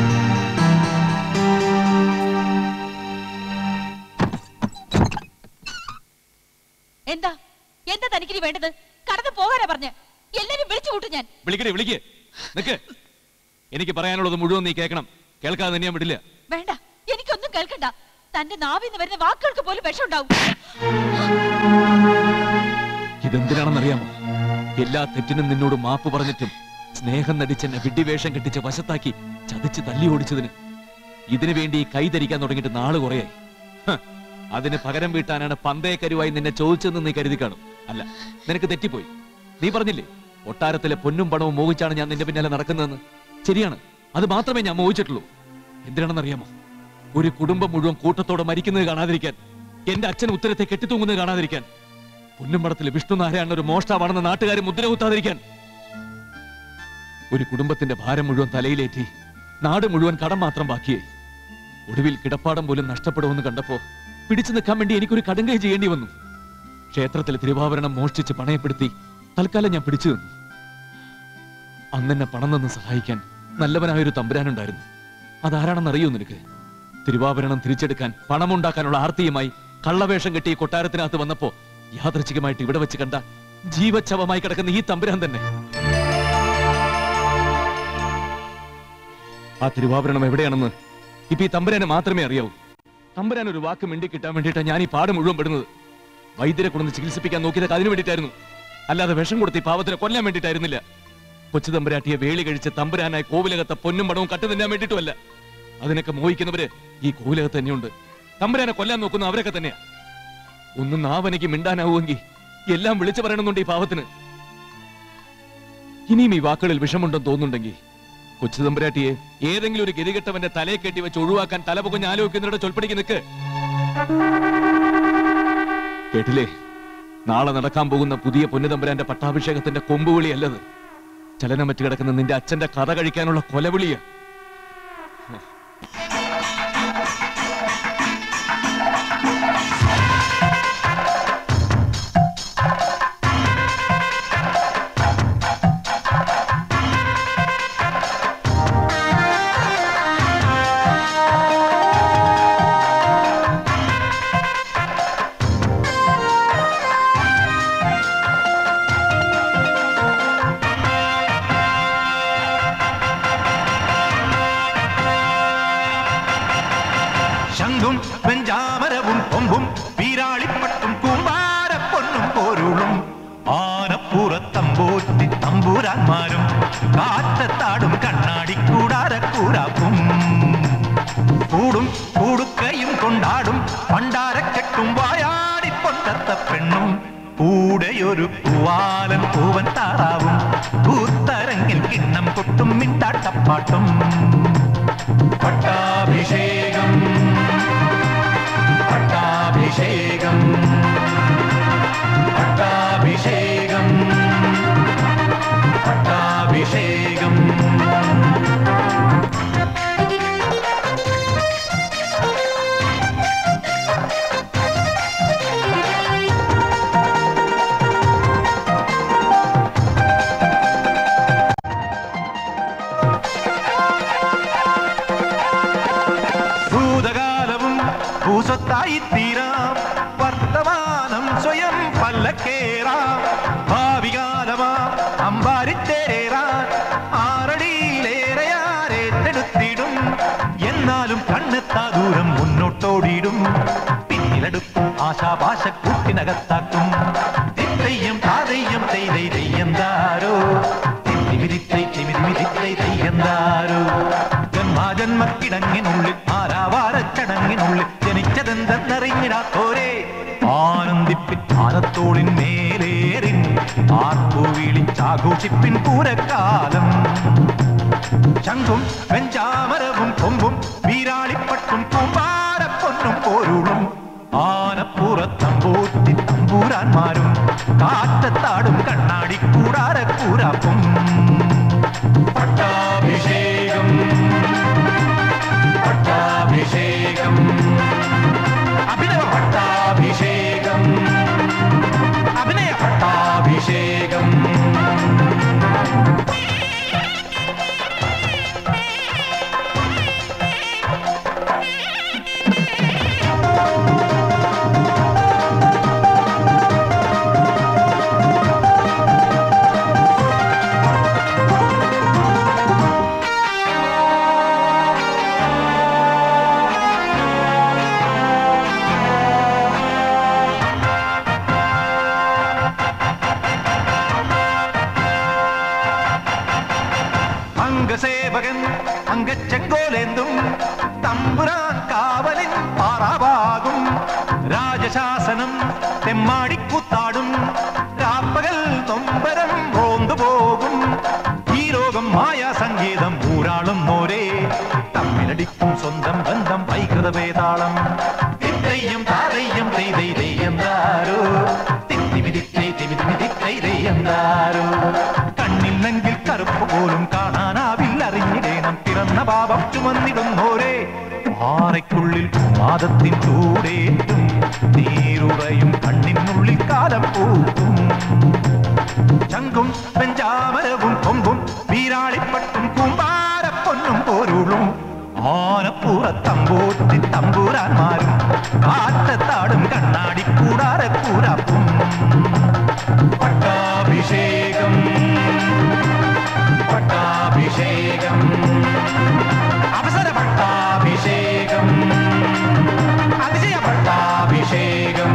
എന്താ എന്താ തനിക്കിനി വേണ്ടത് കടന്നു പോകാനാ പറഞ്ഞ എല്ലാരും വിളിച്ചു കൂട്ടും ഞാൻ വിളിക്കണേ വിളിക്ക് നിക്ക് എനിക്ക് പറയാനുള്ളത് മുഴുവൻ നീ കേൾക്കണം കേൾക്കാതെ തന്നെ ഞാൻ വിടില്ല വേണ്ട എനിക്കൊന്നും കേൾക്കണ്ട തന്റെ നാവിന്ന് വരുന്ന വാക്കുകൾക്ക് പോലും വിഷമുണ്ടാവും ഇതെന്തിനാണെന്നറിയാമോ എല്ലാ തെറ്റിനും നിന്നോട് മാപ്പ് പറഞ്ഞിട്ടും സ്നേഹം നടിച്ചെന്നെ വിഡ്ഢിവേഷം കെട്ടിച്ച് വശത്താക്കി ചതിച്ച് തല്ലി ഓടിച്ചതിന് ഇതിനു വേണ്ടി കൈ ധരിക്കാൻ തുടങ്ങിയിട്ട് നാള് കുറയായി ഹ, അതിന് പകരം വീട്ടാനാണ് പന്തേ കരുവായി നിന്നെ ചോദിച്ചതെന്ന് നീ കരുതി കാണും അല്ല നിനക്ക് തെറ്റിപ്പോയി നീ പറഞ്ഞില്ലേ കൊട്ടാരത്തിലെ പൊന്നും പണവും മോഹിച്ചാണ് ഞാൻ നിന്റെ പിന്നാലെ നടക്കുന്നതെന്ന് ശരിയാണ് അത് മാത്രമേ ഞാൻ മോഹിച്ചിട്ടുള്ളൂ എന്തിനാണെന്നറിയാമോ ഒരു കുടുംബം മുഴുവൻ കൂട്ടത്തോടെ മരിക്കുന്നത് കാണാതിരിക്കാൻ എന്റെ അച്ഛൻ ഉത്തരത്തെ കെട്ടിത്തൂങ്ങുന്നത് കാണാതിരിക്കാൻ പൊന്നുംപടത്തിൽ വിഷ്ണു നാരായണൻ ഒരു മോഷ്ടാവാണെന്ന് നാട്ടുകാരെ മുദ്ര കുത്താതിരിക്കാൻ ഒരു കുടുംബത്തിന്റെ ഭാരം മുഴുവൻ തലയിലേറ്റി നാട് മുഴുവൻ കടം മാത്രം ബാക്കിയായി ഒടുവിൽ കിടപ്പാടം പോലും നഷ്ടപ്പെടുമെന്ന് കണ്ടപ്പോ പിടിച്ചു നിൽക്കാൻ വേണ്ടി എനിക്കൊരു കടുങ്കൈ ചെയ്യേണ്ടി വന്നു ക്ഷേത്രത്തിലെ തിരുവാഭരണം മോഷ്ടിച്ച് പണയപ്പെടുത്തി തൽക്കാലം ഞാൻ പിടിച്ചു നിന്നു അന്നെന്നെ പണം നിന്ന് സഹായിക്കാൻ നല്ലവനായൊരു തമ്പുരാനുണ്ടായിരുന്നു അതാരാണെന്നറിയോ നിനക്ക് തിരുവാഭരണം തിരിച്ചെടുക്കാൻ പണമുണ്ടാക്കാനുള്ള ആർത്തിയുമായി കള്ളവേഷം കെട്ടി ഈ കൊട്ടാരത്തിനകത്ത് വന്നപ്പോ യാദൃച്ഛികമായിട്ട് ഇവിടെ വെച്ച് കണ്ട ജീവച്ഛവമായി കിടക്കുന്ന ഈ തമ്പുരാൻ തന്നെ ആ തിരുവാഭരണം എവിടെയാണെന്ന് ഇപ്പൊ ഈ തമ്പുരാനെ മാത്രമേ അറിയാവൂ തമ്പുരാൻ ഒരു വാക്ക് മിണ്ടി കിട്ടാൻ വേണ്ടിയിട്ടാണ് ഞാൻ ഈ പാട് മുഴുവൻ പെടുന്നത് വൈദ്യരെ കൊണ്ടു ചികിത്സിപ്പിക്കാൻ നോക്കിയത് അതിനു വേണ്ടിയിട്ടായിരുന്നു അല്ലാതെ വിഷം കൊടുത്ത് ഈ പാവത്തിനെ കൊല്ലാൻ വേണ്ടിയിട്ടായിരുന്നില്ല കൊച്ചു തമ്പുരാട്ടിയെ വേളി കഴിച്ച് തമ്പുരാനായ കോവിലകത്തെ പൊന്നും പണവും കട്ടു തിന്നാൻ വേണ്ടിയിട്ടുമല്ല അതിനൊക്കെ മോഹിക്കുന്നവര് ഈ കോവിലകത്ത് തന്നെയുണ്ട് തമ്പുരാനെ കൊല്ലാൻ നോക്കുന്ന അവരൊക്കെ തന്നെയാ ഒന്നും നാവനയ്ക്ക് മിണ്ടാനാവുമെങ്കിൽ എല്ലാം വിളിച്ചു പറയണമെന്നുണ്ട് ഈ പാവത്തിന് ഇനിയും ഈ വാക്കുകളിൽ വിഷമുണ്ടെന്ന് തോന്നുന്നുണ്ടെങ്കിൽ കൊച്ചു തമ്പുരാട്ടിയെ ഏതെങ്കിലും ഒരു ഗതികെട്ടവന്റെ തലയെ കെട്ടി വെച്ച് ഒഴിവാക്കാൻ തല പുകഞ്ഞ് ആലോചിക്കുന്നവരുടെ ചൊൽപ്പടിക്ക് നിൽക്ക് കേട്ടില്ലേ നാളെ നടക്കാൻ പോകുന്ന പുതിയ പൊന്നുതമ്പുരാന്റെ പട്ടാഭിഷേകത്തിന്റെ കൊമ്പുവിളിയല്ലത് ചലനമറ്റ് കിടക്കുന്ന നിന്റെ അച്ഛന്റെ കഥ കഴിക്കാനുള്ള കൊലവിളിയാ ശംഖും വെഞ്ചാമരവും കൊമ്പും വീരാളിപ്പട്ടും കൂമ്പാരപ്പൊന്നും പോരുളും ആനപ്പുറത്തമ്പോറ്റി തമ്പൂരാന്മാരും കാറ്റത്താടും കണ്ണാടിക്കൂടാരക്കൂരാപ്പും കൂടും കൂടുക്കയും കൊണ്ടാടും പണ്ടാരക്കെട്ടും വായാടി പൊട്ടത്ത പെണ്ണും കൂടെയൊരു പൂവാലൻ പൂവൻ താറാവും കൂത്തരങ്ങിൽ കിണ്ണം കൊട്ടും മിണ്ടാട്ടപ്പാട്ടും പട്ടാഭിഷേകം പട്ടാഭിഷേകം പട്ടാഭിഷേകം പട്ടാഭിഷേകം ഭൂതകാലവും ഭൂസ്വത്തായി തീരാം വർത്തമാനം സ്വയം പല്ലക്കേറാം ഭാവികാലമാ അമ്പാരിത്തേറാൻ ആറടിയിലേറെയാരേറ്റെടുത്തിടും എന്നാലും കണ്ണെത്താ ദൂരം മുന്നോട്ടോടിയിടും പിന്നിലെടുക്കും ആശാപാശ കൂട്ടിനകത്താക്കും തെയ്യം താതെയ്യം തെയ്തൈ തെയ്യന്താരോ തിമിരിത്തൈ തിമിരിമിരിത്തൈ തെയ്യന്താരോ ജന്മാജന്മക്കിടങ്ങിനുള്ളിൽ ആരാവാരച്ചടങ്ങിനുള്ളിൽ ജനിച്ചതെന്തെന്നറിഞ്ഞിടാത്തോരേ ആനന്ദിപ്പിൻ ആനത്തോളിൻ മേലേറിൻ ആർപ്പു വിളിച്ചാഘോഷിപ്പിൻ പൂരക്കാലം ശംഖും വെഞ്ചാമരവും കൊമ്പും വീരാളിപ്പട്ടും പൂമ്പാരപ്പൊന്നും പോരുളും ആനപ്പുറത്തമ്പൂത്തി തമ്പൂരാന്മാരും കാറ്റത്താടും കണ്ണാടി കൂടാരക്കൂരാപ്പും പട്ടാഭിഷേകം പട്ടാഭിഷേകം അഭിനവ പട്ടാഭിഷേകം അഭിനയ പട്ടാഭിഷേകം ആ ചെങ്കോലേന്തും തമ്പുരാൻ കാവലിൻ പാറാവാകും രാജശാസനം തെമ്മാടിക്കൂത്താടും രാപ്പകൽ നൊമ്പരം റോന്തു പോകും ഈ ലോകം മായാ സംഗീതം ഊരാളും മോരേ തമ്മിലടിക്കും സ്വന്തം ബന്ധം വൈകൃത വേതാളം തിത്തയ്യം താതയ്യം തെയ്തൈ തെയ്യന്താരോ തിത്തിമിതിത്തൈ തിമിതിമിതിത്തൈ തെയ്യന്താരോ കണ്ണില്ലെങ്കിൽ കറുപ്പ് പോലും കാണാനാവില്ല അറിഞ്ഞിടേണം പിറന്ന പാപം ചുമന്നിടുന്നോരേ പാറയ്ക്കുള്ളിൽ വാദത്തിൻ ചൂടേറ്റും നീരുറയും കണ്ണിനുള്ളിൽ കാലം പൂക്കും ചങ്കും പെഞ്ചാമരവും കൊമ്പും വീരാളിപ്പട്ടും കൂമ്പാരപ്പൊന്നും പോരുളും ഓനപ്പൂറത്തമ്പോത്തി തമ്പൂരാന്മാരും കാറ്റത്താടും കണ്ണാടി കൂടാരക്കൂരാപ്പും പട്ടാഭിഷേകം പട്ടാഭിഷേകം അവസര പട്ടാഭിഷേകം അതിശയ പട്ടാഭിഷേകം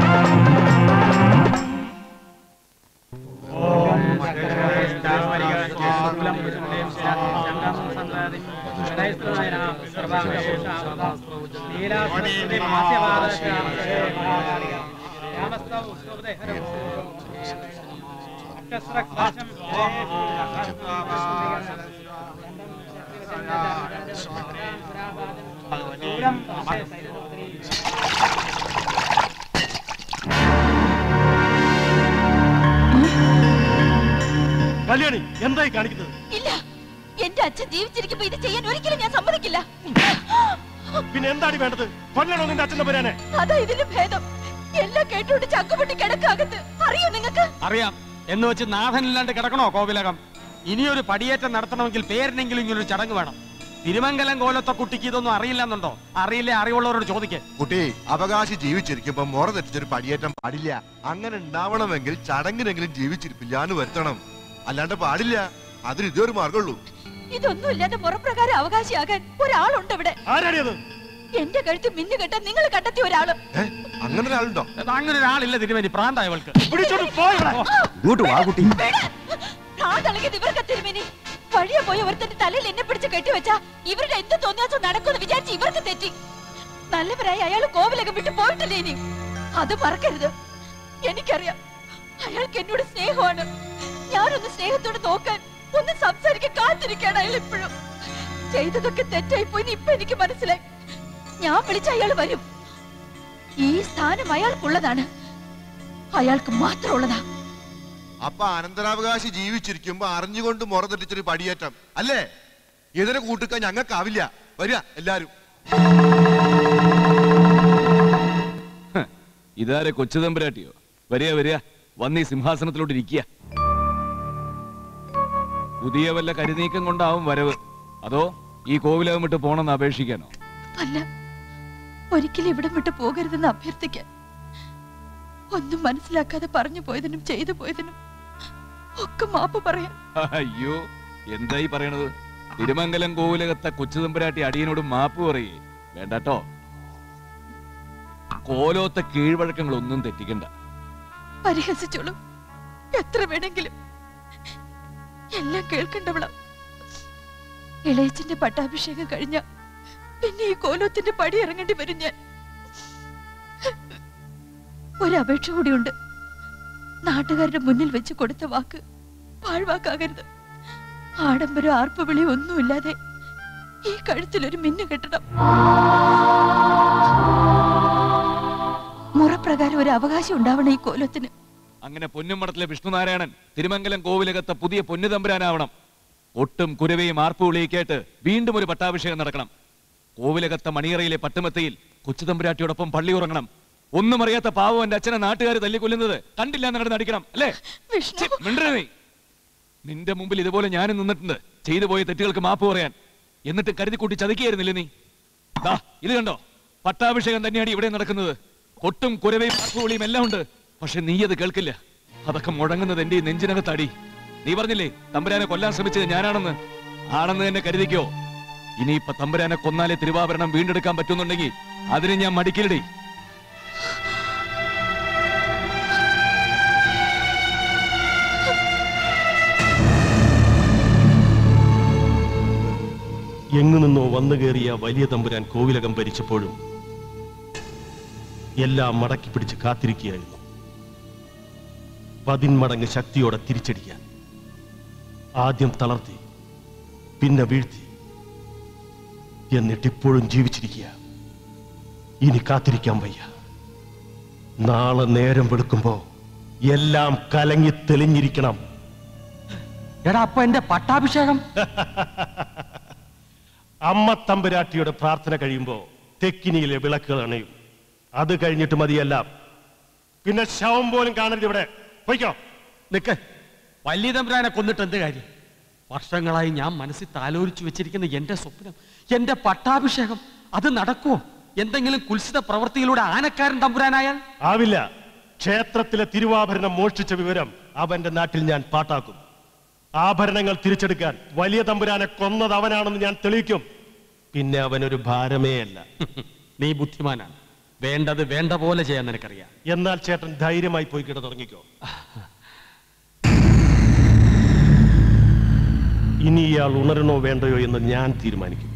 കല്യാണി എന്തായി കാണിക്കുന്നത് ഇല്ല എന്റെ അച്ഛൻ ജീവിച്ചിരിക്കുമ്പോ ഇത് ചെയ്യാൻ ഒരിക്കലും ഞാൻ സമ്മതിക്കില്ല പിന്നെ എന്താണ് വേണ്ടത് കൊല്ലണോ നിന്റെ അച്ഛൻ തമ്പുരാനെ അതാ ഇതിന് ഭേദം എല്ലാം കേട്ടോണ്ട് ചക്കുപൊട്ടി കിടക്കാകത്ത് അറിയോ നിങ്ങക്ക് അറിയാം എന്ന് വെച്ച് നാഥനില്ലാണ്ട് കിടക്കണോ കോവിലകം ഇനിയൊരു പടിയേറ്റം നടത്തണമെങ്കിൽ പേരിനെങ്കിലും ഇങ്ങനൊരു ചടങ്ങ് വേണം തിരുമംഗലം കോലത്തെ കുട്ടിക്ക് ഇതൊന്നും അറിയില്ലെന്നുണ്ടോ അറിയില്ലേ അറിവുള്ളവരോട് ചോദിക്കേ കുട്ടി അവകാശി ജീവിച്ചിരിക്കുമ്പോ മുറ തെറ്റിച്ചൊരു പടിയേറ്റം പാടില്ല അങ്ങനെ ഉണ്ടാവണമെങ്കിൽ ചടങ്ങിനെങ്കിലും ജീവിച്ചിരിപ്പില്ല എന്ന് വരുത്തണം അല്ലാണ്ട് പാടില്ല അതിന് ഇതേ ഒരു മാർഗമുള്ളൂ ഇതൊന്നും ഇല്ലാതെ മുറപ്രകാരം അവകാശിയാകാൻ ഒരാളുണ്ട് ഇവിടെ ആരാടിയത് എന്റെ കഴുത്ത് മിന്നു കെട്ടാൻ നിങ്ങൾ കണ്ടെത്തിയ ഒരാള് അങ്ങനെ ഒരാളുണ്ടോ അങ്ങനെ ഒരാളില്ല തിരുമേനി പ്രാന്തായവൾക്ക് ഇങ്ങോട്ട് വാ കുട്ടി ഭ്രാന്തളകിയത് ഇവർക്ക് തിരുമേനി വഴിയെ പോയി ഒരുത്തന്റെ തലയിൽ എന്നെ പിടിച്ച് കെട്ടിവെച്ചാ ഇവരുടെ എന്ത് തോന്നിയാച്ചോ നടക്കുമെന്ന് വിചാരിച്ച് ഇവർക്ക് തെറ്റി നല്ലവരായി അയാൾ കോവിലകം വിട്ട് പോയിട്ടില്ലേ ഇനി അത് മറക്കരുത് എനിക്കറിയാം അയാൾക്ക് എന്നോട് സ്നേഹമാണ് ഞാനൊന്ന് സ്നേഹത്തോട് നോക്കാൻ ഒന്ന് സംസാരിക്കാൻ കാത്തിരിക്കാണ് അയാൾ ഇപ്പോഴും ചെയ്തതൊക്കെ തെറ്റായി പോയി ഇപ്പൊ എനിക്ക് മനസ്സിലായി ഞാൻ വിളിച്ച അയാൾ വരും ഈ സ്ഥാനം അയാൾക്കുള്ളതാണ് അയാൾക്ക് മാത്രമുള്ളതാ അപ്പൊ അനന്തരാവകാശി ജീവിച്ചിരിക്കുമ്പോ അറിഞ്ഞുകൊണ്ട് മുറ തെറ്റിച്ചൊരു പടിയേറ്റം അല്ലേ ഇതിനെ കൂട്ടിക്കാൻ ഞങ്ങൾക്കാവില്ല വരിക എല്ലാരും ഇതാരെ കൊച്ചുതമ്പുരാട്ടിയോ വരിക വരിക വന്ന് ഈ സിംഹാസനത്തിലോട്ട് ഇരിക്കുക പുതിയ വല്ല കരുനീക്കം കൊണ്ടാവും വരവ് അതോ ഈ കോവിലകം വിട്ട് പോണെന്ന് അപേക്ഷിക്കാനോ അല്ല ഒരിക്കലും ഇവിടം വിട്ട് പോകരുതെന്ന് അഭ്യർത്ഥിക്കാൻ ഒന്നും മനസ്സിലാക്കാതെ പറഞ്ഞു പോയതിനും ചെയ്തു പോയതിനും ഒക്കെ മാപ്പ് പറയാൻ അയ്യോ എന്തായി പറയണത് തിരുമംഗലം കോവിലകത്തെ കൊച്ചുതമ്പുരാട്ടി അടിയനോട് മാപ്പ് പറയേ വേണ്ടട്ടോ കോലോത്തെ കീഴ്വഴക്കങ്ങളൊന്നും തെറ്റിക്കണ്ട പരിഹസിച്ചോളൂ എത്ര വേണമെങ്കിലും എല്ലാം കേൾക്കണ്ടവളാ ഇളയച്ചന്റെ പട്ടാഭിഷേകം കഴിഞ്ഞ പിന്നെ ഈ കോലോത്തിന്റെ പടി ഇറങ്ങേണ്ടി വരും ഞാൻ ഒരപേക്ഷ കൂടിയുണ്ട് നാട്ടുകാരുടെ മുന്നിൽ വെച്ച് കൊടുത്ത വാക്ക് പാഴ്വാക്കാകരുത് ആഡംബരം ആർപ്പുവിളി ഒന്നുമില്ലാതെ ഈ കഴുത്തിലൊരു മിന്നു കെട്ടണം മുറപ്രകാരം ഒരു അവകാശം ഉണ്ടാവണം ഈ കോലത്തിന് അങ്ങനെ പൊന്നുമടത്തിലെ വിഷ്ണുനാരായണൻ തിരുമംഗലം കോവിലകത്തെ പുതിയ പൊന്നു തമ്പുരാനാവണം ഒട്ടും കുരവയും ആർപ്പുവിളിയും കേട്ട് വീണ്ടും ഒരു പട്ടാഭിഷേകം നടക്കണം കോവിലകത്തെ മണിയറയിലെ പട്ടുമത്തയിൽ കൊച്ചുതമ്പുരാട്ടിയോടൊപ്പം പള്ളി ഉറങ്ങണം ഒന്നും അറിയാത്ത പാവം എന്റെ അച്ഛനെ നാട്ടുകാർ തല്ലിക്കൊല്ലുന്നത് കണ്ടില്ല എന്നങ്ങട് നടിക്കണം അല്ലേ ഛെ, മിണ്ടരുത് നീ. നിന്റെ മുമ്പിൽ ഇതുപോലെ ഞാനും നിന്നിട്ടുണ്ട് ചെയ്തു പോയ തെറ്റുകൾക്ക് മാപ്പ് പറയാൻ എന്നിട്ട് കരുതി കൂട്ടി ചതിക്കുകയായിരുന്നില്ലേ നീ ദാ ഇത് കണ്ടോ പട്ടാഭിഷേകം തന്നെയാണ് ഇവിടെ നടക്കുന്നത് കൊട്ടും കുരവയും ആർപ്പുവിളിയും എല്ലാം ഉണ്ട് പക്ഷെ നീ അത് കേൾക്കില്ല അതൊക്കെ മുഴങ്ങുന്നത് എന്റെ ഈ നെഞ്ചിനകത്തടി നീ പറഞ്ഞില്ലേ തമ്പുരാനെ കൊല്ലാൻ ശ്രമിച്ചത് ഞാനാണെന്ന് ആണെന്ന് തന്നെ കരുതിക്കോ ഇനിയിപ്പൊ തമ്പുരാനെ കൊന്നാലേ തിരുവാഭരണം വീണ്ടെടുക്കാൻ പറ്റുന്നുണ്ടെങ്കിൽ അതിന് ഞാൻ മടിക്കില്ലടി എങ്ങു നിന്നോ വന്നു കയറിയ വലിയ തമ്പുരാൻ കോവിലകം ഭരിച്ചപ്പോഴും എല്ലാം മടക്കി പിടിച്ച് കാത്തിരിക്കുകയായിരുന്നു പതിന്മടങ്ങ് ശക്തിയോടെ തിരിച്ചടിക്കാൻ ആദ്യം തളർത്തി പിന്നെ വീഴ്ത്തി എന്നിട്ടിപ്പോഴും ജീവിച്ചിരിക്കുക ഇനി കാത്തിരിക്കാൻ വയ്യ നാളെ നേരം വെളുക്കുമ്പോ എല്ലാം കലങ്ങി തെളിഞ്ഞിരിക്കണം എടാ അപ്പൊ എന്റെ പട്ടാഭിഷേകം അമ്മ തമ്പുരാട്ടിയുടെ പ്രാർത്ഥന കഴിയുമ്പോ തെക്കിനിയിലെ വിളക്കുകൾ അണയും അത് കഴിഞ്ഞിട്ട് മതിയെല്ലാം പിന്നെ ശവം പോലും കാണരുത് ഇവിടെ പൊയ്ക്കോ നിക്ക് വലിയ തമ്പുരാനെ കൊന്നിട്ട് എന്ത് കാര്യം വർഷങ്ങളായി ഞാൻ മനസ്സിൽ താലോലിച്ചു വെച്ചിരിക്കുന്ന എന്റെ സ്വപ്നം എന്റെ പട്ടാഭിഷേകം അത് നടക്കുമോ എന്തെങ്കിലും കുൽസിത പ്രവൃത്തിയിലൂടെ ആനക്കാരൻ തമ്പുരാനായാൽ ആവില്ല ക്ഷേത്രത്തിലെ തിരുവാഭരണം മോഷ്ടിച്ച വിവരം അവന്റെ നാട്ടിൽ ഞാൻ പാട്ടാക്കും ആഭരണങ്ങൾ തിരിച്ചെടുക്കാൻ വലിയ തമ്പുരാനെ കൊന്നത് അവനാണെന്ന് ഞാൻ തെളിയിക്കും പിന്നെ അവനൊരു ഭാരമേ അല്ല നീ ബുദ്ധിമാനാണ് വേണ്ടത് വേണ്ട പോലെ ചെയ്യാൻ നിനക്കറിയാം എന്നാൽ ചേട്ടൻ ധൈര്യമായി പോയി കിട തുടങ്ങിക്കോ ഇനി ഇയാൾ ഉണരണോ വേണ്ടയോ എന്ന് ഞാൻ തീരുമാനിക്കും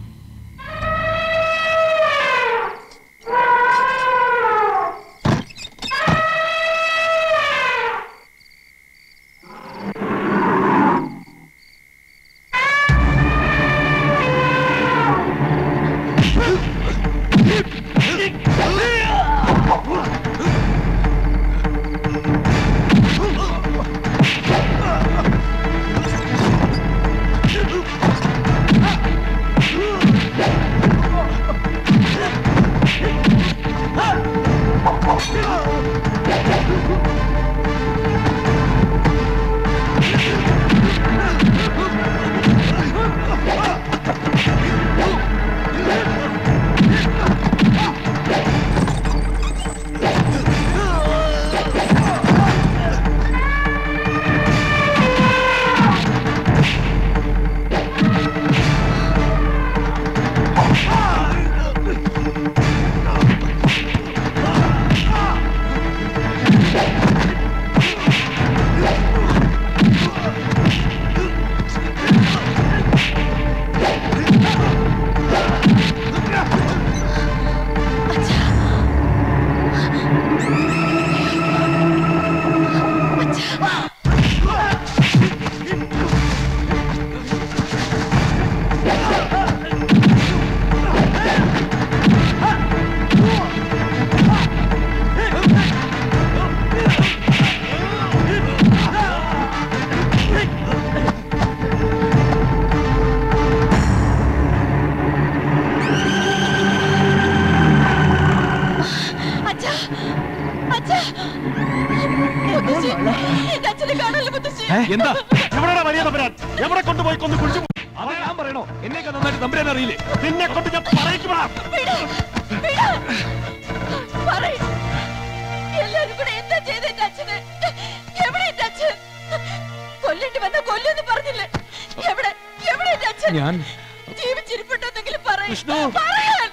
അച്ഛാ അച്ഛാ മുത്തശ്ശി എന്റെ അച്ഛനെ കാണാനല്ലോ മുത്തശ്ശി എന്താ എവിടെയാണ് വലിയ തമ്പുരാൻ എവിടെ കൊണ്ടുപോയി കൊന്നു കുഴിച്ചു അതെ ഞാൻ പറയണോ എന്നെയൊക്കെ നന്നായിട്ട് തമ്പുരാൻ അറിയില്ലേ നിന്നെ കൊണ്ട് ഞാൻ പറയിക്കുമാ വിട്, വിട്. പറയ്. എല്ലാരും കൂടെ എന്താ ചെയ്ത എന്റെ അച്ഛന് എവിടെ എന്റെ അച്ഛൻ കൊല്ലേണ്ടി വന്ന കൊല്ലുന്ന് പറഞ്ഞില്ലേ എവിടെ എവിടെ എന്റെ അച്ഛൻ ഞാൻ ജീവിച്ചിരിപ്പുണ്ടെന്നെങ്കിലും പറയ് വിഷ്ണു. പറയാൻ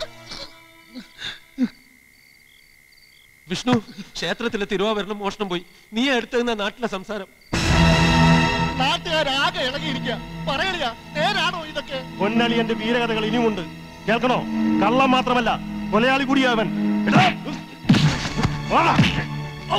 വിഷ്ണു ക്ഷേത്രത്തിലെ തിരുവാഭരണം മോഷണം പോയി നീ എടുത്തുന്ന നാട്ടിലെ സംസാരം നാട്ടുകാരാകെ ഇളകിയിരിക്കുക പറയണിയാ നേരാണോ ഇതൊക്കെ പൊന്നളിയന്റെ വീരകഥകൾ ഇനിയുമുണ്ട് കേൾക്കണോ കള്ളം മാത്രമല്ല കൊലയാളി കൂടിയാവൻ എടാ, വാടാ. ഔ.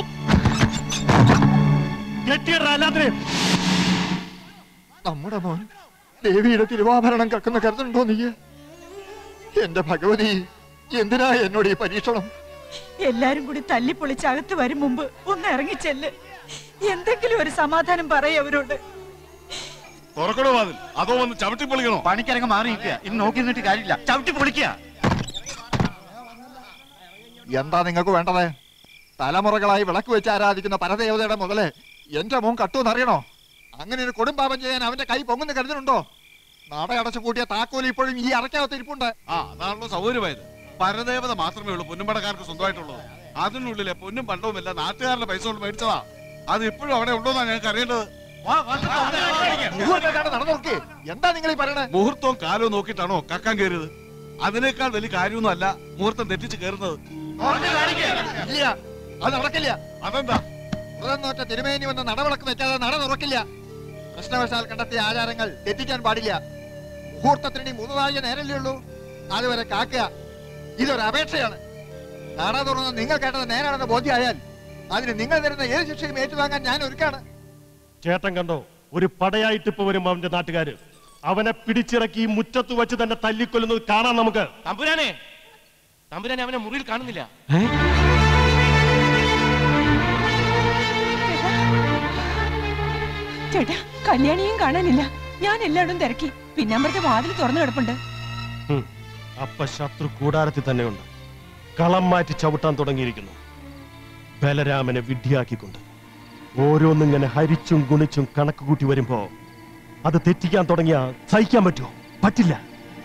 കെട്ടിയിടടാ എല്ലാത്തിനെയും നമ്മുടെ മോൻ ദേവിയുടെ തിരുവാഭരണം കക്കുന്ന കരുതുണ്ടോ നീ എന്റെ ഭഗവതി എന്തിനാ എന്നോട് ഈ പരീക്ഷണം എല്ലാരും കൂടി തല്ലിപ്പൊളിച്ച് അകത്ത് വരും മുമ്പ് ഒന്ന് ഇറങ്ങിച്ചെല്ല് എന്തെങ്കിലും ഒരു സമാധാനം പറയ അവരോട് തുറക്കണോ വാതിൽ അതോ വന്ന് ചവിട്ടി പൊളിക്കണോ പണിക്കിറങ്ങി മാറി നിൽക്കുക ഇനി നോക്കി നിന്നിട്ട് കാര്യമില്ല ചവിട്ടി പൊളിക്കുക എന്താ നിങ്ങൾക്ക് വേണ്ടത് തലമുറകളായി വിളക്ക് വെച്ച് ആരാധിക്കുന്ന പരദേവതയുടെ മുതല് എന്റെ മോൻ കട്ടുമെന്നറിയണോ അങ്ങനെ ഒരു കൊടുംപാപം ചെയ്യാൻ അവന്റെ കൈ പൊങ്ങുന്ന കരുതുന്നുണ്ടോ നടയടച്ചു കൂട്ടിയ താക്കോൽ ഇപ്പോഴും ഈ അറക്കകത്ത് ഇരിപ്പുണ്ട് ആ അതാണല്ലോ സൗകര്യമായത് പരദേവത മാത്രമേ ഉള്ളൂ പൊന്നുംപടക്കാർക്ക് സ്വന്തമായിട്ടുള്ളത് അതിനുള്ളിലെ പൊന്നും പണ്ടവും എല്ലാം നാട്ടുകാരുടെ പൈസ കൊണ്ട് മേടിച്ചതാ അത് ഇപ്പോഴും അവിടെ ഉണ്ടോന്നാ ഞങ്ങൾക്ക് അറിയേണ്ടത് നടന്നു നോക്കി എന്താ നിങ്ങൾ ഈ പറയണേ മുഹൂർത്തവും കാലവും നോക്കിയിട്ടാണോ കക്കാൻ കയറിയത് അതിനേക്കാൾ വലിയ കാര്യമൊന്നും അല്ല മുഹൂർത്തം തെറ്റിച്ച് കയറുന്നത് ഇല്ല അത് നടക്കില്ല അതെന്താ വ്രതം നോറ്റ തിരുമേനി വന്ന് നടവിളക്ക് വെക്കാതെ നട തുറക്കില്ല പ്രശ്നവശാൽ കണ്ടെത്തിയ ആചാരങ്ങൾ തെറ്റിക്കാൻ പാടില്ല മുഹൂർത്തത്തിന് ഇനി മൂന്ന് നാഴിക നേരല്ലേ ഉള്ളൂ അതുവരെ കാക്കുക ഇതൊരു അപേക്ഷയാണ് നട തുറന്ന് നിങ്ങൾ കേട്ടത് നേരാണെന്ന് ബോധ്യമായാൽ അതിന് നിങ്ങൾ തരുന്ന ഏത് ശിക്ഷയും ഏറ്റുവാങ്ങാൻ ഞാൻ ഒരുക്കാണ് ചേട്ടൻ കണ്ടോ ഒരു പടയായിട്ട് ഇപ്പൊ വരും അവന്റെ നാട്ടുകാര് അവനെ പിടിച്ചിറക്കി ഈ മുറ്റത്ത് വെച്ച് തന്നെ തല്ലിക്കൊല്ലുന്നത് കാണാം നമുക്ക് തമ്പുരാനെ തമ്പുരാനെ അവനെ മുറിയിൽ കാണുന്നില്ല ചേട്ടാ കല്യാണിയും കാണാനില്ല ഞാൻ എല്ലായിടും തിരക്കി പിന്നമ്പറത്തെ വാതിൽ തുറന്നു കിടപ്പുണ്ട് ഹും, അപ്പ ശത്രു കൂടാരത്തിൽ തന്നെയുണ്ട് കളം മാറ്റി ചവിട്ടാൻ തുടങ്ങിയിരിക്കുന്നു ബലരാമനെ വിഡ്ഢിയാക്കിക്കൊണ്ട് ഓരോന്നിങ്ങനെ ഹരിച്ചും ഗുണിച്ചും കണക്ക് കൂട്ടി വരുമ്പോ അത് തെറ്റിക്കാൻ തുടങ്ങിയ സഹിക്കാൻ പറ്റുമോ പറ്റില്ല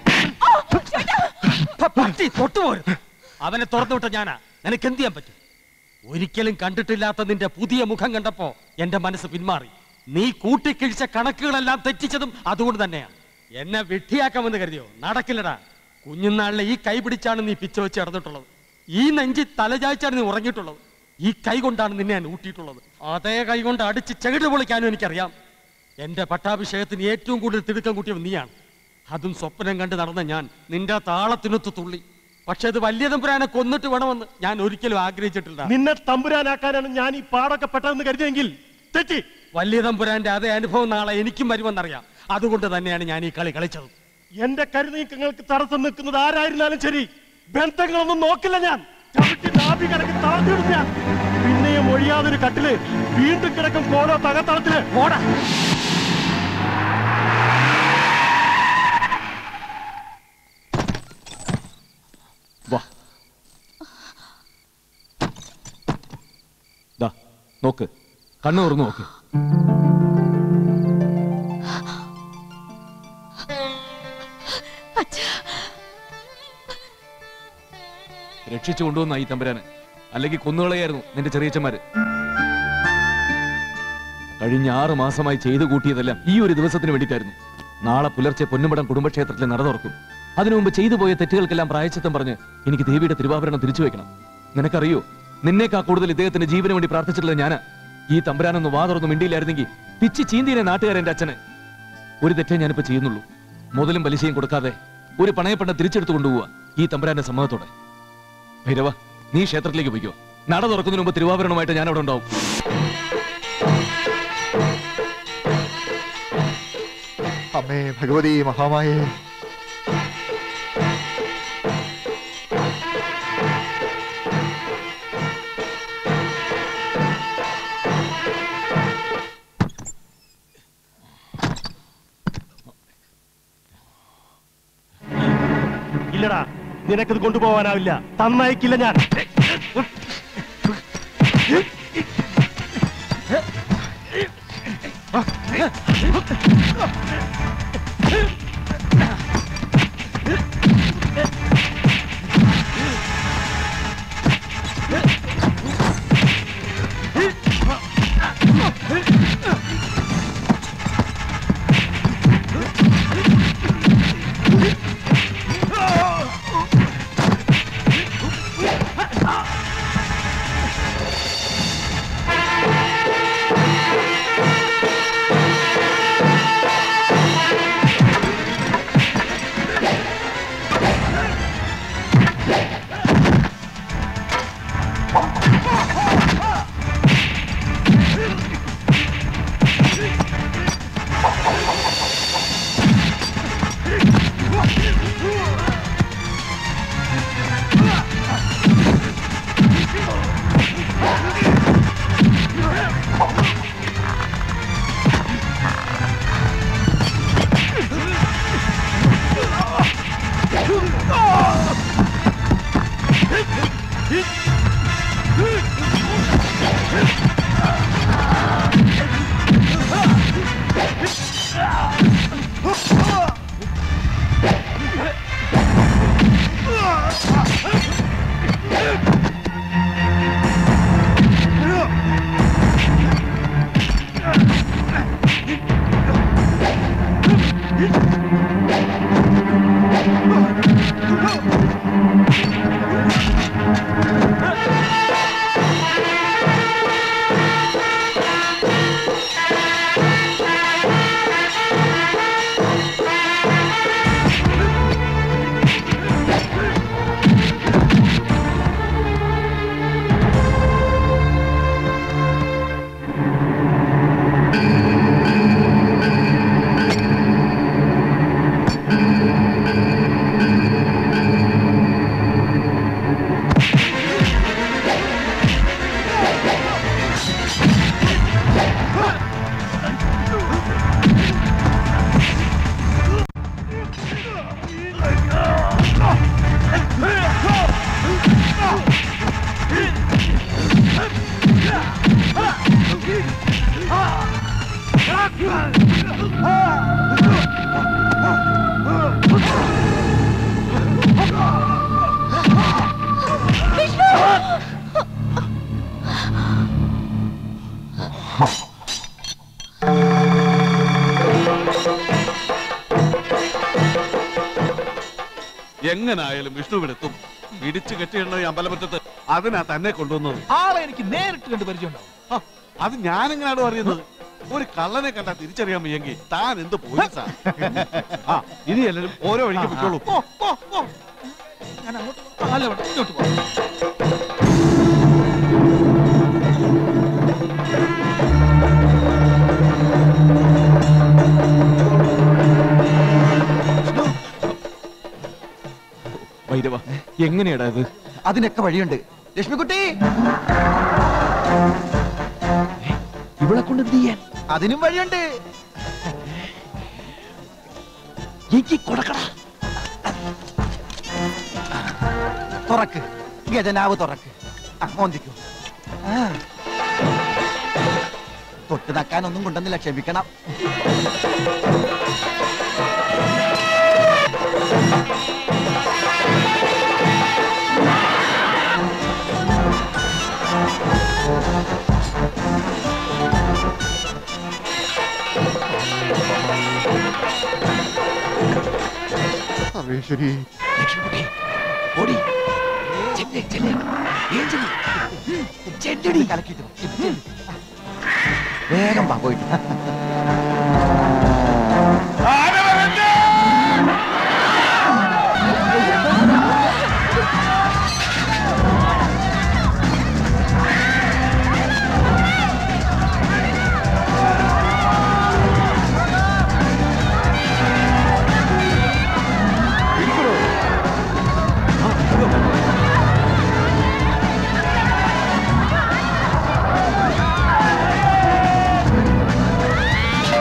പട്ടി തൊട്ടുപോരും അവനെ തുറന്നു വിട്ട ഞാനാ നിനക്ക് എന്ത് ചെയ്യാൻ പറ്റും ഒരിക്കലും കണ്ടിട്ടില്ലാത്ത നിന്റെ പുതിയ മുഖം കണ്ടപ്പോ എന്റെ മനസ്സ് പിന്മാറി നീ കൂട്ടിക്കിഴിച്ച കണക്കുകളെല്ലാം തെറ്റിച്ചതും അതുകൊണ്ട് തന്നെയാണ് എന്നെ വിഡ്ഢിയാക്കാമെന്ന് കരുതിയോ നടക്കില്ലടാ കുഞ്ഞുനാളിലെ ഈ കൈ പിടിച്ചാണ് നീ പിച്ച വെച്ച് നടന്നിട്ടുള്ളത് ഈ നെഞ്ചി തലചായ്ച്ചാണ് നീ ഉറങ്ങിയിട്ടുള്ളത് ഈ കൈ കൊണ്ടാണ് നിന്നെ ഞാൻ ഊട്ടിയിട്ടുള്ളത് അതേ കൈ കൊണ്ട് അടിച്ച് ചെകിട് പൊളിക്കാനും എനിക്കറിയാം എന്റെ പട്ടാഭിഷേകത്തിന് ഏറ്റവും കൂടുതൽ തിടുക്കം കൂട്ടിയവൻ നീയാണ് അതും സ്വപ്നം കണ്ട് നടന്ന ഞാൻ നിന്റെ താളത്തിനൊത്ത് തുള്ളി പക്ഷെ അത് വലിയ തമ്പുരാനെ കൊന്നിട്ട് വേണമെന്ന് ഞാൻ ഒരിക്കലും ആഗ്രഹിച്ചിട്ടില്ല നിന്നെ തമ്പുരാനാക്കാനാണ് ഞാൻ ഈ പാടൊക്കെ പെട്ടതെന്ന് കരുതിയെങ്കിൽ തെറ്റി വലിയ തമ്പുരാന്റെ അതേ അനുഭവം നാളെ എനിക്കും വരുമെന്നറിയാം അതുകൊണ്ട് തന്നെയാണ് ഞാൻ ഈ കളി കളിച്ചത് എന്റെ കരുനീക്കങ്ങൾക്ക് തടസ്സം നിൽക്കുന്നത് ആരായിരുന്നാലും ശരി ബന്ധങ്ങളൊന്നും നോക്കില്ല ഞാൻ ചവിട്ടി നാഭി കിടക്ക് തളർത്തിവിടും ഞാൻ പിന്നെയും ഒഴിയാതൊരു കട്ടില് വീണ്ടും കിടക്കും കോലോ തകത്തളത്തില് ഓടാ വാ ദാ നോക്ക് കണ്ണു തുറന്നു നോക്ക് രക്ഷിച്ചു കൊണ്ടുവന്ന ഈ തമ്പുരാന് അല്ലെങ്കിൽ കൊന്നുകളയായിരുന്നു നിന്റെ ചെറിയച്ചന്മാര് കഴിഞ്ഞ ആറ് മാസമായി ചെയ്തു കൂട്ടിയതെല്ലാം ഈ ഒരു ദിവസത്തിന് വേണ്ടിയിട്ടായിരുന്നു നാളെ പുലർച്ചെ പൊന്നുമടം കുടുംബക്ഷേത്രത്തിൽ നട തുറക്കും അതിനു മുമ്പ് ചെയ്തു പോയ തെറ്റുകൾക്കെല്ലാം പ്രായച്ചിത്തം പറഞ്ഞ് എനിക്ക് ദേവിയുടെ തിരുവാഭരണം തിരിച്ചു വെക്കണം നിനക്കറിയോ നിന്നേക്കാ കൂടുതൽ ഇദ്ദേഹത്തിന്റെ ജീവന് വേണ്ടി പ്രാർത്ഥിച്ചിട്ടുള്ളത് ഞാനാ ഈ തമ്പുരാനൊന്ന് വാ തുറന്ന് മിണ്ടിയില്ലായിരുന്നെങ്കിൽ പിച്ചി ചീന്തിയെ നാട്ടുകാരെ എന്റെ അച്ഛനെ ഒരു തെറ്റേ ഞാനിപ്പോ ചെയ്യുന്നുള്ളൂ മുതലും പലിശയും കൊടുക്കാതെ ഒരു പണയപ്പണ്ട തിരിച്ചെടുത്തു കൊണ്ടുപോവുക ഈ തമ്പുരാന്റെ സമ്മതത്തോടെ ഭൈരവ നീ ക്ഷേത്രത്തിലേക്ക് പോയിക്കോ നട തുറക്കുന്നതിന് മുമ്പ് തിരുവാഭരണമായിട്ട് ഞാൻ അവിടെ ഉണ്ടാവും അമ്മേ ഭഗവതി മഹാമായേ ഇല്ലടാ നിനക്കത് കൊണ്ടുപോകാനാവില്ല തന്നയക്കില്ല ഞാൻ Ah! എങ്ങനായാലും വിഷ്ണുവിനെത്തും പിടിച്ചു കെട്ടിയിടണോ ഈ അമ്പലമുറ്റത്ത് അതിനാ തന്നെ കൊണ്ടുവന്നത് ആളെ എനിക്ക് നേരിട്ട് കണ്ട് പരിചയമുണ്ടാവും ആ, അത് ഞാനെങ്ങനാണോ അറിയുന്നത് ഒരു കള്ളനെ കണ്ടാ തിരിച്ചറിയാൻ വയ്യെങ്കിൽ താൻ എന്ത് പോലീസാ ആ ഇനി എല്ലാവരും ഓരോ വഴിക്ക് വിട്ടോളൂ പോ, പോ, പോ. ഞാൻ അങ്ങോട്ട് പോ. അല്ല ഇവിടെ ഇങ്ങോട്ട് പോ വൈരവ എങ്ങനെയാടാ ഇത് അതിനൊക്കെ വഴിയുണ്ട് ലക്ഷ്മിക്കുട്ടി ഇവിടെ കൊണ്ട് എന്ത് ചെയ്യാൻ അതിനും വഴിയുണ്ട് എനിക്ക് കൊടുക്കടാ തുറക്ക് ഗജനാവ് തുറക്ക് ആ, മോന്തിക്കോ ആ. തൊട്ട് നക്കാനൊന്നും കൊണ്ടുവന്നില്ല ക്ഷമിക്കണം സർവേശ്വരി ലക്ഷ്മിക്കുട്ടി ഓടി ചെല്ല്, ചെല്ല്. ഏ, ചെല്ല്. ഉം, ചെല്ലടി. കലക്കിയിട്ട് വാ. ചെല്ല്, ചെല്ല്. വേഗം വാ പോയിട്ട് ആ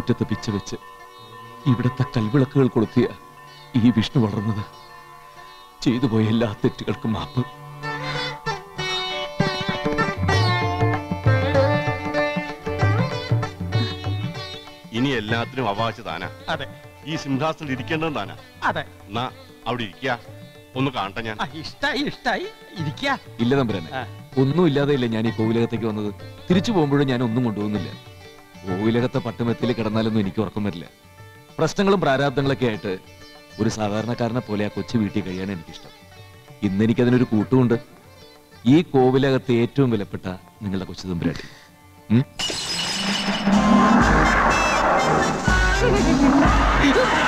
വീട്ടുമുറ്റത്ത് പിച്ച വെച്ച് ഇവിടത്തെ കൽവിളക്കുകൾ കൊളുത്തിയ ഈ വിഷ്ണു വളർന്നത് ചെയ്തു പോയ എല്ലാ തെറ്റുകൾക്കും മാപ്പ് ഇനി എല്ലാത്തിനും അവകാശ താനാ അതെ ഈ സിംഹാസനത്തിൽ ഇരിക്കേണ്ടതും താനാ അതെ എന്നാ അവിടെ ഇരിക്കുക ഒന്ന് കാണട്ടെ ഞാൻ ആ, ഇഷ്ടായി ഇഷ്ടായി ഇരിക്കാ ഇല്ല തമ്പുരാനെ ഒന്നുമില്ലാതെയില്ല ഞാൻ ഈ കോവിലകത്തേക്ക് വന്നത് തിരിച്ചു പോകുമ്പോഴും ഞാൻ ഒന്നും കൊണ്ടുപോകുന്നില്ല കോവിലകത്തെ പട്ടുമെത്തിൽ കിടന്നാലൊന്നും എനിക്ക് ഉറക്കം വരില്ല പ്രശ്നങ്ങളും പ്രാരാബ്ദങ്ങളൊക്കെ ആയിട്ട് ഒരു സാധാരണക്കാരനെ പോലെ ആ കൊച്ചു വീട്ടിൽ കഴിയാൻ എനിക്കിഷ്ടം ഇന്ന് എനിക്കതിനൊരു കൂട്ടുമുണ്ട് ഈ കോവിലകത്തെ ഏറ്റവും വിലപ്പെട്ട നിങ്ങളുടെ കൊച്ചു തമ്പുരാട്ടി ഉം? ആ